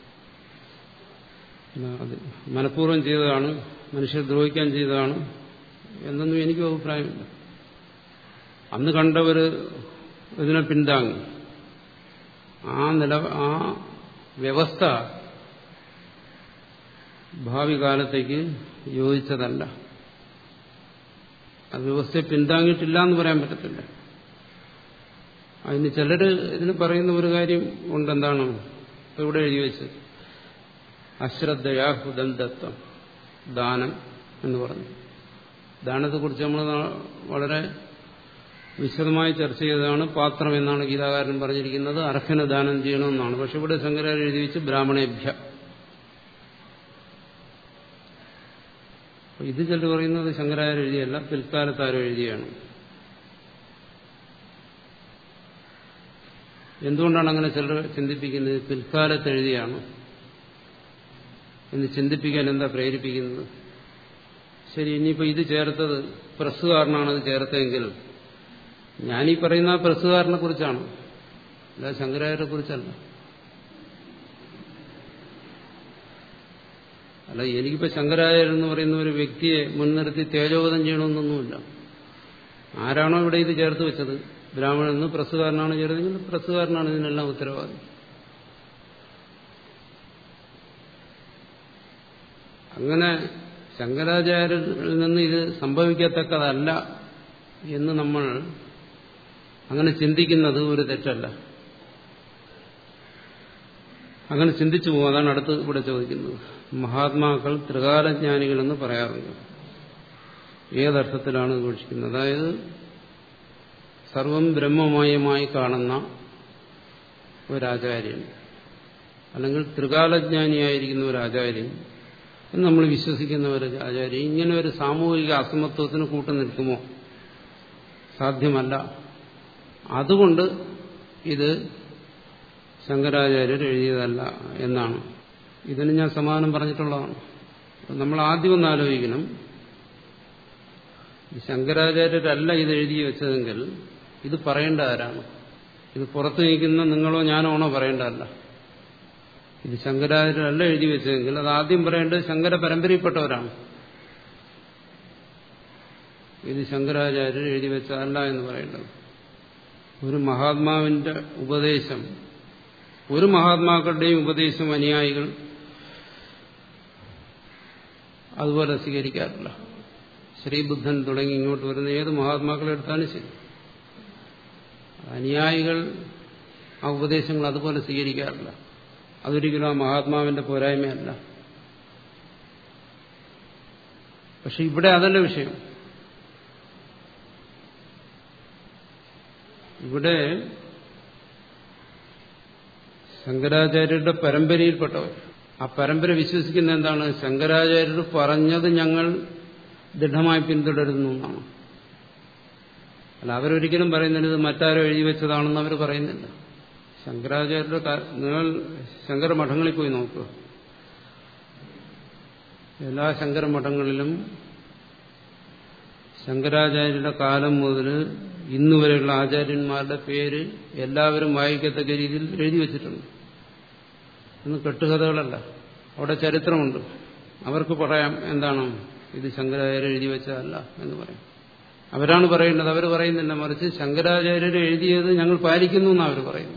അത് മനഃപൂർവ്വം ചെയ്തതാണ് മനുഷ്യർ ദ്രോഹിക്കാൻ ചെയ്തതാണ് എന്നൊന്നും എനിക്കും അഭിപ്രായമില്ല അന്ന് കണ്ടവർ ഇതിനെ പിന്താങ്ങി ആ നില ആ വ്യവസ്ഥ ഭാവി കാലത്തേക്ക് യോജിച്ചതല്ല ആ വ്യവസ്ഥയെ പിന്താങ്ങിയിട്ടില്ല എന്ന് പറയാൻ പറ്റത്തില്ല അതിന് ചിലര് ഇതിന് പറയുന്ന ഒരു കാര്യം ഉണ്ടെന്താണ് ഇവിടെ എഴുതി വെച്ച് അശ്രദ്ധയാ ഹുദന്തത്വം ദാനം എന്ന് പറഞ്ഞു ദാനത്തെക്കുറിച്ച് നമ്മൾ വളരെ വിശദമായി ചർച്ച ചെയ്തതാണ് പാത്രം എന്നാണ് ഗീതാകാരൻ പറഞ്ഞിരിക്കുന്നത് അർഹന് ദാനം ചെയ്യണമെന്നാണ് പക്ഷെ ഇവിടെ ശങ്കരാചാര്യ എഴുതി വെച്ച് ബ്രാഹ്മണേഭ്യ ഇത് ചിലർ പറയുന്നത് ശങ്കരാചാര്യ എഴുതിയല്ല പിൽക്കാലത്ത് ആരോ എഴുതിയാണ് എന്തുകൊണ്ടാണ് അങ്ങനെ ചിലർ ചിന്തിപ്പിക്കുന്നത് പിൽക്കാലത്ത് എഴുതിയാണ് എന്ന് ചിന്തിപ്പിക്കാൻ എന്താ പ്രേരിപ്പിക്കുന്നത് ശരി ഇനിയിപ്പോൾ ഇത് ചേർത്തത് പ്രസ്സുകാരനാണ് അത് ചേർത്തതെങ്കിൽ ഞാനീ പറയുന്ന പ്രസ്സുകാരനെ കുറിച്ചാണ് അല്ല ശങ്കരാചാര്യെ കുറിച്ചല്ല അല്ല എനിക്കിപ്പോൾ ശങ്കരാചാര്യൻ എന്ന് പറയുന്ന ഒരു വ്യക്തിയെ മുൻനിർത്തി തേജോവധം ചെയ്യണമെന്നൊന്നുമില്ല ആരാണോ ഇവിടെ ഇത് ചേർത്ത് വെച്ചത് ബ്രാഹ്മണൻ എന്ന് പ്രസ്സുകാരനാണ് ചേർന്നെങ്കിൽ പ്രസ്സുകാരനാണ് ഇതിനെല്ലാം ഉത്തരവാദി അങ്ങനെ ശങ്കരാചാര്യരിൽ നിന്ന് ഇത് സംഭവിക്കത്തക്കതല്ല എന്ന് നമ്മൾ അങ്ങനെ ചിന്തിക്കുന്നത് ഒരു തെറ്റല്ല അങ്ങനെ ചിന്തിച്ചു പോകും അതാണ് അടുത്ത് ഇവിടെ ചോദിക്കുന്നത് മഹാത്മാക്കൾ ത്രികാലജ്ഞാനികളെന്ന് പറയാറുണ്ട് ഏതർത്ഥത്തിലാണ് ഘോഷിക്കുന്നത് അതായത് സർവം ബ്രഹ്മമയമായി കാണുന്ന ഒരാചാര്യൻ അല്ലെങ്കിൽ ത്രികാലജ്ഞാനിയായിരിക്കുന്ന ഒരു ആചാര്യൻ എന്ന് നമ്മൾ വിശ്വസിക്കുന്ന ഒരു ആചാര്യൻ ഇങ്ങനെ ഒരു സാമൂഹിക അസമത്വത്തിന് കൂട്ടു നിൽക്കുമോ സാധ്യമല്ല അതുകൊണ്ട് ഇത് ശങ്കരാചാര്യർ എഴുതിയതല്ല എന്നാണ് ഇതിന് ഞാൻ സമാധാനം പറഞ്ഞിട്ടുള്ളതാണ് നമ്മൾ ആദ്യം ഒന്ന് ആലോചിക്കണം ശങ്കരാചാര്യരല്ല ഇത് എഴുതി വെച്ചതെങ്കിൽ ഇത് പറയേണ്ട ആരാണ് ഇത് പുറത്തു നിൽക്കുന്ന നിങ്ങളോ ഞാനോ ആണോ പറയേണ്ടതല്ല ഇത് ശങ്കരാചാര്യരല്ല എഴുതി വെച്ചതെങ്കിൽ അത് ആദ്യം പറയേണ്ടത് ശങ്കര പരമ്പരയിൽപ്പെട്ടവരാണ് ഇത് ശങ്കരാചാര്യർ എഴുതി വെച്ചതല്ല എന്ന് പറയേണ്ടത് ഒരു മഹാത്മാവിന്റെ ഉപദേശം ഒരു മഹാത്മാക്കളുടെയും ഉപദേശം അനുയായികൾ അതുപോലെ സ്വീകരിക്കാറില്ല ശ്രീബുദ്ധൻ തുടങ്ങി ഇങ്ങോട്ട് വരുന്ന ഏത് മഹാത്മാക്കളെ എടുത്താലും ശരി അനുയായികൾ ആ ഉപദേശങ്ങൾ അതുപോലെ സ്വീകരിക്കാറില്ല അതൊരിക്കലും ആ മഹാത്മാവിന്റെ പോരായ്മയല്ല പക്ഷെ ഇവിടെ അതല്ല വിഷയം ഇവിടെ ശങ്കരാചാര്യരുടെ പരമ്പരയിൽപ്പെട്ടവർ ആ പരമ്പര വിശ്വസിക്കുന്ന എന്താണ് ശങ്കരാചാര്യർ പറഞ്ഞത് ഞങ്ങൾ ദൃഢമായി പിന്തുടരുന്നു എന്നാണ് അല്ല അവരൊരിക്കലും പറയുന്നില്ല ഇത് മറ്റാരോ എഴുതി വെച്ചതാണെന്ന് അവർ പറയുന്നില്ല ശങ്കരാചാര്യരുടെ നിങ്ങൾ ശങ്കര മഠങ്ങളിൽ പോയി നോക്കുക എല്ലാ ശങ്കര മഠങ്ങളിലും ശങ്കരാചാര്യരുടെ കാലം മുതൽ ഇന്നുവരെയുള്ള ആചാര്യന്മാരുടെ പേര് എല്ലാവരും വായിക്കത്തക്ക രീതിയിൽ എഴുതി വച്ചിട്ടുണ്ട് ഇന്ന് കെട്ടുകഥകളല്ല അവിടെ ചരിത്രമുണ്ട് അവർക്ക് പറയാം എന്താണ് ഇത് ശങ്കരാചാര്യർ എഴുതി വെച്ചതല്ല എന്ന് പറയും അവരാണ് പറയേണ്ടത് അവർ പറയുന്നില്ല മറിച്ച് ശങ്കരാചാര്യർ എഴുതിയത് ഞങ്ങൾ പാലിക്കുന്നു എന്നാണ് അവർ പറയുന്നത്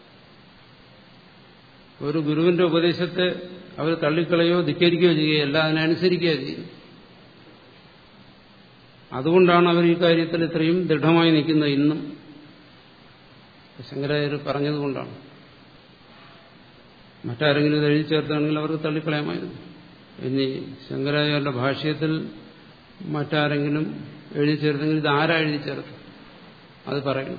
ഒരു ഗുരുവിന്റെ ഉപദേശത്തെ അവർ തള്ളിക്കളയോ ധിക്കരിക്കുകയോ ചെയ്യുകയല്ല അതിനനുസരിക്കുകയോ ചെയ്യും അതുകൊണ്ടാണ് അവർ ഈ കാര്യത്തിൽ ഇത്രയും ദൃഢമായി നിൽക്കുന്നത് ഇന്നും ശങ്കരാചാര്യർ പറഞ്ഞതുകൊണ്ടാണ് മറ്റാരെങ്കിലും ഇത് എഴുതി ചേർത്താണെങ്കിൽ അവർക്ക് തള്ളിക്കളയാമായിരുന്നു ഇനി ശങ്കരാചാര്യരുടെ ഭാഷ്യത്തിൽ മറ്റാരെങ്കിലും എഴുതി ചേർത്തെങ്കിൽ ഇത് ആരാ എഴുതി ചേർത്ത് അത് പറയണം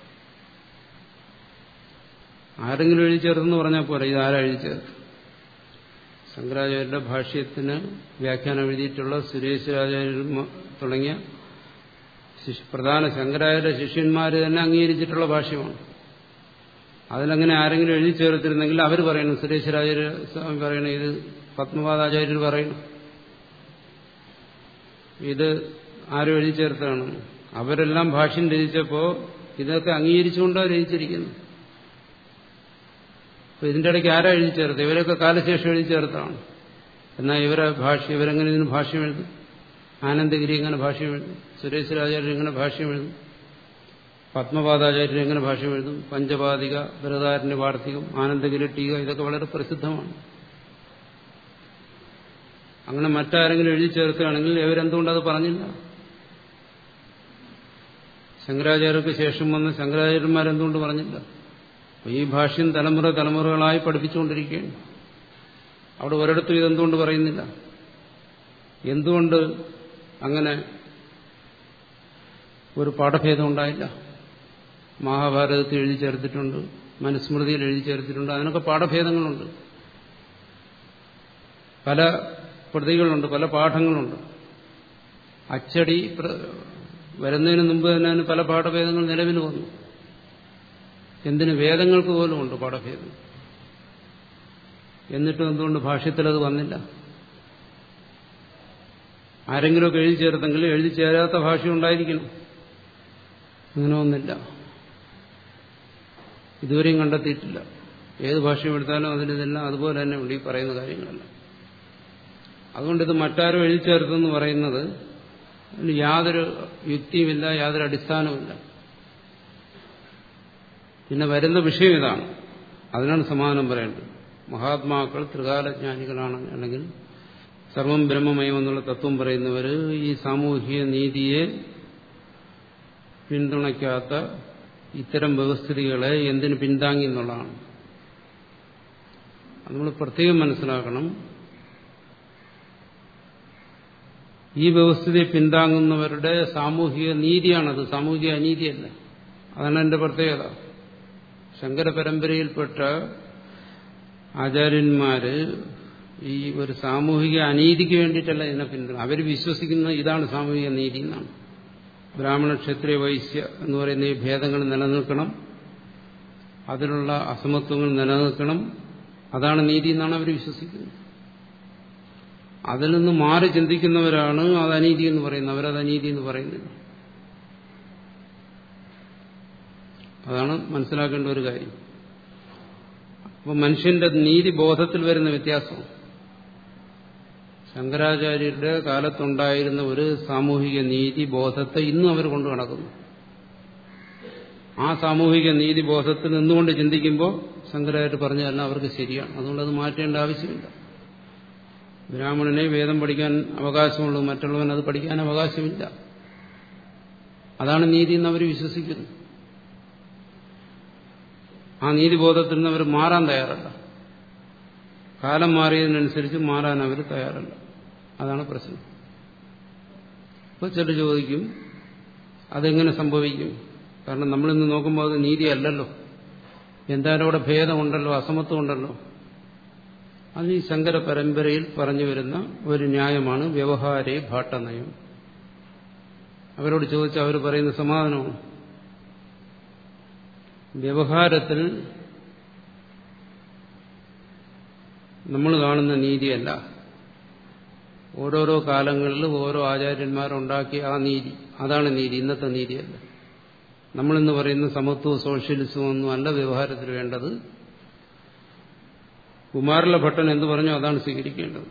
ആരെങ്കിലും എഴുതി ചേർത്തെന്ന് പറഞ്ഞാൽ പോരാ ഇത് ആരാ എഴുതി ചേർത്ത് ശങ്കരാചാര്യരുടെ ഭാഷ്യത്തിന് വ്യാഖ്യാനം എഴുതിയിട്ടുള്ള സുരേശ്വരാചാര്യർ തുടങ്ങിയ പ്രധാന ശങ്കരാചാര്യ ശിഷ്യന്മാർ തന്നെ അംഗീകരിച്ചിട്ടുള്ള ഭാഷ്യമാണ് അതിലങ്ങനെ ആരെങ്കിലും എഴുതി ചേർത്തിരുന്നെങ്കിൽ അവർ പറയണം സുരേശ്വരാചാര്യ സ്വാമി പറയണം ഇത് പത്മപാദാചാര്യർ പറയണം ഇത് ആരും എഴുതി ചേർത്താണ് അവരെല്ലാം ഭാഷ്യം രചിച്ചപ്പോൾ ഇതൊക്കെ അംഗീകരിച്ചുകൊണ്ടാണ് രചിച്ചിരിക്കുന്നത് അപ്പൊ ഇതിന്റെ ഇടയ്ക്ക് ആരാ എഴുതി ചേർത്ത് ഇവരൊക്കെ കാലശേഷം എഴുതി ചേർത്താണ് എന്നാൽ ഇവരെ ഭാഷ ഇവരെങ്ങനെ ഇതിന് ഭാഷ്യം എഴുതും ആനന്ദഗിരി എങ്ങനെ ഭാഷ്യം എഴുതും സുരേശ്വരാചാര്യർ എങ്ങനെ ഭാഷ്യം എഴുതും പത്മപാദാചാര്യർ എങ്ങനെ ഭാഷ്യം എഴുതും പഞ്ചപാതിക ബൃഹദാരണ്യ വാർത്തികം ആനന്ദഗിരി ടീക ഇതൊക്കെ വളരെ പ്രസിദ്ധമാണ് അങ്ങനെ മറ്റാരെങ്കിലും എഴുതി ചേർക്കുകയാണെങ്കിൽ ഇവരെന്തുകൊണ്ടത് പറഞ്ഞില്ല ശങ്കരാചാര്യർക്ക് ശേഷം വന്ന ശങ്കരാചാര്യന്മാരെന്തുകൊണ്ട് പറഞ്ഞില്ല ഈ ഭാഷ്യം തലമുറ തലമുറകളായി പഠിപ്പിച്ചുകൊണ്ടിരിക്കുകയാണ് അവിടെ ഒരിടത്തും ഇതെന്തുകൊണ്ട് പറയുന്നില്ല എന്തുകൊണ്ട് അങ്ങനെ ഒരു പാഠഭേദം ഉണ്ടായില്ല മഹാഭാരതത്തിൽ എഴുതി ചേർത്തിട്ടുണ്ട് മനുസ്മൃതിയിൽ എഴുതി ചേർത്തിട്ടുണ്ട് അതിനൊക്കെ പാഠഭേദങ്ങളുണ്ട് പല പ്രതികളുണ്ട് പല പാഠങ്ങളുണ്ട് അച്ചടി വരുന്നതിന് മുമ്പ് തന്നെ അതിന് പല പാഠഭേദങ്ങൾ നിലവിൽ വന്നു എന്തിന് വേദങ്ങൾക്ക് പോലും ഉണ്ട് പാഠഭേദം എന്നിട്ടും എന്തുകൊണ്ട് ഭാഷ്യത്തിൽ അത് വന്നില്ല ആരെങ്കിലുമൊക്കെ എഴുതി ചേർത്തെങ്കിൽ എഴുതി ചേരാത്ത ഭാഷ ഉണ്ടായിരിക്കണം അങ്ങനെ ഒന്നില്ല ഇതുവരെയും കണ്ടെത്തിയിട്ടില്ല ഏത് ഭാഷയും എടുത്താലും അതിലിതെല്ലാം അതുപോലെ തന്നെ ഉണ്ട് ഈ പറയുന്ന കാര്യങ്ങളെല്ലാം അതുകൊണ്ട് ഇത് മറ്റാരും എഴുതി ചേർത്തെന്ന് പറയുന്നത് അതിന് യാതൊരു യുക്തിയുമില്ല യാതൊരു അടിസ്ഥാനവുമില്ല പിന്നെ വരുന്ന വിഷയം ഇതാണ് അതിനാണ് സമാധാനം പറയേണ്ടത് മഹാത്മാക്കൾ ത്രികാലജ്ഞാനികളാണ് അല്ലെങ്കിൽ സർവം ബ്രഹ്മമയം എന്നുള്ള തത്വം പറയുന്നവർ ഈ സാമൂഹിക നീതിയെ പിന്തുണയ്ക്കാത്ത ഇത്തരം വ്യവസ്ഥിതികളെ എന്തിനു പിന്താങ്ങി എന്നുള്ളതാണ് അത് നമ്മൾ പ്രത്യേകം മനസ്സിലാക്കണം ഈ വ്യവസ്ഥിതിയെ പിന്താങ്ങുന്നവരുടെ സാമൂഹിക നീതിയാണത് സാമൂഹിക അനീതിയല്ല അതാണ് എന്റെ പ്രത്യേകത ശങ്കര പരമ്പരയിൽപ്പെട്ട ആചാര്യന്മാര് ഈ ഒരു സാമൂഹിക അനീതിക്ക് വേണ്ടിയിട്ടല്ല ഇതിനെ പിന്തുണ അവർ വിശ്വസിക്കുന്നത് ഇതാണ് സാമൂഹിക നീതി എന്നാണ് ബ്രാഹ്മണ ക്ഷത്രിയ വൈശ്യ എന്ന് പറയുന്ന ഈ ഭേദങ്ങൾ നിലനിൽക്കണം അതിലുള്ള അസമത്വങ്ങൾ നിലനിൽക്കണം അതാണ് നീതി എന്നാണ് അവർ വിശ്വസിക്കുന്നത് അതിൽ നിന്ന് മാറി ചിന്തിക്കുന്നവരാണ് അത് അനീതി എന്ന് പറയുന്നത് അവരത് അനീതി എന്ന് പറയുന്നില്ല അതാണ് മനസ്സിലാക്കേണ്ട ഒരു കാര്യം അപ്പോൾ മനുഷ്യന്റെ നീതി ബോധത്തിൽ വരുന്ന വ്യത്യാസം ശങ്കരാചാര്യരുടെ കാലത്തുണ്ടായിരുന്ന ഒരു സാമൂഹിക നീതി ബോധത്തെ ഇന്നും അവർ കൊണ്ടു നടക്കുന്നു ആ സാമൂഹിക നീതി ബോധത്തിൽ നിന്നുകൊണ്ട് ചിന്തിക്കുമ്പോൾ ശങ്കരാചാര്യ പറഞ്ഞതെല്ലാം അവർക്ക് ശരിയാണ് അതുകൊണ്ട് അത് മാറ്റേണ്ട ആവശ്യമില്ല ബ്രാഹ്മണനെ വേദം പഠിക്കാൻ അവകാശമുള്ളൂ മറ്റുള്ളവൻ അത് പഠിക്കാൻ അവകാശമില്ല അതാണ് നീതി എന്ന് അവർ വിശ്വസിക്കുന്നു ആ നീതിബോധത്തിൽ നിന്ന് അവർ മാറാൻ തയ്യാറല്ല കാലം മാറിയതിനനുസരിച്ച് മാറാൻ അവർ തയ്യാറല്ല അതാണ് പ്രശ്നം അപ്പോൾ ചിലർ ചോദിക്കും അതെങ്ങനെ സംഭവിക്കും കാരണം നമ്മളിന്ന് നോക്കുമ്പോൾ അത് നീതിയല്ലല്ലോ എന്തായാലും അവിടെ ഭേദമുണ്ടല്ലോ അസമത്വം ഉണ്ടല്ലോ അത് ഈ ശങ്കര പരമ്പരയിൽ പറഞ്ഞു വരുന്ന ഒരു ന്യായമാണ് വ്യവഹാരേ ഭാട്ടനയം അവരോട് ചോദിച്ചാൽ അവർ പറയുന്ന സമാധാനമാണ് വ്യവഹാരത്തിൽ നമ്മൾ കാണുന്ന നീതിയല്ല ഓരോരോ കാലങ്ങളിൽ ഓരോ ആചാര്യന്മാരുണ്ടാക്കിയ ആ നീതി അതാണ് നീതി ഇന്നത്തെ നീതിയല്ല നമ്മളിന്ന് പറയുന്ന സമത്വവും സോഷ്യലിസവും ഒന്നും അല്ല വ്യവഹാരത്തിൽ വേണ്ടത് കുമാരല ഭട്ടൻ എന്ത് പറഞ്ഞോ അതാണ് സ്വീകരിക്കേണ്ടത്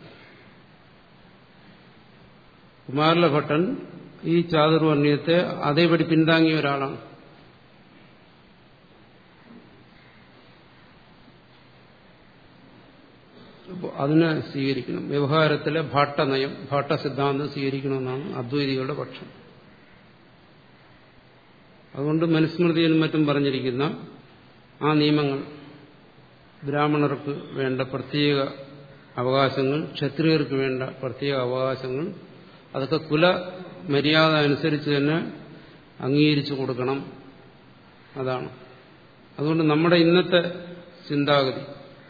കുമാരല ഭട്ടൻ ഈ ചാതുർവർണ്ണയത്തെ അതേപടി പിന്താങ്ങിയ ഒരാളാണ് അതിനെ സ്വീകരിക്കണം വ്യവഹാരത്തിലെ ഭാട്ടനയം ഭാട്ട സിദ്ധാന്തം സ്വീകരിക്കണമെന്നാണ് അദ്വൈതികളുടെ പക്ഷം അതുകൊണ്ട് മനുസ്മൃതിയിലും മറ്റും പറഞ്ഞിരിക്കുന്ന ആ നിയമങ്ങൾ ബ്രാഹ്മണർക്ക് വേണ്ട പ്രത്യേക അവകാശങ്ങൾ ക്ഷത്രിയർക്ക് വേണ്ട പ്രത്യേക അവകാശങ്ങൾ അതൊക്കെ കുല മര്യാദ അനുസരിച്ച് തന്നെ അംഗീകരിച്ചു കൊടുക്കണം അതാണ് അതുകൊണ്ട് നമ്മുടെ ഇന്നത്തെ ചിന്താഗതി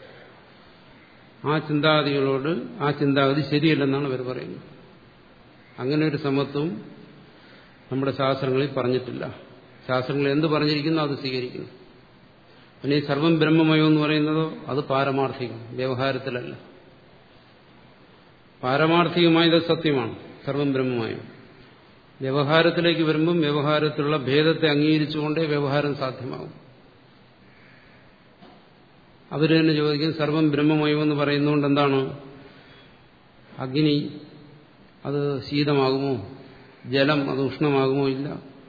ആ ചിന്താഗതികളോട് ആ ചിന്താഗതി ശരിയല്ലെന്നാണ് അവർ പറയുന്നത് അങ്ങനെ ഒരു സമത്വം നമ്മുടെ ശാസ്ത്രങ്ങളിൽ പറഞ്ഞിട്ടില്ല ശാസ്ത്രങ്ങൾ എന്ത് പറഞ്ഞിരിക്കുന്നു അത് സ്വീകരിക്കുന്നു പിന്നെ ഈ സർവം ബ്രഹ്മമയോ എന്ന് പറയുന്നതോ അത് പാരമാർത്ഥികം വ്യവഹാരത്തിലല്ല പാരമാർത്ഥികമായത് സത്യമാണ് സർവം ബ്രഹ്മമയം വ്യവഹാരത്തിലേക്ക് വരുമ്പം വ്യവഹാരത്തിലുള്ള ഭേദത്തെ അംഗീകരിച്ചുകൊണ്ടേ വ്യവഹാരം സാധ്യമാകും അവർ തന്നെ ചോദിക്കും സർവം ബ്രഹ്മമയമെന്ന് പറയുന്നതുകൊണ്ട് എന്താണ് അഗ്നി അത് ശീതമാകുമോ ജലം അത് ഉഷ്ണമാകുമോ ഇല്ല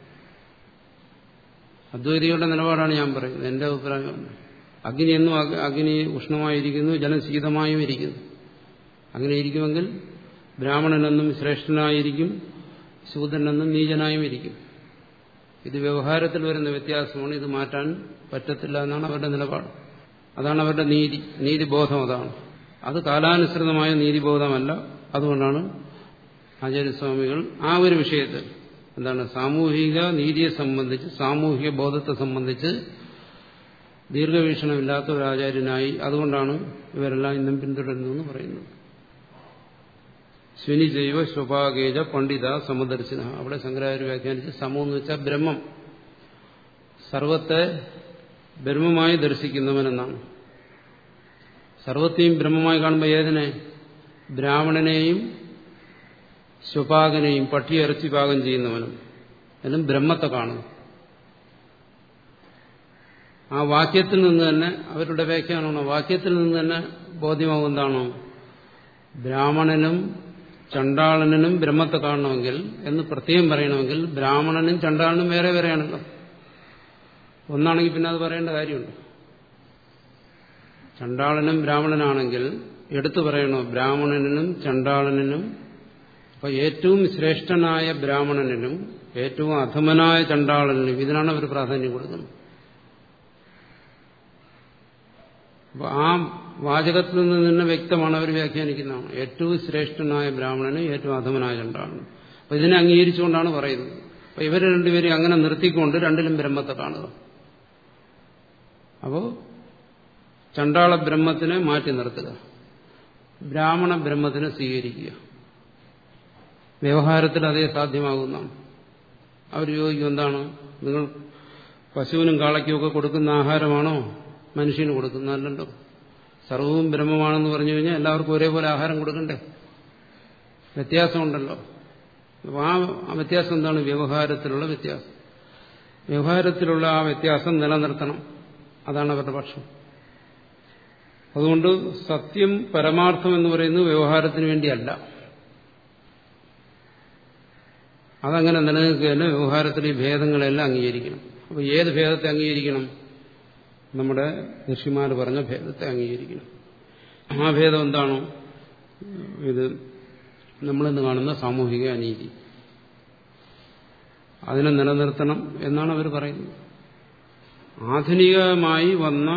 അദ്വൈതികളുടെ നിലപാടാണ് ഞാൻ പറയുന്നത് എന്റെ അഭിപ്രായമാണ് അഗ്നി എന്നും അഗ്നി ഉഷ്ണമായിരിക്കുന്നു ജലം ശീതമായും ഇരിക്കുന്നു അങ്ങനെ ഇരിക്കുമെങ്കിൽ ബ്രാഹ്മണനെന്നും ശ്രേഷ്ഠനായിരിക്കും ശൂദ്രനെന്നും നീചനായും ഇരിക്കും ഇത് വ്യവഹാരത്തിൽ വരുന്ന വ്യത്യാസമാണ് ഇത് മാറ്റാൻ പറ്റത്തില്ല എന്നാണ് അവരുടെ നിലപാട് അതാണ് അവരുടെ നീതി നീതിബോധം അതാണ് അത് കാലാനുസൃതമായ നീതിബോധമല്ല അതുകൊണ്ടാണ് ആചാര്യസ്വാമികൾ ആ ഒരു വിഷയത്തിൽ എന്താണ് സാമൂഹിക നീതിയെ സംബന്ധിച്ച് സാമൂഹിക ബോധത്തെ സംബന്ധിച്ച് ദീർഘവീക്ഷണമില്ലാത്ത ഒരു ആചാര്യനായി അതുകൊണ്ടാണ് ഇവരെല്ലാം ഇന്നും പിന്തുടരുന്നതെന്ന് പറയുന്നത് ശനി ജൈവ സ്വഭാഗേജ പണ്ഡിത സമദർശന അവിടെ ശങ്കരാചാര്യ വ്യാഖ്യാനിച്ച് സമം എന്ന് വെച്ചാൽ ബ്രഹ്മം സർവത്തെ ബ്രഹ്മമായി ദർശിക്കുന്നവനെന്നാണ് സർവത്തെയും ബ്രഹ്മമായി കാണുമ്പോൾ ഏതിനെ ബ്രാഹ്മണനെയും സ്വപാകനെയും പട്ടിയിറച്ചി പാകം ചെയ്യുന്നവനും എന്നും ബ്രഹ്മത്തെ കാണുന്നു ആ വാക്യത്തിൽ നിന്ന് തന്നെ അവരുടെ വ്യാഖ്യാനമാണ് വാക്യത്തിൽ നിന്ന് തന്നെ ബോധ്യമാകും എന്താണോ ബ്രാഹ്മണനും ചണ്ടാളനും ബ്രഹ്മത്തെ കാണണമെങ്കിൽ എന്ന് പ്രത്യേകം പറയണമെങ്കിൽ ബ്രാഹ്മണനും ചണ്ടാളനും വേറെ വേറെയാണല്ലോ ഒന്നാണെങ്കിൽ പിന്നെ അത് പറയേണ്ട കാര്യമുണ്ട് ചണ്ടാളനും ബ്രാഹ്മണനാണെങ്കിൽ എടുത്തു പറയണോ ബ്രാഹ്മണനും ചണ്ടാളനും അപ്പൊ ഏറ്റവും ശ്രേഷ്ഠനായ ബ്രാഹ്മണനും ഏറ്റവും അധമനായ ചണ്ടാളനും ഇതിനാണ് അവർ പ്രാധാന്യം കൊടുക്കുന്നത് അപ്പൊ ആ വാചകത്തിൽ നിന്ന് തന്നെ വ്യക്തമാണ് അവർ വ്യാഖ്യാനിക്കുന്നതാണ് ഏറ്റവും ശ്രേഷ്ഠനായ ബ്രാഹ്മണനും ഏറ്റവും അധമനായ ചണ്ടാളനും അപ്പൊ ഇതിനെ അംഗീകരിച്ചുകൊണ്ടാണ് പറയുന്നത് അപ്പൊ ഇവർ രണ്ടുപേരും അങ്ങനെ നിർത്തിക്കൊണ്ട് രണ്ടിലും ബ്രഹ്മത്തെ കാണുക അപ്പോ ചണ്ടാള ബ്രഹ്മത്തിനെ മാറ്റി നിർത്തുക ബ്രാഹ്മണ ബ്രഹ്മത്തിനെ സ്വീകരിക്കുക വ്യവഹാരത്തിൽ അതേ സാധ്യമാകുന്നതാണ് അവർ ചോദിക്കും എന്താണ് നിങ്ങൾ പശുവിനും കാളയ്ക്കുമൊക്കെ കൊടുക്കുന്ന ആഹാരമാണോ മനുഷ്യന് കൊടുക്കുന്നതല്ലല്ലോ സർവവും ബ്രഹ്മമാണെന്ന് പറഞ്ഞു കഴിഞ്ഞാൽ എല്ലാവർക്കും ഒരേപോലെ ആഹാരം കൊടുക്കണ്ടേ വ്യത്യാസമുണ്ടല്ലോ അപ്പോൾ ആ വ്യത്യാസം എന്താണ് വ്യവഹാരത്തിലുള്ള വ്യത്യാസം വ്യവഹാരത്തിലുള്ള ആ വ്യത്യാസം നിലനിർത്തണം അതാണ് അവരുടെ പക്ഷം അതുകൊണ്ട് സത്യം പരമാർത്ഥം എന്ന് പറയുന്നത് വ്യവഹാരത്തിന് വേണ്ടിയല്ല അതങ്ങനെ നിലനിൽക്കുകയല്ല വ്യവഹാരത്തിൽ ഈ ഭേദങ്ങളെല്ലാം അംഗീകരിക്കണം അപ്പോൾ ഏത് ഭേദത്തെ അംഗീകരിക്കണം നമ്മുടെ ഋഷിമാർ പറഞ്ഞ ഭേദത്തെ അംഗീകരിക്കണം ആ ഭേദം എന്താണോ ഇത് നമ്മളിന്ന് കാണുന്ന സാമൂഹിക അനീതി അതിനെ നിലനിർത്തണം എന്നാണ് അവർ പറയുന്നത് ആധുനികമായി വന്ന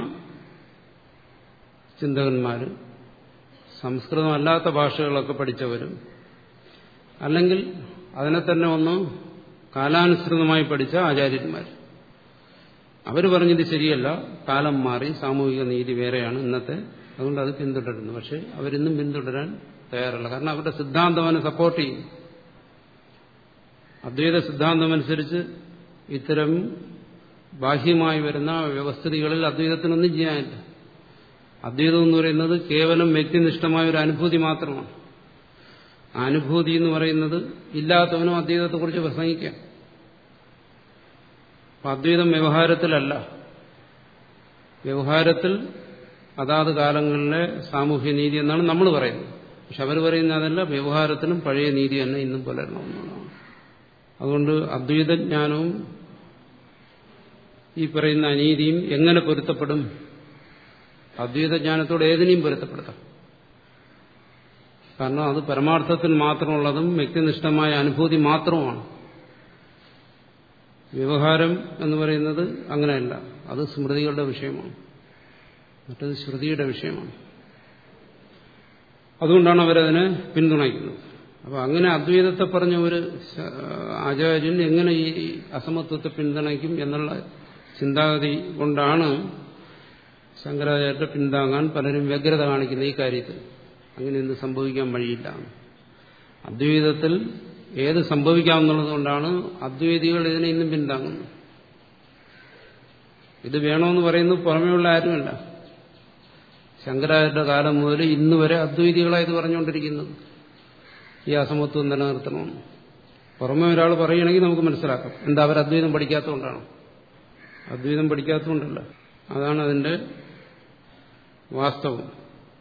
ചിന്തകന്മാർ സംസ്കൃതമല്ലാത്ത ഭാഷകളൊക്കെ പഠിച്ചവരും അല്ലെങ്കിൽ അതിനെ തന്നെ ഒന്ന് കാലാനുസൃതമായി പഠിച്ച ആചാര്യന്മാർ അവർ പറഞ്ഞത് ശരിയല്ല കാലം മാറി സാമൂഹിക നീതി വേറെയാണ് ഇന്നത്തെ അതുകൊണ്ട് അത് പിന്തുടരുന്നു പക്ഷെ അവരിന്നും പിന്തുടരാൻ തയ്യാറല്ല കാരണം അവരുടെ സിദ്ധാന്തം അവനെ സപ്പോർട്ട് ചെയ്യും അദ്വൈത സിദ്ധാന്തമനുസരിച്ച് ഇത്തരം ബാഹ്യമായി വരുന്ന വ്യവസ്ഥിതികളിൽ അദ്വൈതത്തിനൊന്നും ചെയ്യാനില്ല അദ്വൈതം എന്ന് പറയുന്നത് കേവലം വ്യക്തിനിഷ്ഠമായ ഒരു അനുഭൂതി മാത്രമാണ് ആ അനുഭൂതി എന്ന് പറയുന്നത് ഇല്ലാത്തവനും അദ്വൈതത്തെക്കുറിച്ച് പ്രസംഗിക്കാം അപ്പൊ അദ്വൈതം വ്യവഹാരത്തിലല്ല വ്യവഹാരത്തിൽ അതാത് കാലങ്ങളിലെ സാമൂഹ്യ നീതി എന്നാണ് നമ്മൾ പറയുന്നത് പക്ഷെ അവർ പറയുന്ന അതല്ല വ്യവഹാരത്തിലും പഴയ നീതി തന്നെ ഇന്നും പുലരണമെന്നുള്ളതാണ് അതുകൊണ്ട് അദ്വൈതജ്ഞാനവും ഈ പറയുന്ന അനീതിയും എങ്ങനെ പൊരുത്തപ്പെടും അദ്വൈതജ്ഞാനത്തോട് ഏതിനെയും പൊരുത്തപ്പെടുത്താം കാരണം അത് പരമാർത്ഥത്തിൽ മാത്രമുള്ളതും വ്യക്തിനിഷ്ഠമായ അനുഭൂതി മാത്രവുമാണ് വ്യവഹാരം എന്ന് പറയുന്നത് അങ്ങനെയല്ല അത് സ്മൃതികളുടെ വിഷയമാണ് മറ്റത് ശ്രുതിയുടെ വിഷയമാണ് അതുകൊണ്ടാണ് അവരതിനെ പിന്തുണയ്ക്കുന്നത് അപ്പോൾ അങ്ങനെ അദ്വൈതത്തെ പറഞ്ഞ ഒരു ആചാര്യൻ എങ്ങനെ ഈ അസമത്വത്തെ പിന്തുണയ്ക്കും എന്നുള്ള ചിന്താഗതി കൊണ്ടാണ് ശങ്കരാചാര്യത്തെ പിന്താങ്ങാൻ പലരും വ്യഗ്രത കാണിക്കുന്ന ഈ കാര്യത്തിൽ അങ്ങനെയൊന്നും സംഭവിക്കാൻ വഴിയില്ല അദ്വൈതത്തിൽ ഏത് സംഭവിക്കാമെന്നുള്ളതുകൊണ്ടാണ് അദ്വൈതികൾ ഇതിനെ ഇന്നും പിന്താങ്ങുന്നത് ഇത് വേണമെന്ന് പറയുന്നത് പുറമേയുള്ള ആരുമല്ല ശങ്കരാചാര്യ കാലം മുതൽ ഇന്ന് വരെ അദ്വൈതികളാണ് ഇത് പറഞ്ഞുകൊണ്ടിരിക്കുന്നത് ഈ അസമത്വം നിലനിർത്തണമെന്ന് പുറമെ ഒരാൾ പറയുകയാണെങ്കിൽ നമുക്ക് മനസ്സിലാക്കാം എന്താ അവർ അദ്വൈതം പഠിക്കാത്തതുകൊണ്ടാണ് അദ്വൈതം പഠിക്കാത്തതുകൊണ്ടല്ല അതാണ് അതിന്റെ വാസ്തവം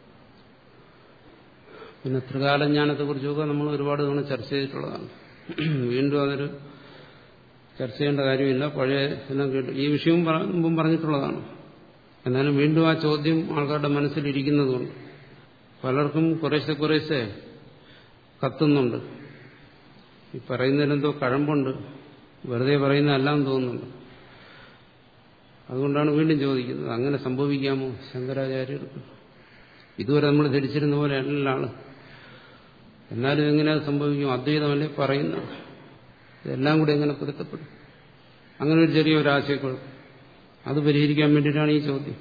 പിന്നെ ത്രികാലജ്ഞാനത്തെക്കുറിച്ചൊക്കെ നമ്മൾ ഒരുപാട് തവണ ചർച്ച ചെയ്തിട്ടുള്ളതാണ് വീണ്ടും അതൊരു ചർച്ച ചെയ്യേണ്ട കാര്യമില്ല പഴയ എല്ലാം കേട്ടു ഈ വിഷയവും മുമ്പും പറഞ്ഞിട്ടുള്ളതാണ് എന്നാലും വീണ്ടും ആ ചോദ്യം ആൾക്കാരുടെ മനസ്സിലിരിക്കുന്നതുകൊണ്ട് പലർക്കും കുറേശ്ശെ കുറേശ്ശെ കത്തുന്നുണ്ട് ഈ പറയുന്നതിലെന്തോ കഴമ്പുണ്ട് വെറുതെ പറയുന്നതെല്ലാം തോന്നുന്നുണ്ട് അതുകൊണ്ടാണ് വീണ്ടും ചോദിക്കുന്നത് അങ്ങനെ സംഭവിക്കാമോ ശങ്കരാചാര്യർക്ക് ഇതുവരെ നമ്മൾ ധരിച്ചിരുന്ന പോലെ അല്ല ആള് എന്നാലും എങ്ങനെ അത് സംഭവിക്കും അദ്വൈതമല്ലേ പറയുന്നത് ഇതെല്ലാം കൂടി എങ്ങനെ പൊരുത്തപ്പെടും അങ്ങനെ ഒരു ചെറിയൊരു ആശയക്കുഴപ്പം അത് പരിഹരിക്കാൻ വേണ്ടിയിട്ടാണ് ഈ ചോദ്യം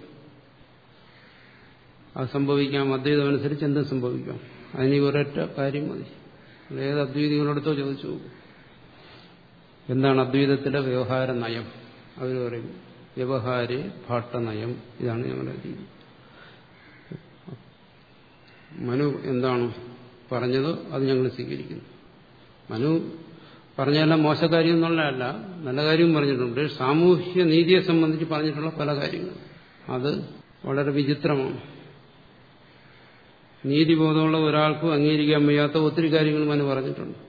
അത് സംഭവിക്കാം അദ്വൈതം അനുസരിച്ച് എന്തും സംഭവിക്കാം അതിന് ഒരൊറ്റ കാര്യം മതി ഏത് അദ്വൈതികളോടത്തോ ചോദിച്ചു പോകും എന്താണ് അദ്വൈതത്തിലെ വ്യവഹാര നയം അവർ പറയും വ്യവഹാരി ഭാട്ടനയം ഇതാണ് ഞങ്ങളുടെ രീതി മനു എന്താണ് പറഞ്ഞത് അത് ഞങ്ങൾ സ്വീകരിക്കുന്നു മനു പറഞ്ഞതെല്ലാം മോശകാര്യം എന്നുള്ളതല്ല നല്ല കാര്യം പറഞ്ഞിട്ടുണ്ട് സാമൂഹ്യ നീതിയെ സംബന്ധിച്ച് പറഞ്ഞിട്ടുള്ള പല കാര്യങ്ങളും അത് വളരെ വിചിത്രമാണ് നീതിബോധമുള്ള ഒരാൾക്കും അംഗീകരിക്കാൻ വയ്യാത്ത ഒത്തിരി കാര്യങ്ങൾ മനു പറഞ്ഞിട്ടുണ്ട്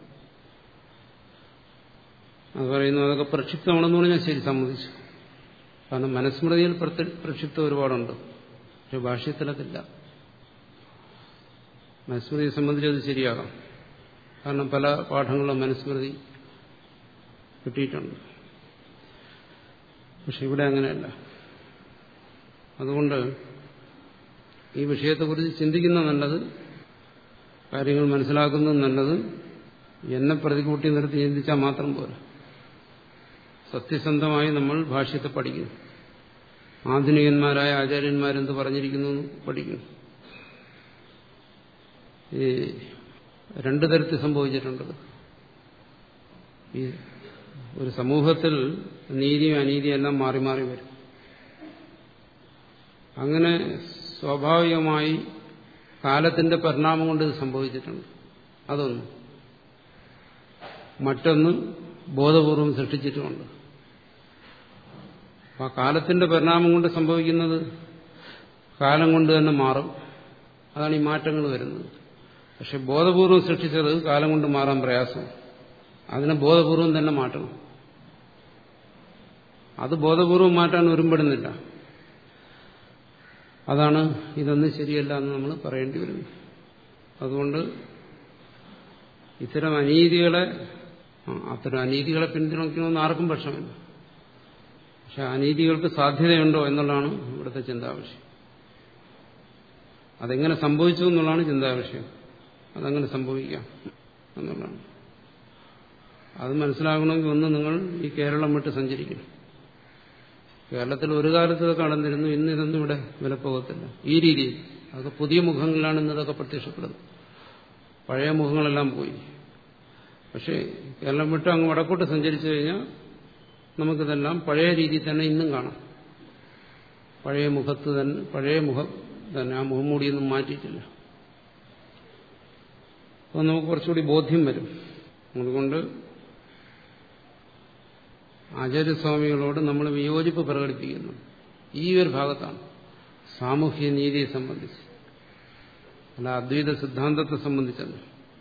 അത് പറയുന്നു അതൊക്കെ പ്രക്ഷിപ്തമാണെന്ന് പറഞ്ഞാൽ ശരി സമ്മതിച്ചു കാരണം മനസ്മൃതിയിൽ പ്രക്ഷിപ്തം ഒരുപാടുണ്ട് പക്ഷെ ഭാഷ്യത്തിലതില്ല മനുസ്മൃതിയെ സംബന്ധിച്ച് അത് ശരിയാകാം കാരണം പല പാഠങ്ങളും മനുസ്മൃതി കിട്ടിയിട്ടുണ്ട് പക്ഷെ ഇവിടെ അങ്ങനെയല്ല അതുകൊണ്ട് ഈ വിഷയത്തെക്കുറിച്ച് ചിന്തിക്കുന്ന നല്ലത് കാര്യങ്ങൾ മനസ്സിലാക്കുന്നത് നല്ലത് എന്നെ പ്രതികൂട്ടി നിർത്തി ചിന്തിച്ചാൽ മാത്രം പോരാ സത്യസന്ധമായി നമ്മൾ ഭാഷ്യത്തെ പഠിക്കുന്നു ആധുനികന്മാരായ ആചാര്യന്മാരെന്ത് പറഞ്ഞിരിക്കുന്നു എന്ന് പഠിക്കുന്നു ഈ രണ്ടു തരത്തിൽ സംഭവിച്ചിട്ടുണ്ട് ഈ ഒരു സമൂഹത്തിൽ നീതിയും അനീതിയും എല്ലാം മാറി മാറി വരും അങ്ങനെ സ്വാഭാവികമായി കാലത്തിന്റെ പരിണാമം കൊണ്ട് ഇത് സംഭവിച്ചിട്ടുണ്ട് അതൊന്ന് മറ്റൊന്ന് ബോധപൂർവം സൃഷ്ടിച്ചിട്ടുമുണ്ട് ആ കാലത്തിന്റെ പരിണാമം കൊണ്ട് സംഭവിക്കുന്നത് കാലം കൊണ്ട് തന്നെ മാറും അതാണ് ഈ മാറ്റങ്ങൾ വരുന്നത് പക്ഷെ ബോധപൂർവം സൃഷ്ടിച്ചത് കാലം കൊണ്ട് മാറാൻ പ്രയാസം അതിനെ ബോധപൂർവം തന്നെ മാറ്റണം അത് ബോധപൂർവം മാറ്റാൻ ഒരുമ്പെടുന്നില്ല അതാണ് ഇതൊന്നും ശരിയല്ല എന്ന് നമ്മൾ പറയേണ്ടി വരുന്നു അതുകൊണ്ട് ഇത്തരം അനീതികളെ അത്തരം അനീതികളെ പിന്തുണയ്ക്കണമെന്ന് ആർക്കും പക്ഷമില്ല പക്ഷെ അനീതികൾക്ക് സാധ്യതയുണ്ടോ എന്നുള്ളതാണ് ഇവിടുത്തെ ചിന്താവിഷയം അതെങ്ങനെ സംഭവിച്ചു എന്നുള്ളതാണ് ചിന്താവിഷയം അതങ്ങനെ സംഭവിക്കാം എന്നുള്ളതാണ് അത് മനസ്സിലാകണമെങ്കിൽ ഒന്ന് നിങ്ങൾ ഈ കേരളം വിട്ട് സഞ്ചരിക്കണം കേരളത്തിൽ ഒരു കാലത്ത് ഇതൊക്കെ നടന്നിരുന്നു ഇന്ന് ഇതൊന്നും ഇവിടെ വിലപ്പോകത്തില്ല ഈ രീതിയിൽ അതൊക്കെ പുതിയ മുഖങ്ങളിലാണ് ഇന്ന് ഇതൊക്കെ പ്രത്യക്ഷപ്പെടുന്നത് പഴയ മുഖങ്ങളെല്ലാം പോയി പക്ഷേ കേരളം വിട്ട് അങ്ങ് വടക്കോട്ട് സഞ്ചരിച്ചു കഴിഞ്ഞാൽ നമുക്കിതെല്ലാം പഴയ രീതിയിൽ തന്നെ ഇന്നും കാണാം പഴയ മുഖത്ത് തന്നെ പഴയ മുഖം തന്നെ ആ മുഖംമൂടിയൊന്നും മാറ്റിയിട്ടില്ല അപ്പോൾ നമുക്ക് കുറച്ചുകൂടി ബോധ്യം വരും അതുകൊണ്ട് ആചാര്യസ്വാമികളോട് നമ്മൾ വിയോജിപ്പ് പ്രകടിപ്പിക്കുന്നു ഈ ഒരു ഭാഗത്താണ് സാമൂഹ്യ നീതിയെ സംബന്ധിച്ച് അല്ല അദ്വൈത സിദ്ധാന്തത്തെ സംബന്ധിച്ചല്ല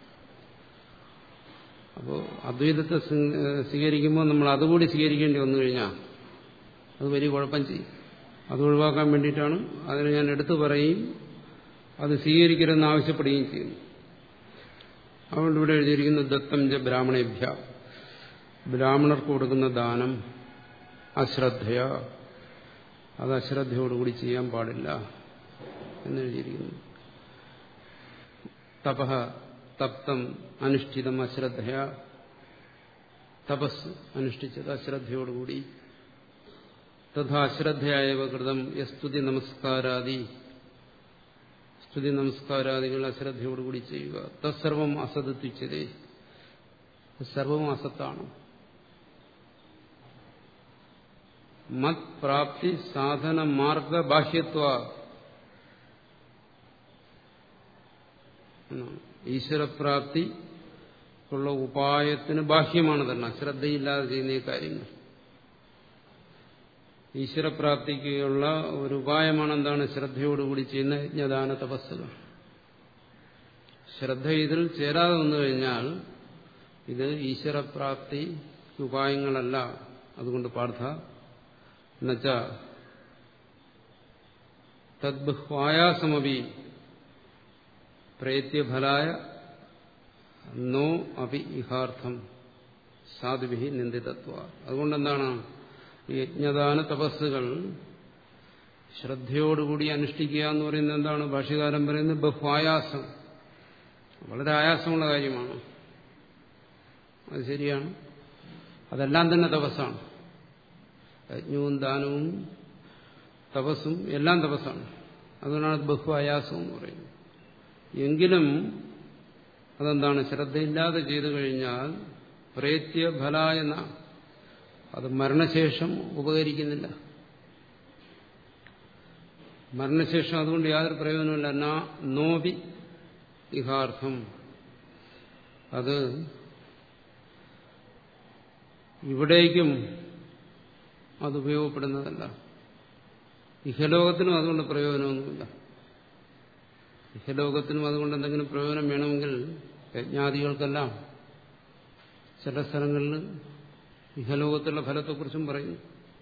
അപ്പോൾ അദ്വൈതത്തെ സ്വീകരിക്കുമ്പോൾ നമ്മൾ അതുകൂടി സ്വീകരിക്കേണ്ടി വന്നു കഴിഞ്ഞാൽ അത് വലിയ കുഴപ്പം ചെയ്യും അത് ഒഴിവാക്കാൻ വേണ്ടിയിട്ടാണ് അതിനെ ഞാൻ എടുത്തു പറയുകയും അത് സ്വീകരിക്കരുതെന്ന് ആവശ്യപ്പെടുകയും ചെയ്യുന്നു അതുകൊണ്ട് ഇവിടെ എഴുതിയിരിക്കുന്നു ദത്തം ജ ബ്രാഹ്മണേഭ്യ ബ്രാഹ്മണർക്ക് കൊടുക്കുന്ന ദാനം അശ്രദ്ധയ അത് അശ്രദ്ധയോടുകൂടി ചെയ്യാൻ പാടില്ല എന്നെഴുതിയിരിക്കുന്നു തപഹ തപ്തം അനുഷ്ഠിതം അശ്രദ്ധയ തപസ് അനുഷ്ഠിച്ചത് അശ്രദ്ധയോടുകൂടി തഥാ അശ്രദ്ധയായവ കൃതം യസ്തുതി നമസ്കാരാദി സ്തുതി നമസ്കാരാദികൾ അശ്രദ്ധയോടുകൂടി ചെയ്യുക തത്സർവം അസതത്വിച്ചതേ സർവം അസത്താണ് മത് പ്രാപ്തി സാധന മാർഗ ബാഹ്യത്വ ഈശ്വരപ്രാപ്തി ഉള്ള ഉപായത്തിന് ബാഹ്യമാണ് തന്നെ ശ്രദ്ധയില്ലാതെ ചെയ്യുന്ന ഈ കാര്യങ്ങൾ ഈശ്വരപ്രാപ്തിക്കുള്ള ഒരു ഉപായമാണ് എന്താണ് ശ്രദ്ധയോടുകൂടി ചെയ്യുന്ന യജ്ഞദാന തപസ്സുകൾ ശ്രദ്ധ ഇതിൽ ചേരാതെ വന്നു കഴിഞ്ഞാൽ ഇത് ഈശ്വരപ്രാപ്തി ഉപായങ്ങളല്ല അതുകൊണ്ട് പാർത്ഥ എന്നുവച്ച തദ്ബഹ്വായാസമപി പ്രയത്യഫലായ നോ അപി ഇഹാർത്ഥം സാധുവിഹി നിന്ദിതത്വ അതുകൊണ്ടെന്താണ് ഈ യജ്ഞദാന തപസ്സുകൾ ശ്രദ്ധയോടുകൂടി അനുഷ്ഠിക്കുക എന്ന് പറയുന്നത് എന്താണ് ഭാഷ്യകാരൻ പറയുന്നത് ബഹ്വായാസം വളരെ ആയാസമുള്ള കാര്യമാണ് അത് ശരിയാണ് അതെല്ലാം തന്നെ തപസ്സാണ് യജ്ഞവും ദാനവും തപസ്സും എല്ലാം തപസ്സാണ് അതുകൊണ്ടാണ് ബഹു ആയാസം എന്ന് പറയുന്നത് എങ്കിലും അതെന്താണ് ശ്രദ്ധയില്ലാതെ ചെയ്തു കഴിഞ്ഞാൽ പ്രേത്യ ഫല എന്ന അത് മരണശേഷം ഉപകരിക്കുന്നില്ല മരണശേഷം അതുകൊണ്ട് യാതൊരു പ്രയോജനമില്ല നാ നോവി ഇഹാർത്ഥം അത് ഇവിടേക്കും അത് ഉപയോഗപ്പെടുന്നതല്ല ഇഹലോകത്തിനും അതുകൊണ്ട് പ്രയോജനമൊന്നുമില്ല ഇഹലോകത്തിനും അതുകൊണ്ട് എന്തെങ്കിലും പ്രയോജനം വേണമെങ്കിൽ യജ്ഞാദികൾക്കെല്ലാം ചില സ്ഥലങ്ങളിൽ ഇഹലോകത്തുള്ള ഫലത്തെക്കുറിച്ചും പറയുന്നു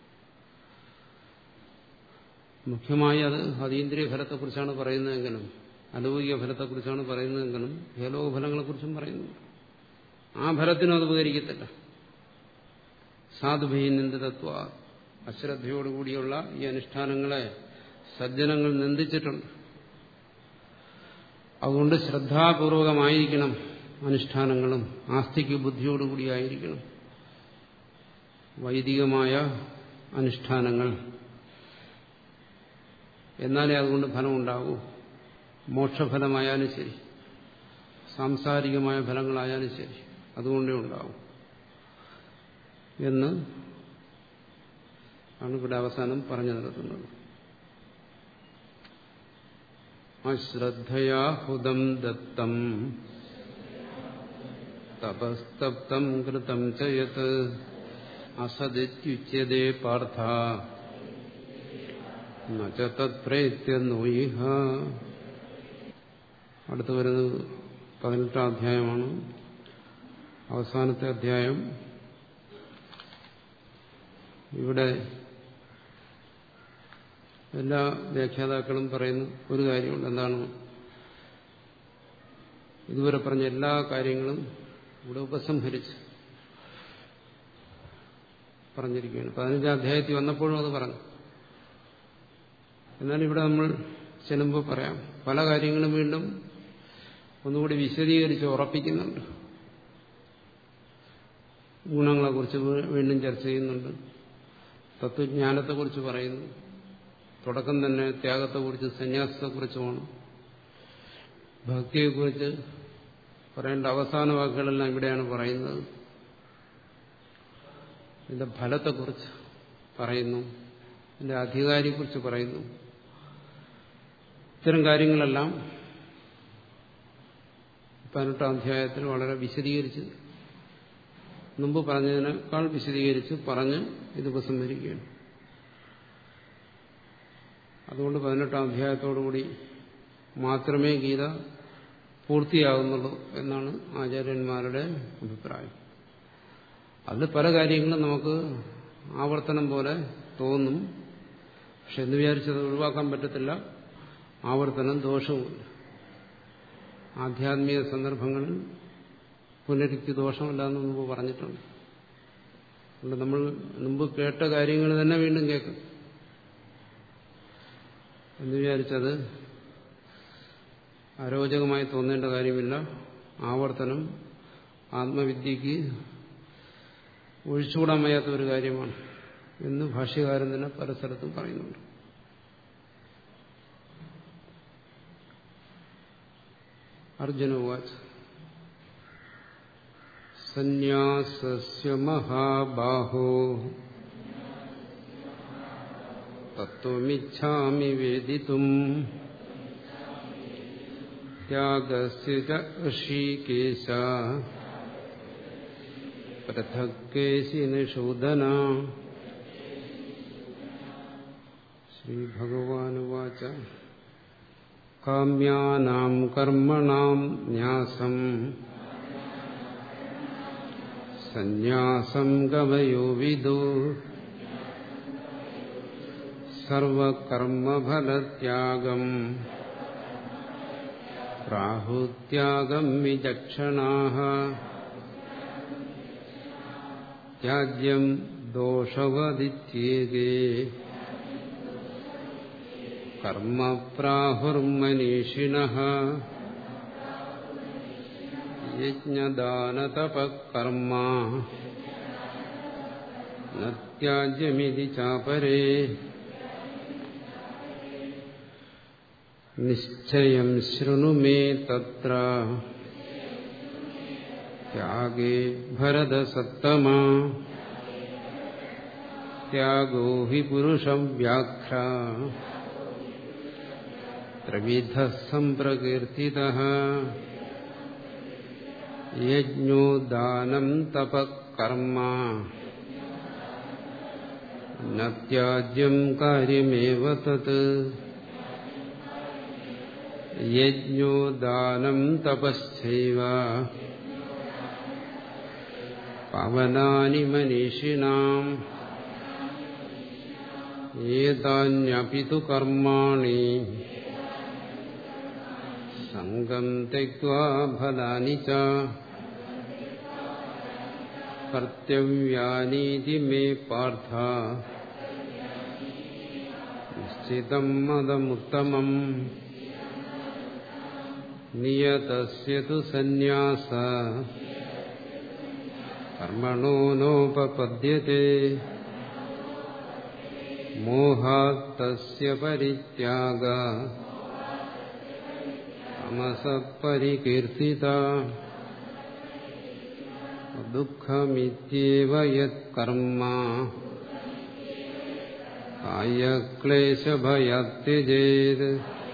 മുഖ്യമായി അത് അതീന്ദ്രിയ ഫലത്തെക്കുറിച്ചാണ് പറയുന്നതെങ്കിലും അലൗകിക ഫലത്തെക്കുറിച്ചാണ് പറയുന്നതെങ്കിലും ഇഹലോക ഫലങ്ങളെക്കുറിച്ചും പറയുന്നു ആ ഫലത്തിനും അത് ഉപകരിക്കത്തില്ല സാധുഭീനിന്ദിതത്വ അശ്രദ്ധയോടുകൂടിയുള്ള ഈ അനുഷ്ഠാനങ്ങളെ സജ്ജനങ്ങൾ നിന്ദിച്ചിട്ടുണ്ട് അതുകൊണ്ട് ശ്രദ്ധാപൂർവകമായിരിക്കണം അനുഷ്ഠാനങ്ങളും ആസ്തിക്ക് ബുദ്ധിയോടുകൂടിയായിരിക്കണം വൈദികമായ അനുഷ്ഠാനങ്ങൾ എന്നാലേ അതുകൊണ്ട് ഫലമുണ്ടാകൂ മോക്ഷഫലമായാലും ശരി സാംസാരികമായ ഫലങ്ങളായാലും ശരി അതുകൊണ്ടേ ഉണ്ടാവും എന്ന് ആണ് ഇവിടെ അവസാനം പറഞ്ഞു നിർത്തുന്നത് അശ്രദ്ധയാ ഹുദം ദത്തം തപസ്തപ്തം കൃതം ചയത് അസദിത്യുച്യതേ പാർത്ഥ നേത്യ അടുത്തു വരുന്നത് പതിനെട്ടാം അധ്യായമാണ് അവസാനത്തെ അധ്യായം ഇവിടെ എല്ലാ വ്യാഖ്യാതാക്കളും പറയുന്ന ഒരു കാര്യമുണ്ട് എന്താണ് ഇതുവരെ പറഞ്ഞ എല്ലാ കാര്യങ്ങളും ഇവിടെ ഉപസംഹരിച്ച് പറഞ്ഞിരിക്കുകയാണ് പതിനഞ്ചാം അധ്യായത്തിൽ വന്നപ്പോഴും അത് പറഞ്ഞു എന്നാൽ ഇവിടെ നമ്മൾ ചെല്ലുമ്പോൾ പറയാം പല കാര്യങ്ങളും വീണ്ടും ഒന്നുകൂടി വിശദീകരിച്ച് ഉറപ്പിക്കുന്നുണ്ട് ഗുണങ്ങളെക്കുറിച്ച് വീണ്ടും ചർച്ച ചെയ്യുന്നുണ്ട് തത്വജ്ഞാനത്തെക്കുറിച്ച് പറയുന്നു തുടക്കം തന്നെ ത്യാഗത്തെക്കുറിച്ച് സന്യാസത്തെക്കുറിച്ചുമാണ് ഭക്തിയെക്കുറിച്ച് പറയേണ്ട അവസാന വാക്കുകളെല്ലാം ഇവിടെയാണ് പറയുന്നത് ഇതിന്റെ ഫലത്തെക്കുറിച്ച് പറയുന്നു ഇതിന്റെ അധികാരിയെക്കുറിച്ച് പറയുന്നു ഇത്തരം കാര്യങ്ങളെല്ലാം പതിനെട്ടാം അധ്യായത്തിൽ വളരെ വിശദീകരിച്ച് മുമ്പ് പറഞ്ഞതിനേക്കാൾ വിശദീകരിച്ച് പറഞ്ഞ് ഇത് ഉപസംഹരിക്കുകയാണ് അതുകൊണ്ട് പതിനെട്ടാം അധ്യായത്തോടുകൂടി മാത്രമേ ഗീത പൂർത്തിയാകുന്നുള്ളൂ എന്നാണ് ആചാര്യന്മാരുടെ അഭിപ്രായം അതിൽ പല കാര്യങ്ങളും നമുക്ക് ആവർത്തനം പോലെ തോന്നും പക്ഷെ എന്ന് വിചാരിച്ചത് ഒഴിവാക്കാൻ പറ്റത്തില്ല ആവർത്തനം ദോഷവുമില്ല ആധ്യാത്മിക സന്ദർഭങ്ങളിൽ പുനരുക്തി ദോഷമില്ല എന്ന് മുമ്പ് പറഞ്ഞിട്ടുണ്ട് അതുകൊണ്ട് നമ്മൾ മുമ്പ് കേട്ട കാര്യങ്ങൾ തന്നെ വീണ്ടും കേൾക്കും എന്ന് വിചാരിച്ചത് അരോചകമായി തോന്നേണ്ട കാര്യമില്ല ആവർത്തനം ആത്മവിദ്യക്ക് ഒഴിച്ചുകൂടാൻ വയ്യാത്ത ഒരു കാര്യമാണ് എന്ന് ഭാഷ്യകാരൻ തന്നെ പല സ്ഥലത്തും പറയുന്നുണ്ട് അർജുന വാച്ച് സന്യാസസ്യ മഹാബാഹോ തത്വമിച്ഛാമി വേദിതും ത്യാഗസ്യ ച ഋഷികേശ പൃഥക്കേശി നിഷൂദന ശ്രീഭഗവാനുവാച കാമ്യാനാം കർമ്മണാം ന്യാസം സന്യാസം ഗവയോ വിദു സർവകർമ്മഫലത്യാഗം പ്രാഹുത്യാഗം വിചക്ഷണാ ത്യാജ്യം ദോഷവദിത്യേകേ കർമ്മ പ്രാഹുർമനീഷിണ യജ്ഞദാനതപകർമ്മ നത്യാജ്യമിതി ചാപരേ നിശ്ചയം ശൃണു മേ തത്ര ത്യാഗേ ഭരതസത്തമ ത്യാഗോ ഹി പുരുഷം വ്യാഘ്ര ത്രിവിധ സംപ്രകീർത്തിത യജ്ഞോ ദാനം തപകർമ്മ നത്യാജ്യം കാര്യമേവ തത് യജ്ഞോ ദാനം തപശ്ചൈവ പവനാനി മനീഷിണാം ഏതാന്യപി തു കർമാണി സംഗം തെക്വാ ഫലാനി ച കർത്തവ്യാനീതി മേ പാർത്ഥ നിശ്ചിതം മതമുത്തമം നിയതസ്യ തു സന്യാസ കർമ്മണോ നോപപദ്യത്തെ മോഹാത്തസ്യ പരിത്യാഗ തമസപരികീർത്തിത ദുഃഖമിത്യേവ യത്കർമ്മ കായക്ലേശഭയത്യജേത്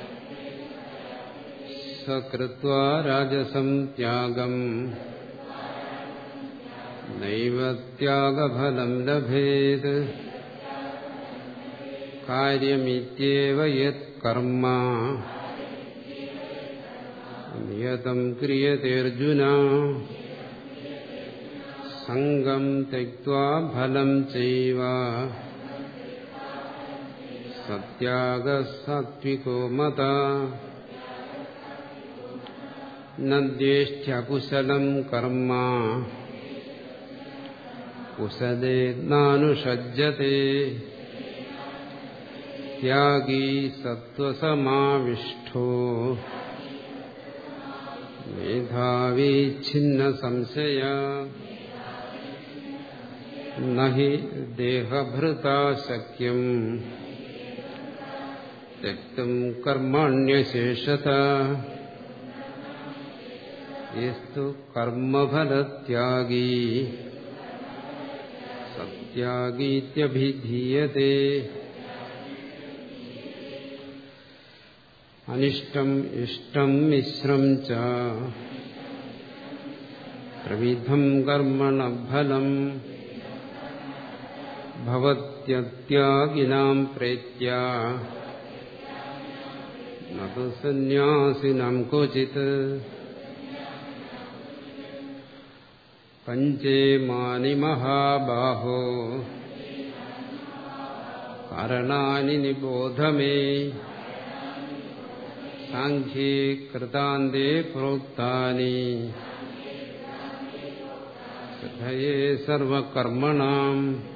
സകൃത്വാ രാജസം ത്യാഗം നൈവ ത്യാഗഫലം ലഭേത് കാര്യമിത്യേവ യത്കർമ്മ നിയതം ക്രിയതേർജുന സംഗം തെക്വാ ഫലം ചൈവ സത്യാഗസാത്വികോ മത നദ്യേഷ്ഠ്യകുശലം കർമ്മ കുശലേനാനുഷജ്ജത്തെ ത്യാഗീ സത്വസമാവിഷ്ടോ മേധാവീ ഛിന്ന സംശയ നഹി ദേഹഭൃതാ ശക്യം തെക്തും കർമ്മണ്യശേഷത യസ്തു കർമ്മഫലത്യാഗീ സത്യാഗീത്യഭിധീയത്തെ അനിഷ്ടം ഇഷ്ടം മിശ്രം ച ത്രിവിധം കർമ്മണ ഫലം ഭവത്യത്യാഗിനാം പ്രേത്യ നതു സന്യാസിനാം ക്വചിത് പഞ്ചേമാനി മഹാബാഹോ കാരണാനി നിബോധമേ സാഖ്യേ കൃതാന്തേ പ്രോക്താനി ശ്രദ്ധയേ സർവകർമ്മണാം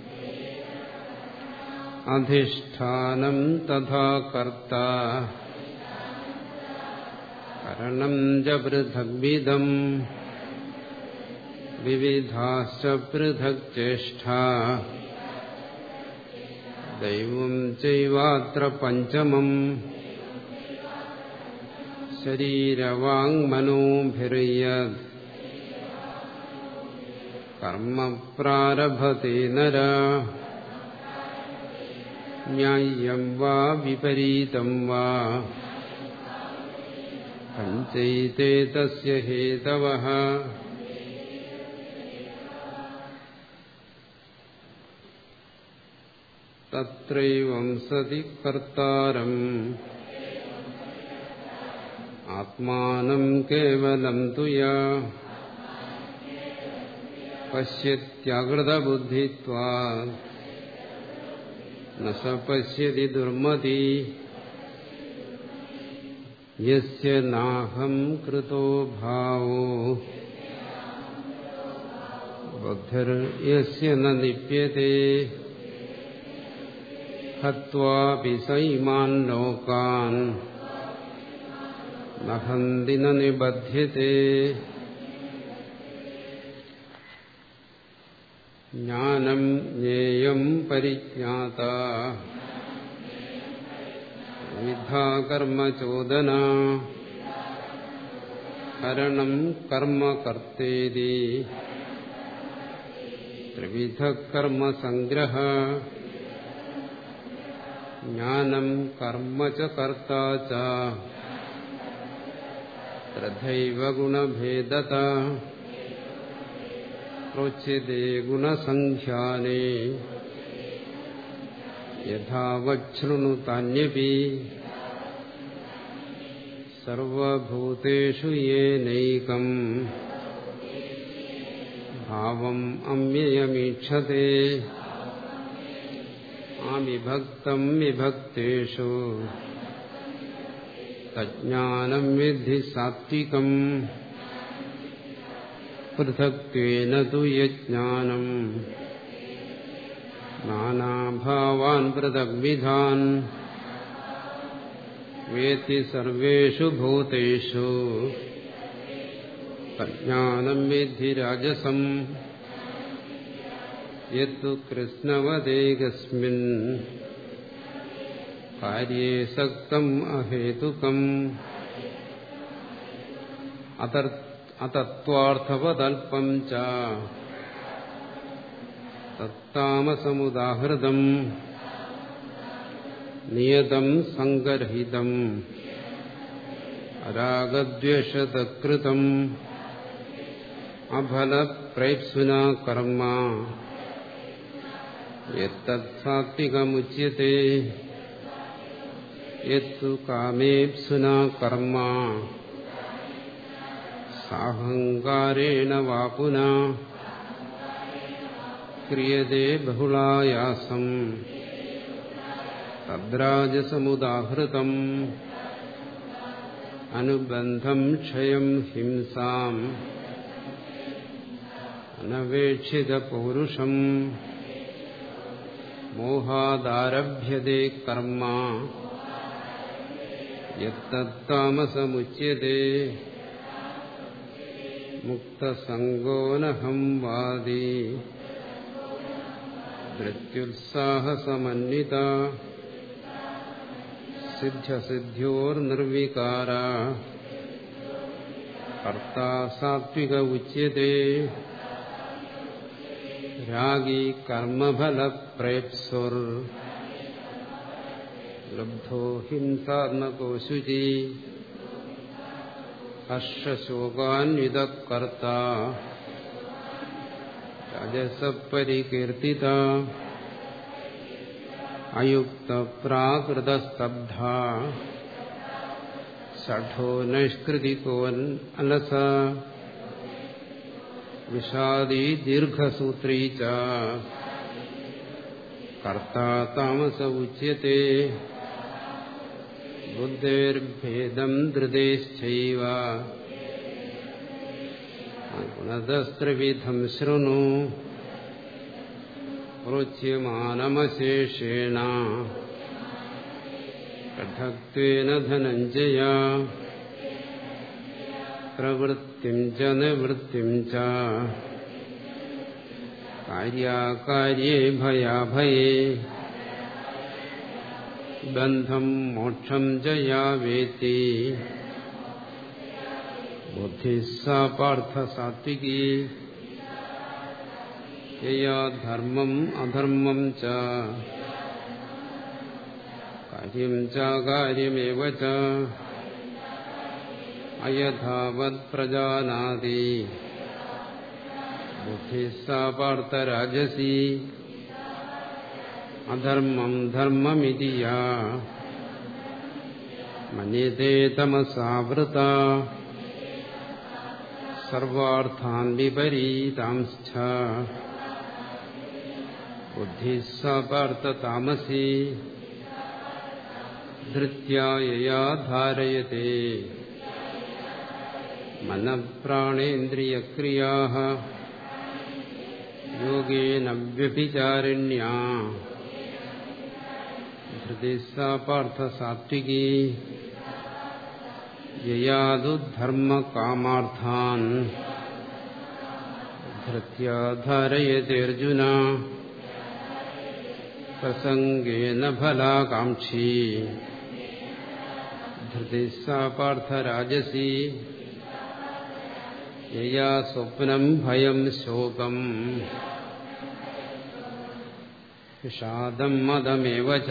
അധിഷ്ഠാനം തഥാ കർത്ത കരണം ച പൃഥഗ്വിധം വിവിധാശ്ച പൃഥക് ചേഷ്ടാ ദൈവം ചൈവാത്ര പഞ്ചമം ശരീരവാങ്മനോഭിർയത് കർമ്മ പ്രാരഭത്തെ നര ന്യായം വാ വിപരീതം വാ പഞ്ചൈതേ തസ്യ ഹേതവഃ തത്രൈവം സതി കർത്താരം ആത്മാനം കേവലം തുയാ പശ്യത്യകൃതബുദ്ധിത്വാ ന സ പശ്യതി ദുർമതി യസ്യ നാഹം കൃതോ ഭാവോ ബുദ്ധിർയസ്യ ന ലിപ്യത്തെ ഹത്വാപി സൈമാൻ ലോകാൻ നഹന്തി ന നിബധ്യത്തെ ജ്ഞാനം ജ്ഞേയം പരിജ്ഞാത വിദ്ധാകർമ്മചോദന ഹരണം കർമ്മ കർത്തേതി ത്രിവിധ കർമ്മസംഗ്രഹ ജ്ഞാനം കർമ്മ ച കർത്ത ച തഥൈവ ഗുണഭേദത പ്രോച്യത്തെ ഗുണസംഖ്യാനേ യഥാവച്ഛൃണു താന്യപി സർവഭൂതേഷു യേനൈകം ഭാവം അമ്യയമീക്ഷത്തെ ആവിഭക്തം വിഭക്തേഷു തജ്ഞാനം വിദ്ധി സാത്വികം പൃഥക്വേന തു യജ്ഞാനം നാനാഭാവാൻ പൃഥഗ്വിധാൻ വേത്തി സർവേഷു ഭൂതേഷു തജ്ഞാനം വിദ്ധി രാജസം യത്തു കൃഷ്ണവദേകസ്മിൻ കാര്യേ സക്തം അഹേതുകം അതത്വാർത്ഥവതൽപം ച തത്താമസമുദാഹൃതം നിയതം സംഗർഹിതം രാഗദ്വേഷതകൃതം അഫലപ്രൈപ്സുന കർമ്മ യത്തത്സാത്വികമുച്യത്തെ യത്തു കാമേപ്സുന കർമ്മ സാഹങ്കാരേണ വാപുന ക്രിയത്തെ ബഹുളായാസം തദ്രാജസമുദാഹൃതം അനുബന്ധം ക്ഷയം ഹിംസാം അനവേക്ഷിതപൗരുഷം മോഹാദാരഭ്യത്തെ കർമ്മ യത്തത്താമസമുച്യത്തെ മുക്തസംഗോനഹം വാദി ധൃത്യുത്സാഹസമന്വിത സിദ്ധ്യസിദ്ധ്യോർനിർവികാര കർത്താ സാത്വിക ഉച്യത്തെ രാഗി കർമ്മഫലപ്രേപ്സുർ ലബ്ധോ ഹിംസാത്മകോ ശുചി ഹർഷശോകാന്വിതകർത്ത രജസപരികീർത്തിത അയുക്തപ്രാകൃതസ്തബ്ധ ഷഠോ നൈഷ്കൃതികോൻ അലസ വിഷാദി ദീർഘസൂത്രീ ച കർത്താ താമസ ഉച്യത്തെ ബുദ്ധേർഭേദം ധൃതേശ്ചൈവ ഗുണതസ്ത്രിവിധം ശൃണു പ്രോച്യമാനമശേഷേണ കഠക്വേന ധനഞ്ജയ പ്രവൃത്തിം ച നിവൃത്തിം ച കാര്യാകാര്യേ ഭയാഭയേ ബന്ധം മോക്ഷം ച യാ വേത്തി ബുദ്ധി സാ പാർത്ഥ സാത്വികി യയാ ധർമ്മം അധർമ്മം ച കാര്യം ച കാര്യമേവ ച അയഥാവത് പ്രജാനാതി ബുദ്ധി സാ പാർത്ഥ രാജസി അധർമ്മം ധർമ്മമിതി യാ മന്യത്തെ തമസാവൃത സർവാർത്ഥാൻ വിപരീതാംശ്ച ബുദ്ധി സാ പാർത്ഥ താമസി ധൃത്യായയാ ധാരയത്തെ മനഃപ്രാണേന്ദ്രിയക്രിയാ യോഗേന വ്യഭിചാരിണ്യാ ധൃതി സാ പാർത്ഥ സാത്വികി യയാതുധർമ്മകാമാർത്ഥാൻ ധൃത്യാ ധാരയതേർജുന പ്രസംഗേന ഫലാകാംക്ഷി ധൃതി സാ പാർത്ഥ രാജസി യയാ സ്വപ്നം ഭയം ശോകം വിഷാദം മതമേവ ച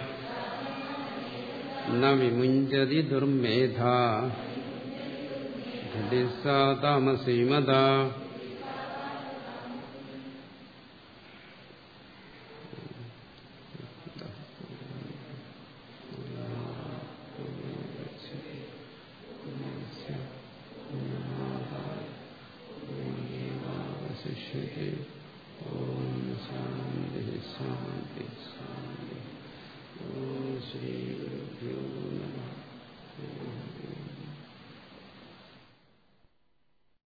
ന വിമുഞ്ചതി ദുർമേധ ധൃതി സാ താമസീമത അവശിഷ്യത്തെ ഓം ശാന്തി ശാന്തി